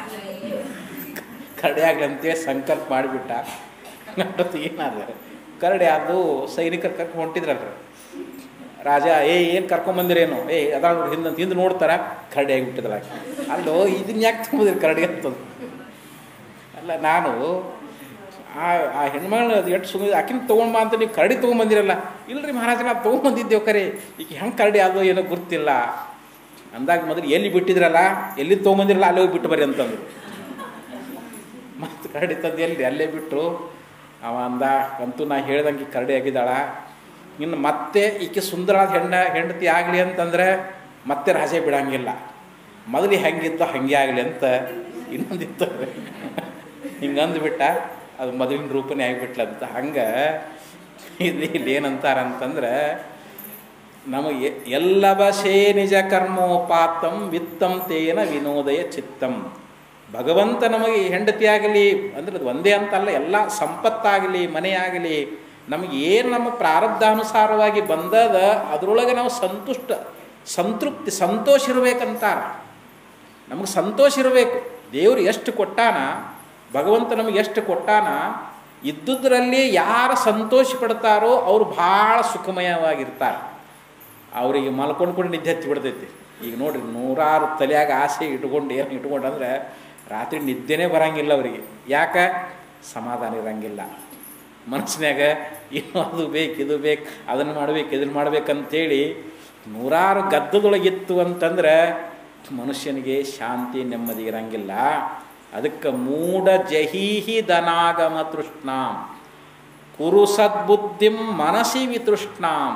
ಕರಡಿ ಆಗಲಿ ಅಂತೇಳಿ ಸಂಕಲ್ಪ ಮಾಡಿಬಿಟ್ಟ ನನ್ನದು ಏನಾದ ಕರಡಿ ಅದು ಸೈನಿಕರು ಕರ್ಕೊಂಡು ಹೊಂಟಿದ್ರಲ್ರಿ ರಾಜ ಏ ಏನು ಕರ್ಕೊಂಬಂದಿರೇನು ಏ ಅದ ಹಿಂದೆ ಹಿಂದೆ ನೋಡ್ತಾರ ಕರಡಿ ಆಗಿಬಿಟ್ಟಿದ್ರಲ್ಲ ಅಲ್ಲೋ ಇದನ್ನ ಯಾಕೆ ತೊಗೊಂಡಿರಿ ಕರಡಿ ಅಂತಂದು ಅಲ್ಲ ನಾನು ಆ ಆ ಹೆಣ್ಮಗಳು ಅದು ಎಷ್ಟು ಸುಮ್ಮನೆ ಆಕಿನ ತೊಗೊಂಡ್ಬಾ ಅಂತ ನೀವು ಕರಡಿ ತೊಗೊಂಬಂದಿರಲ್ಲ ಇಲ್ರಿ ಮಹಾರಾಜ ನಾವು ತೊಗೊಂಬಂದಿದ್ದೇವೆ ಕರೆ ಈಗ ಹೆಂಗೆ ಕರಡಿ ಅದು ಏನೋ ಗೊತ್ತಿಲ್ಲ ಅಂದಾಗ ಮೊದಲು ಎಲ್ಲಿ ಬಿಟ್ಟಿದ್ರಲ್ಲ ಎಲ್ಲಿ ತೊಗೊಂಬಂದಿರಲ್ಲ ಅಲ್ಲೇ ಹೋಗಿ ಬಿಟ್ಟು ಬರ್ರಿ ಅಂತಂದ್ರು ಮತ್ತು ಕರಡಿ ತಂದು ಎಲ್ಲಿ ಅಲ್ಲೇ ಬಿಟ್ಟರು ಅವ ಅಂದ ಅಂತೂ ನಾ ಹೇಳ್ದಂಗೆ ಕರಡಿ ಆಗಿದ್ದಾಳ ಇನ್ನು ಮತ್ತೆ ಈಕೆ ಸುಂದರವಾದ ಹೆಣ್ಣ ಹೆಂಡತಿ ಆಗಲಿ ಅಂತಂದರೆ ಮತ್ತೆ ರಾಜೇ ಬಿಡಂಗಿಲ್ಲ ಮೊದಲು ಹೆಂಗಿದ್ದು ಹಾಗೆ ಆಗಲಿ ಅಂತ ಇನ್ನೊಂದಿತ್ತು ಹಿಂಗೆ ಅಂದ್ಬಿಟ್ಟ ಅದು ಮೊದಲಿನ ರೂಪನೇ ಆಗಿಬಿಟ್ಲಂತ ಹಂಗೆ ಇದು ಇಲ್ಲಿ ಏನಂತಾರ ಅಂತಂದ್ರೆ ನಮಗೆ ಎಲ್ಲ ಬಸೇ ನಿಜ ಕರ್ಮೋಪಾತಂ ವಿತ್ತಂ ತೇನ ವಿನೋದಯ ಚಿತ್ತಂ ಭಗವಂತ ನಮಗೆ ಹೆಂಡತಿ ಆಗಲಿ ಅಂದ್ರೆ ಅದು ಒಂದೇ ಅಂತಲ್ಲ ಎಲ್ಲ ಸಂಪತ್ತಾಗಲಿ ಮನೆಯಾಗಲಿ ನಮಗೆ ಏನು ನಮ್ಮ ಪ್ರಾರಬ್ಧಾನುಸಾರವಾಗಿ ಬಂದದ ಅದರೊಳಗೆ ನಾವು ಸಂತುಷ್ಟ ಸಂತೃಪ್ತಿ ಸಂತೋಷ ಇರಬೇಕಂತಾರ ನಮಗೆ ಸಂತೋಷ ಇರಬೇಕು ದೇವರು ಎಷ್ಟು ಕೊಟ್ಟಾನ ಭಗವಂತ ನಮಗೆ ಎಷ್ಟು ಕೊಟ್ಟಾನ ಇದ್ದುದರಲ್ಲಿ ಯಾರು ಸಂತೋಷ ಪಡ್ತಾರೋ ಅವರು ಭಾಳ ಸುಖಮಯವಾಗಿರ್ತಾರೆ ಅವರಿಗೆ ಮಲ್ಕೊಂಡ್ಕೊಂಡು ನಿದ್ದೆ ಹತ್ತಿ ಬಿಡ್ತೈತಿ ಈಗ ನೋಡ್ರಿ ನೂರಾರು ತಲೆಯಾಗ ಆಸೆ ಇಟ್ಕೊಂಡು ಏನು ಇಟ್ಕೊಂಡು ಅಂದ್ರೆ ರಾತ್ರಿ ನಿದ್ದೆನೇ ಬರಂಗಿಲ್ಲ ಅವರಿಗೆ ಯಾಕೆ ಸಮಾಧಾನ ಇರಂಗಿಲ್ಲ ಮನಸ್ಸಿನಾಗ ಇನ್ನೂ ಅದು ಬೇಕು ಇದು ಬೇಕು ಅದನ್ನು ಮಾಡ್ಬೇಕು ಇದನ್ನು ಮಾಡ್ಬೇಕಂತೇಳಿ ನೂರಾರು ಗದ್ದದೊಳಗಿತ್ತು ಅಂತಂದ್ರೆ ಮನುಷ್ಯನಿಗೆ ಶಾಂತಿ ನೆಮ್ಮದಿ ಇರಂಗಿಲ್ಲ ಅದಕ್ಕೆ ಮೂಢ ಜಹೀಹಿ ಧನಾಗಮ ತೃಷ್ಣಾಂ ಕುರು ಸದ್ಬುದ್ಧಿಂ ಮನಸಿ ವಿತೃಷ್ಣಾಂ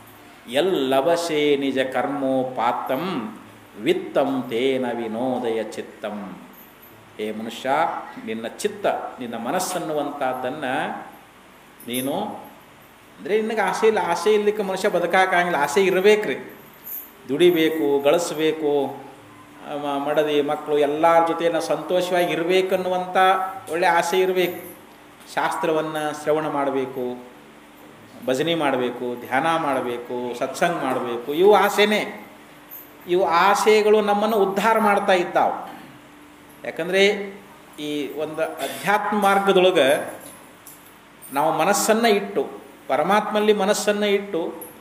ಎಲ್ಲವಶೇ ನಿಜ ಕರ್ಮೋಪಾತ್ತಂ ವಿತ್ತಂ ತೇನ ವಿನೋದಯ ಚಿತ್ತಂ ಏ ಮನುಷ್ಯ ನಿನ್ನ ಚಿತ್ತ ನಿನ್ನ ಮನಸ್ಸನ್ನುವಂಥದ್ದನ್ನು ನೀನು ಅಂದರೆ ನಿನಗೆ ಆಸೆ ಇಲ್ಲ ಆಸೆ ಇರ್ಲಿಕ್ಕೆ ಮನುಷ್ಯ ಬದುಕಾಗಂಗಿಲ್ಲ ಆಸೆ ಇರಬೇಕ್ರಿ ದುಡಿಬೇಕು ಗಳಿಸ್ಬೇಕು ಮ- ಮಡದಿ ಮಕ್ಕಳು ಎಲ್ಲರ ಜೊತೆ ನಾವು ಸಂತೋಷವಾಗಿ ಇರಬೇಕನ್ನುವಂಥ ಒಳ್ಳೆ ಆಸೆ ಇರಬೇಕು ಶಾಸ್ತ್ರವನ್ನು ಶ್ರವಣ ಮಾಡಬೇಕು ಭಜನೆ ಮಾಡಬೇಕು ಧ್ಯಾನ ಮಾಡಬೇಕು ಸತ್ಸಂಗ ಮಾಡಬೇಕು ಇವು ಆಸೆನೇ ಇವು ಆಸೆಗಳು ನಮ್ಮನ್ನು ಉದ್ಧಾರ ಮಾಡ್ತಾ ಇದ್ದಾವೆ ಯಾಕಂದರೆ ಈ ಒಂದು ಅಧ್ಯಾತ್ಮ ಮಾರ್ಗದೊಳಗೆ ನಾವು ಮನಸ್ಸನ್ನು ಇಟ್ಟು ಪರಮಾತ್ಮಲ್ಲಿ ಮನಸ್ಸನ್ನು ಇಟ್ಟು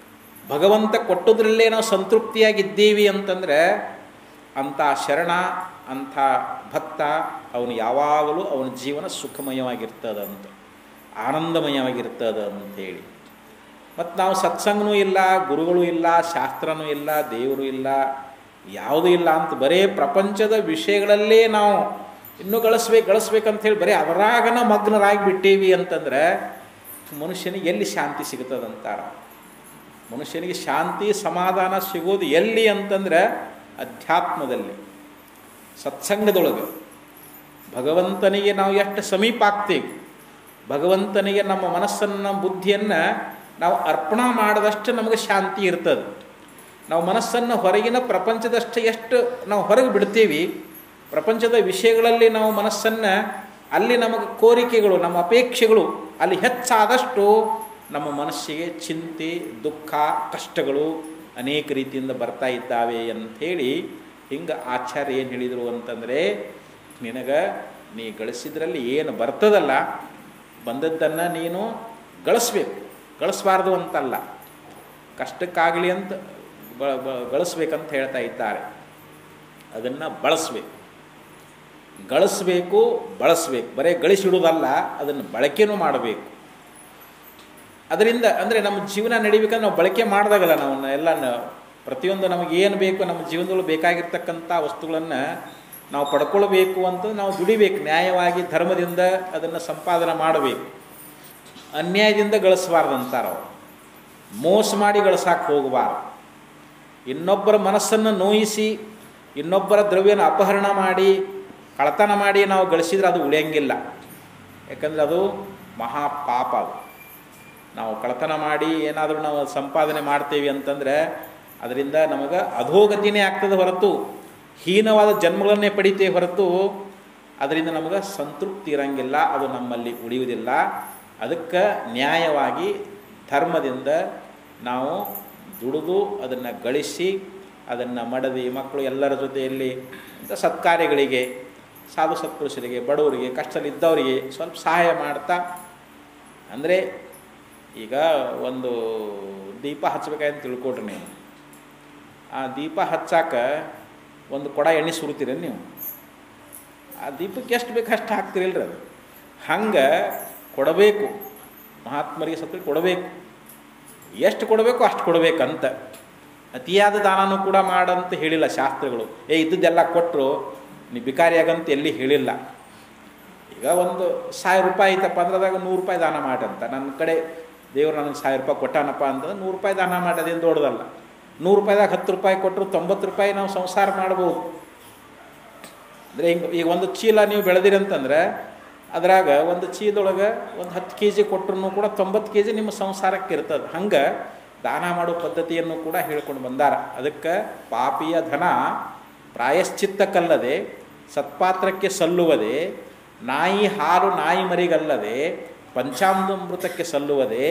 ಭಗವಂತ ಕೊಟ್ಟದ್ರಲ್ಲೇ ನಾವು ಸಂತೃಪ್ತಿಯಾಗಿದ್ದೀವಿ ಅಂತಂದರೆ ಅಂಥ ಶರಣ ಅಂಥ ಭಕ್ತ ಅವನು ಯಾವಾಗಲೂ ಅವನ ಜೀವನ ಸುಖಮಯವಾಗಿರ್ತದಂತ ಆನಂದಮಯವಾಗಿರ್ತದ ಅಂತೇಳಿ ಮತ್ತು ನಾವು ಸತ್ಸಂಗನೂ ಇಲ್ಲ ಗುರುಗಳು ಇಲ್ಲ ಶಾಸ್ತ್ರನೂ ಇಲ್ಲ ದೇವರು ಇಲ್ಲ ಯಾವುದೂ ಇಲ್ಲ ಅಂತ ಬರೇ ಪ್ರಪಂಚದ ವಿಷಯಗಳಲ್ಲೇ ನಾವು ಇನ್ನೂ ಗಳಿಸ್ಬೇಕು ಗಳಿಸ್ಬೇಕಂತೇಳಿ ಬರೀ ಅದರಾಗನ ಮಗ್ನರಾಗಿ ಬಿಟ್ಟೀವಿ ಅಂತಂದ್ರೆ ಮನುಷ್ಯನಿಗೆ ಎಲ್ಲಿ ಶಾಂತಿ ಸಿಗ್ತದಂತಾರ ಮನುಷ್ಯನಿಗೆ ಶಾಂತಿ ಸಮಾಧಾನ ಸಿಗೋದು ಎಲ್ಲಿ ಅಂತಂದ್ರೆ ಅಧ್ಯಾತ್ಮದಲ್ಲಿ ಸತ್ಸಂಗದೊಳಗೆ ಭಗವಂತನಿಗೆ ನಾವು ಎಷ್ಟು ಸಮೀಪ ಆಗ್ತೀವಿ ಭಗವಂತನಿಗೆ ನಮ್ಮ ಮನಸ್ಸನ್ನು ನಮ್ಮ ಬುದ್ಧಿಯನ್ನು ನಾವು ಅರ್ಪಣೆ ಮಾಡಿದಷ್ಟು ನಮಗೆ ಶಾಂತಿ ಇರ್ತದೆ ನಾವು ಮನಸ್ಸನ್ನು ಹೊರಗಿನ ಪ್ರಪಂಚದಷ್ಟು ಎಷ್ಟು ನಾವು ಹೊರಗೆ ಬಿಡ್ತೀವಿ ಪ್ರಪಂಚದ ವಿಷಯಗಳಲ್ಲಿ ನಾವು ಮನಸ್ಸನ್ನು ಅಲ್ಲಿ ನಮಗೆ ಕೋರಿಕೆಗಳು ನಮ್ಮ ಅಪೇಕ್ಷೆಗಳು ಅಲ್ಲಿ ಹೆಚ್ಚಾದಷ್ಟು ನಮ್ಮ ಮನಸ್ಸಿಗೆ ಚಿಂತೆ ದುಃಖ ಕಷ್ಟಗಳು ಅನೇಕ ರೀತಿಯಿಂದ ಬರ್ತಾ ಇದ್ದಾವೆ ಅಂಥೇಳಿ ಹಿಂಗೆ ಆಚಾರ್ಯ ಏನು ಹೇಳಿದರು ಅಂತಂದರೆ ನಿನಗೆ ನೀ ಗಳಿಸಿದ್ರಲ್ಲಿ ಏನು ಬರ್ತದಲ್ಲ ಬಂದದ್ದನ್ನು ನೀನು ಗಳಿಸ್ಬೇಕು ಗಳಿಸ್ಬಾರ್ದು ಅಂತಲ್ಲ ಕಷ್ಟಕ್ಕಾಗಲಿ ಅಂತ ಬ ಬ- ಗಳಿಸ್ಬೇಕಂತ ಹೇಳ್ತಾ ಇದ್ದಾರೆ ಅದನ್ನು ಬಳಸಬೇಕು ಗಳಿಸ್ಬೇಕು ಬಳಸಬೇಕು ಬರೀ ಗಳಿಸಿಡುವುದಲ್ಲ ಅದನ್ನು ಬಳಕೆನೂ ಮಾಡಬೇಕು ಅದರಿಂದ ಅಂದರೆ ನಮ್ಮ ಜೀವನ ನಡಿಬೇಕಂದ್ರೆ ನಾವು ಬಳಕೆ ಮಾಡಿದಾಗಲ್ಲ ನಾವು ಎಲ್ಲ ನ- ಪ್ರತಿಯೊಂದು ನಮಗೆ ಏನು ಬೇಕು ನಮ್ಮ ಜೀವನದಲ್ಲೂ ಬೇಕಾಗಿರ್ತಕ್ಕಂಥ ವಸ್ತುಗಳನ್ನು ನಾವು ಪಡ್ಕೊಳ್ಬೇಕು ಅಂತ ನಾವು ದುಡಿಬೇಕು ನ್ಯಾಯವಾಗಿ ಧರ್ಮದಿಂದ ಅದನ್ನು ಸಂಪಾದನೆ ಮಾಡಬೇಕು ಅನ್ಯಾಯದಿಂದ ಗಳಿಸಬಾರ್ದು ಅಂತಾರೆ ಅವರು ಮೋಸ ಮಾಡಿ ಗಳಿಸಕ್ಕೆ ಹೋಗಬಾರ್ದು ಇನ್ನೊಬ್ಬರ ಮನಸ್ಸನ್ನು ನೋಯಿಸಿ ಇನ್ನೊಬ್ಬರ ದ್ರವ್ಯನ ಅಪಹರಣ ಮಾಡಿ ಕಳತನ ಮಾಡಿ ನಾವು ಗಳಿಸಿದ್ರೆ ಅದು ಉಳಿಯಂಗಿಲ್ಲ ಯಾಕಂದರೆ ಅದು ಮಹಾ ಪಾಪ ಅದು ನಾವು ಕಳತನ ಮಾಡಿ ಏನಾದರೂ ನಾವು ಸಂಪಾದನೆ ಮಾಡ್ತೀವಿ ಅಂತಂದರೆ ಅದರಿಂದ ನಮಗೆ ಅಧೋಗತಿನೇ ಆಗ್ತದೆ ಹೊರತು ಹೀನವಾದ ಜನ್ಮಗಳನ್ನೇ ಪಡಿತೇವೆ ಹೊರತು ಅದರಿಂದ ನಮಗೆ ಸಂತೃಪ್ತಿ ಇರಂಗಿಲ್ಲ ಅದು ನಮ್ಮಲ್ಲಿ ಉಳಿಯುವುದಿಲ್ಲ ಅದಕ್ಕೆ ನ್ಯಾಯವಾಗಿ ಧರ್ಮದಿಂದ ನಾವು ದುಡಿದು ಅದನ್ನು ಗಳಿಸಿ ಅದನ್ನು ಮಡದಿ ಮಕ್ಕಳು ಎಲ್ಲರ ಜೊತೆಯಲ್ಲಿ ಇಂಥ ಸತ್ಕಾರ್ಯಗಳಿಗೆ ಸಾಧು ಸತ್ಪುರುಷರಿಗೆ ಬಡವರಿಗೆ ಕಷ್ಟದಲ್ಲಿದ್ದವರಿಗೆ ಸ್ವಲ್ಪ ಸಹಾಯ ಮಾಡ್ತಾ ಅಂದರೆ ಈಗ ಒಂದು ದೀಪ ಹಚ್ಬೇಕಾಯ್ತು ತಿಳ್ಕೊಡ್ರಿ ನೀವು ಆ ದೀಪ ಹಚ್ಚಾಕ ಒಂದು ಕೊಡ ಎಣ್ಣೆ ಸುರಿತೀರ ನೀವು ಆ ದೀಪಕ್ಕೆ ಎಷ್ಟು ಬೇಕು ಅಷ್ಟು ಹಾಕ್ತಿರಲ್ರಿ ಅದು ಹಂಗೆ ಕೊಡಬೇಕು ಮಹಾತ್ಮರಿಗೆ ಸತ್ವ ಕೊಡಬೇಕು ಎಷ್ಟು ಕೊಡಬೇಕು ಅಷ್ಟು ಕೊಡಬೇಕಂತ ಅತಿಯಾದ ದಾನನೂ ಕೂಡ ಮಾಡಂತ ಹೇಳಿಲ್ಲ ಶಾಸ್ತ್ರಗಳು ಏ ಇದ್ದದ್ದೆಲ್ಲ ಕೊಟ್ಟರು ನೀ ಬಿಕಾರಿಯಾಗಂತ ಎಲ್ಲಿ ಹೇಳಿಲ್ಲ ಈಗ ಒಂದು ಸಾವಿರ ರೂಪಾಯಿ ಐತಪ್ಪ ಅಂದ್ರೆ ಅದಾಗ ನೂರು ರೂಪಾಯಿ ದಾನ ಮಾಡಂತ ನನ್ನ ಕಡೆ ದೇವ್ರು ನನಗೆ ಸಾವಿರ ರೂಪಾಯಿ ಕೊಟ್ಟಾನಪ್ಪ ಅಂತಂದ್ರೆ ನೂರು ರೂಪಾಯಿ ದಾನ ಮಾಡೋದೇನು ದೊಡ್ಡದಲ್ಲ ನೂರು ರೂಪಾಯಿದಾಗ ಹತ್ತು ರೂಪಾಯಿ ಕೊಟ್ಟರು ತೊಂಬತ್ತು ರೂಪಾಯಿ ನಾವು ಸಂಸಾರ ಮಾಡ್ಬೋದು ಅಂದರೆ ಹಿಂಗೆ ಈಗ ಒಂದು ಚೀಲ ನೀವು ಬೆಳೆದಿರಿ ಅಂತಂದ್ರೆ ಅದ್ರಾಗ ಒಂದು ಚೀಲದೊಳಗೆ ಒಂದು ಹತ್ತು ಕೆ ಜಿ ಕೊಟ್ಟರು ಕೂಡ ತೊಂಬತ್ತು ಕೆ ಜಿ ನಿಮ್ಮ ಸಂಸಾರಕ್ಕೆ ಇರ್ತದೆ ಹಂಗೆ ದಾನ ಮಾಡೋ ಪದ್ಧತಿಯನ್ನು ಕೂಡ ಹೇಳ್ಕೊಂಡು ಬಂದಾರ ಅದಕ್ಕೆ ಪಾಪಿಯ ಧನ ಪ್ರಾಯಶ್ಚಿತ್ತಕ್ಕಲ್ಲದೆ ಸತ್ಪಾತ್ರಕ್ಕೆ ಸಲ್ಲುವುದೇ ನಾಯಿ ಹಾಲು ನಾಯಿ ಮರಿಗಲ್ಲದೆ ಪಂಚಾಮೃತಕ್ಕೆ ಸಲ್ಲುವುದೇ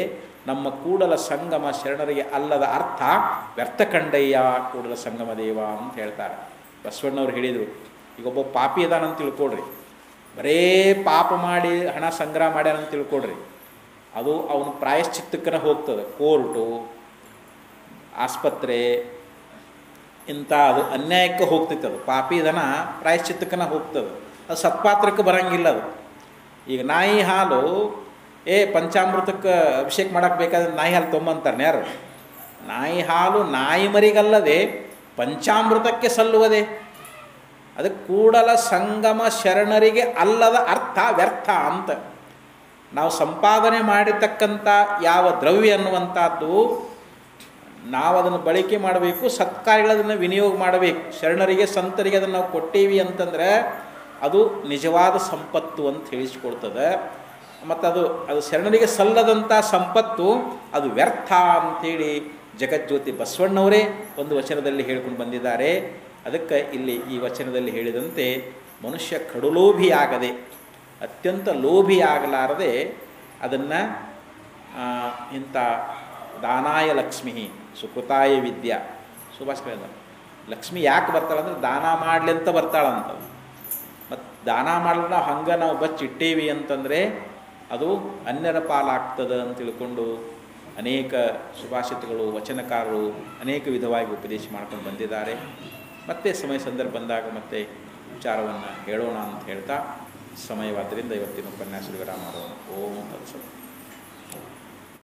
ನಮ್ಮ ಕೂಡಲ ಸಂಗಮ ಶರಣರಿಗೆ ಅಲ್ಲದ ಅರ್ಥ ವ್ಯರ್ಥ ಕಂಡಯ್ಯ ಕೂಡಲ ಸಂಗಮ ದೇವ ಅಂತ ಹೇಳ್ತಾರೆ ಬಸವಣ್ಣವ್ರು ಹೇಳಿದರು ಈಗ ಒಬ್ಬ ಪಾಪಿ ಅದಾನಂತ ತಿಳ್ಕೊಡ್ರಿ ಬರೇ ಪಾಪ ಮಾಡಿ ಹಣ ಸಂಗ್ರಹ ಮಾಡ್ಯಾನಂತ ತಿಳ್ಕೊಡ್ರಿ ಅದು ಅವನ ಪ್ರಾಯಶ್ಚಿತ್ತಕ್ಕನ ಹೋಗ್ತದೆ ಕೋರ್ಟು ಆಸ್ಪತ್ರೆ ಇಂಥ ಅದು ಅನ್ಯಾಯಕ್ಕೆ ಹೋಗ್ತೈತೆ ಅದು ಪಾಪಿ ದನ ಪ್ರಾಯಶ್ಚಿತ್ತಕ್ಕನ ಹೋಗ್ತದೆ ಅದು ಸತ್ಪಾತ್ರಕ್ಕೆ ಬರಂಗಿಲ್ಲ ಅದು ಈಗ ನಾಯಿ ಹಾಲು ಏ ಪಂಚಾಮೃತಕ್ಕೆ ಅಭಿಷೇಕ ಮಾಡಕ್ಕೆ ಬೇಕಾದ್ರೆ ನಾಯಿ ಹಾಲು ತೊಂಬಂತಾರೆ ಯಾರು ನಾಯಿ ಹಾಲು ನಾಯಿ ಮರಿಗಲ್ಲದೆ ಪಂಚಾಮೃತಕ್ಕೆ ಸಲ್ಲುವುದೇ ಅದಕ್ಕೆ ಕೂಡಲ ಸಂಗಮ ಶರಣರಿಗೆ ಅಲ್ಲದ ಅರ್ಥ ವ್ಯರ್ಥ ಅಂತ ನಾವು ಸಂಪಾದನೆ ಮಾಡಿರ್ತಕ್ಕಂಥ ಯಾವ ದ್ರವ್ಯ ಅನ್ನುವಂಥದ್ದು ನಾವು ಅದನ್ನು ಬಳಕೆ ಮಾಡಬೇಕು ಸತ್ಕಾರ್ಯಗಳದನ್ನು ವಿನಿಯೋಗ ಮಾಡಬೇಕು ಶರಣರಿಗೆ ಸಂತರಿಗೆ ಅದನ್ನು ನಾವು ಕೊಟ್ಟೀವಿ ಅಂತಂದರೆ ಅದು ನಿಜವಾದ ಸಂಪತ್ತು ಅಂತ ಹೇಳಿಸ್ಕೊಳ್ತದೆ ಮತ್ತು ಅದು ಅದು ಶರಣರಿಗೆ ಸಲ್ಲದಂಥ ಸಂಪತ್ತು ಅದು ವ್ಯರ್ಥ ಅಂಥೇಳಿ ಜಗಜ್ಯೋತಿ ಬಸವಣ್ಣವರೇ ಒಂದು ವಚನದಲ್ಲಿ ಹೇಳ್ಕೊಂಡು ಬಂದಿದ್ದಾರೆ ಅದಕ್ಕೆ ಇಲ್ಲಿ ಈ ವಚನದಲ್ಲಿ ಹೇಳಿದಂತೆ ಮನುಷ್ಯ ಕಡುಲೋಭಿಯಾಗದೆ ಅತ್ಯಂತ ಲೋಭಿಯಾಗಲಾರದೆ ಅದನ್ನು ಇಂಥ ದಾನಾಯ ಲಕ್ಷ್ಮಿ ಸುಕೃತಾಯ ವಿದ್ಯಾ ಸುಭಾಷ್ ಹೇಳಿದ ಲಕ್ಷ್ಮಿ ಯಾಕೆ ಬರ್ತಾಳಂದ್ರೆ ದಾನ ಮಾಡಲಿ ಅಂತ ಬರ್ತಾಳಂತ ಮತ್ತು ದಾನ ಮಾಡಲು ನಾವು ಹಂಗೆ ನಾವು ಬಚ್ಚಿಟ್ಟೇವಿ ಅಂತಂದರೆ ಅದು ಅನ್ಯರ ಪಾಲಾಗ್ತದೆ ಅಂತ ತಿಳ್ಕೊಂಡು ಅನೇಕ ಸುಭಾಷಿತಗಳು ವಚನಕಾರರು ಅನೇಕ ವಿಧವಾಗಿ ಉಪದೇಶ ಮಾಡ್ಕೊಂಡು ಬಂದಿದ್ದಾರೆ ಮತ್ತೆ ಸಮಯ ಸಂದರ್ಭ ಬಂದಾಗ ಮತ್ತೆ ವಿಚಾರವನ್ನು ಹೇಳೋಣ ಅಂತ ಹೇಳ್ತಾ ಸಮಯವಾದ್ದರಿಂದ ಇವತ್ತಿನ ಉಪನ್ಯಾಸ ವಿರಾಮ ಮಾಡೋಣ ಓಂ ತತ್ಸತ್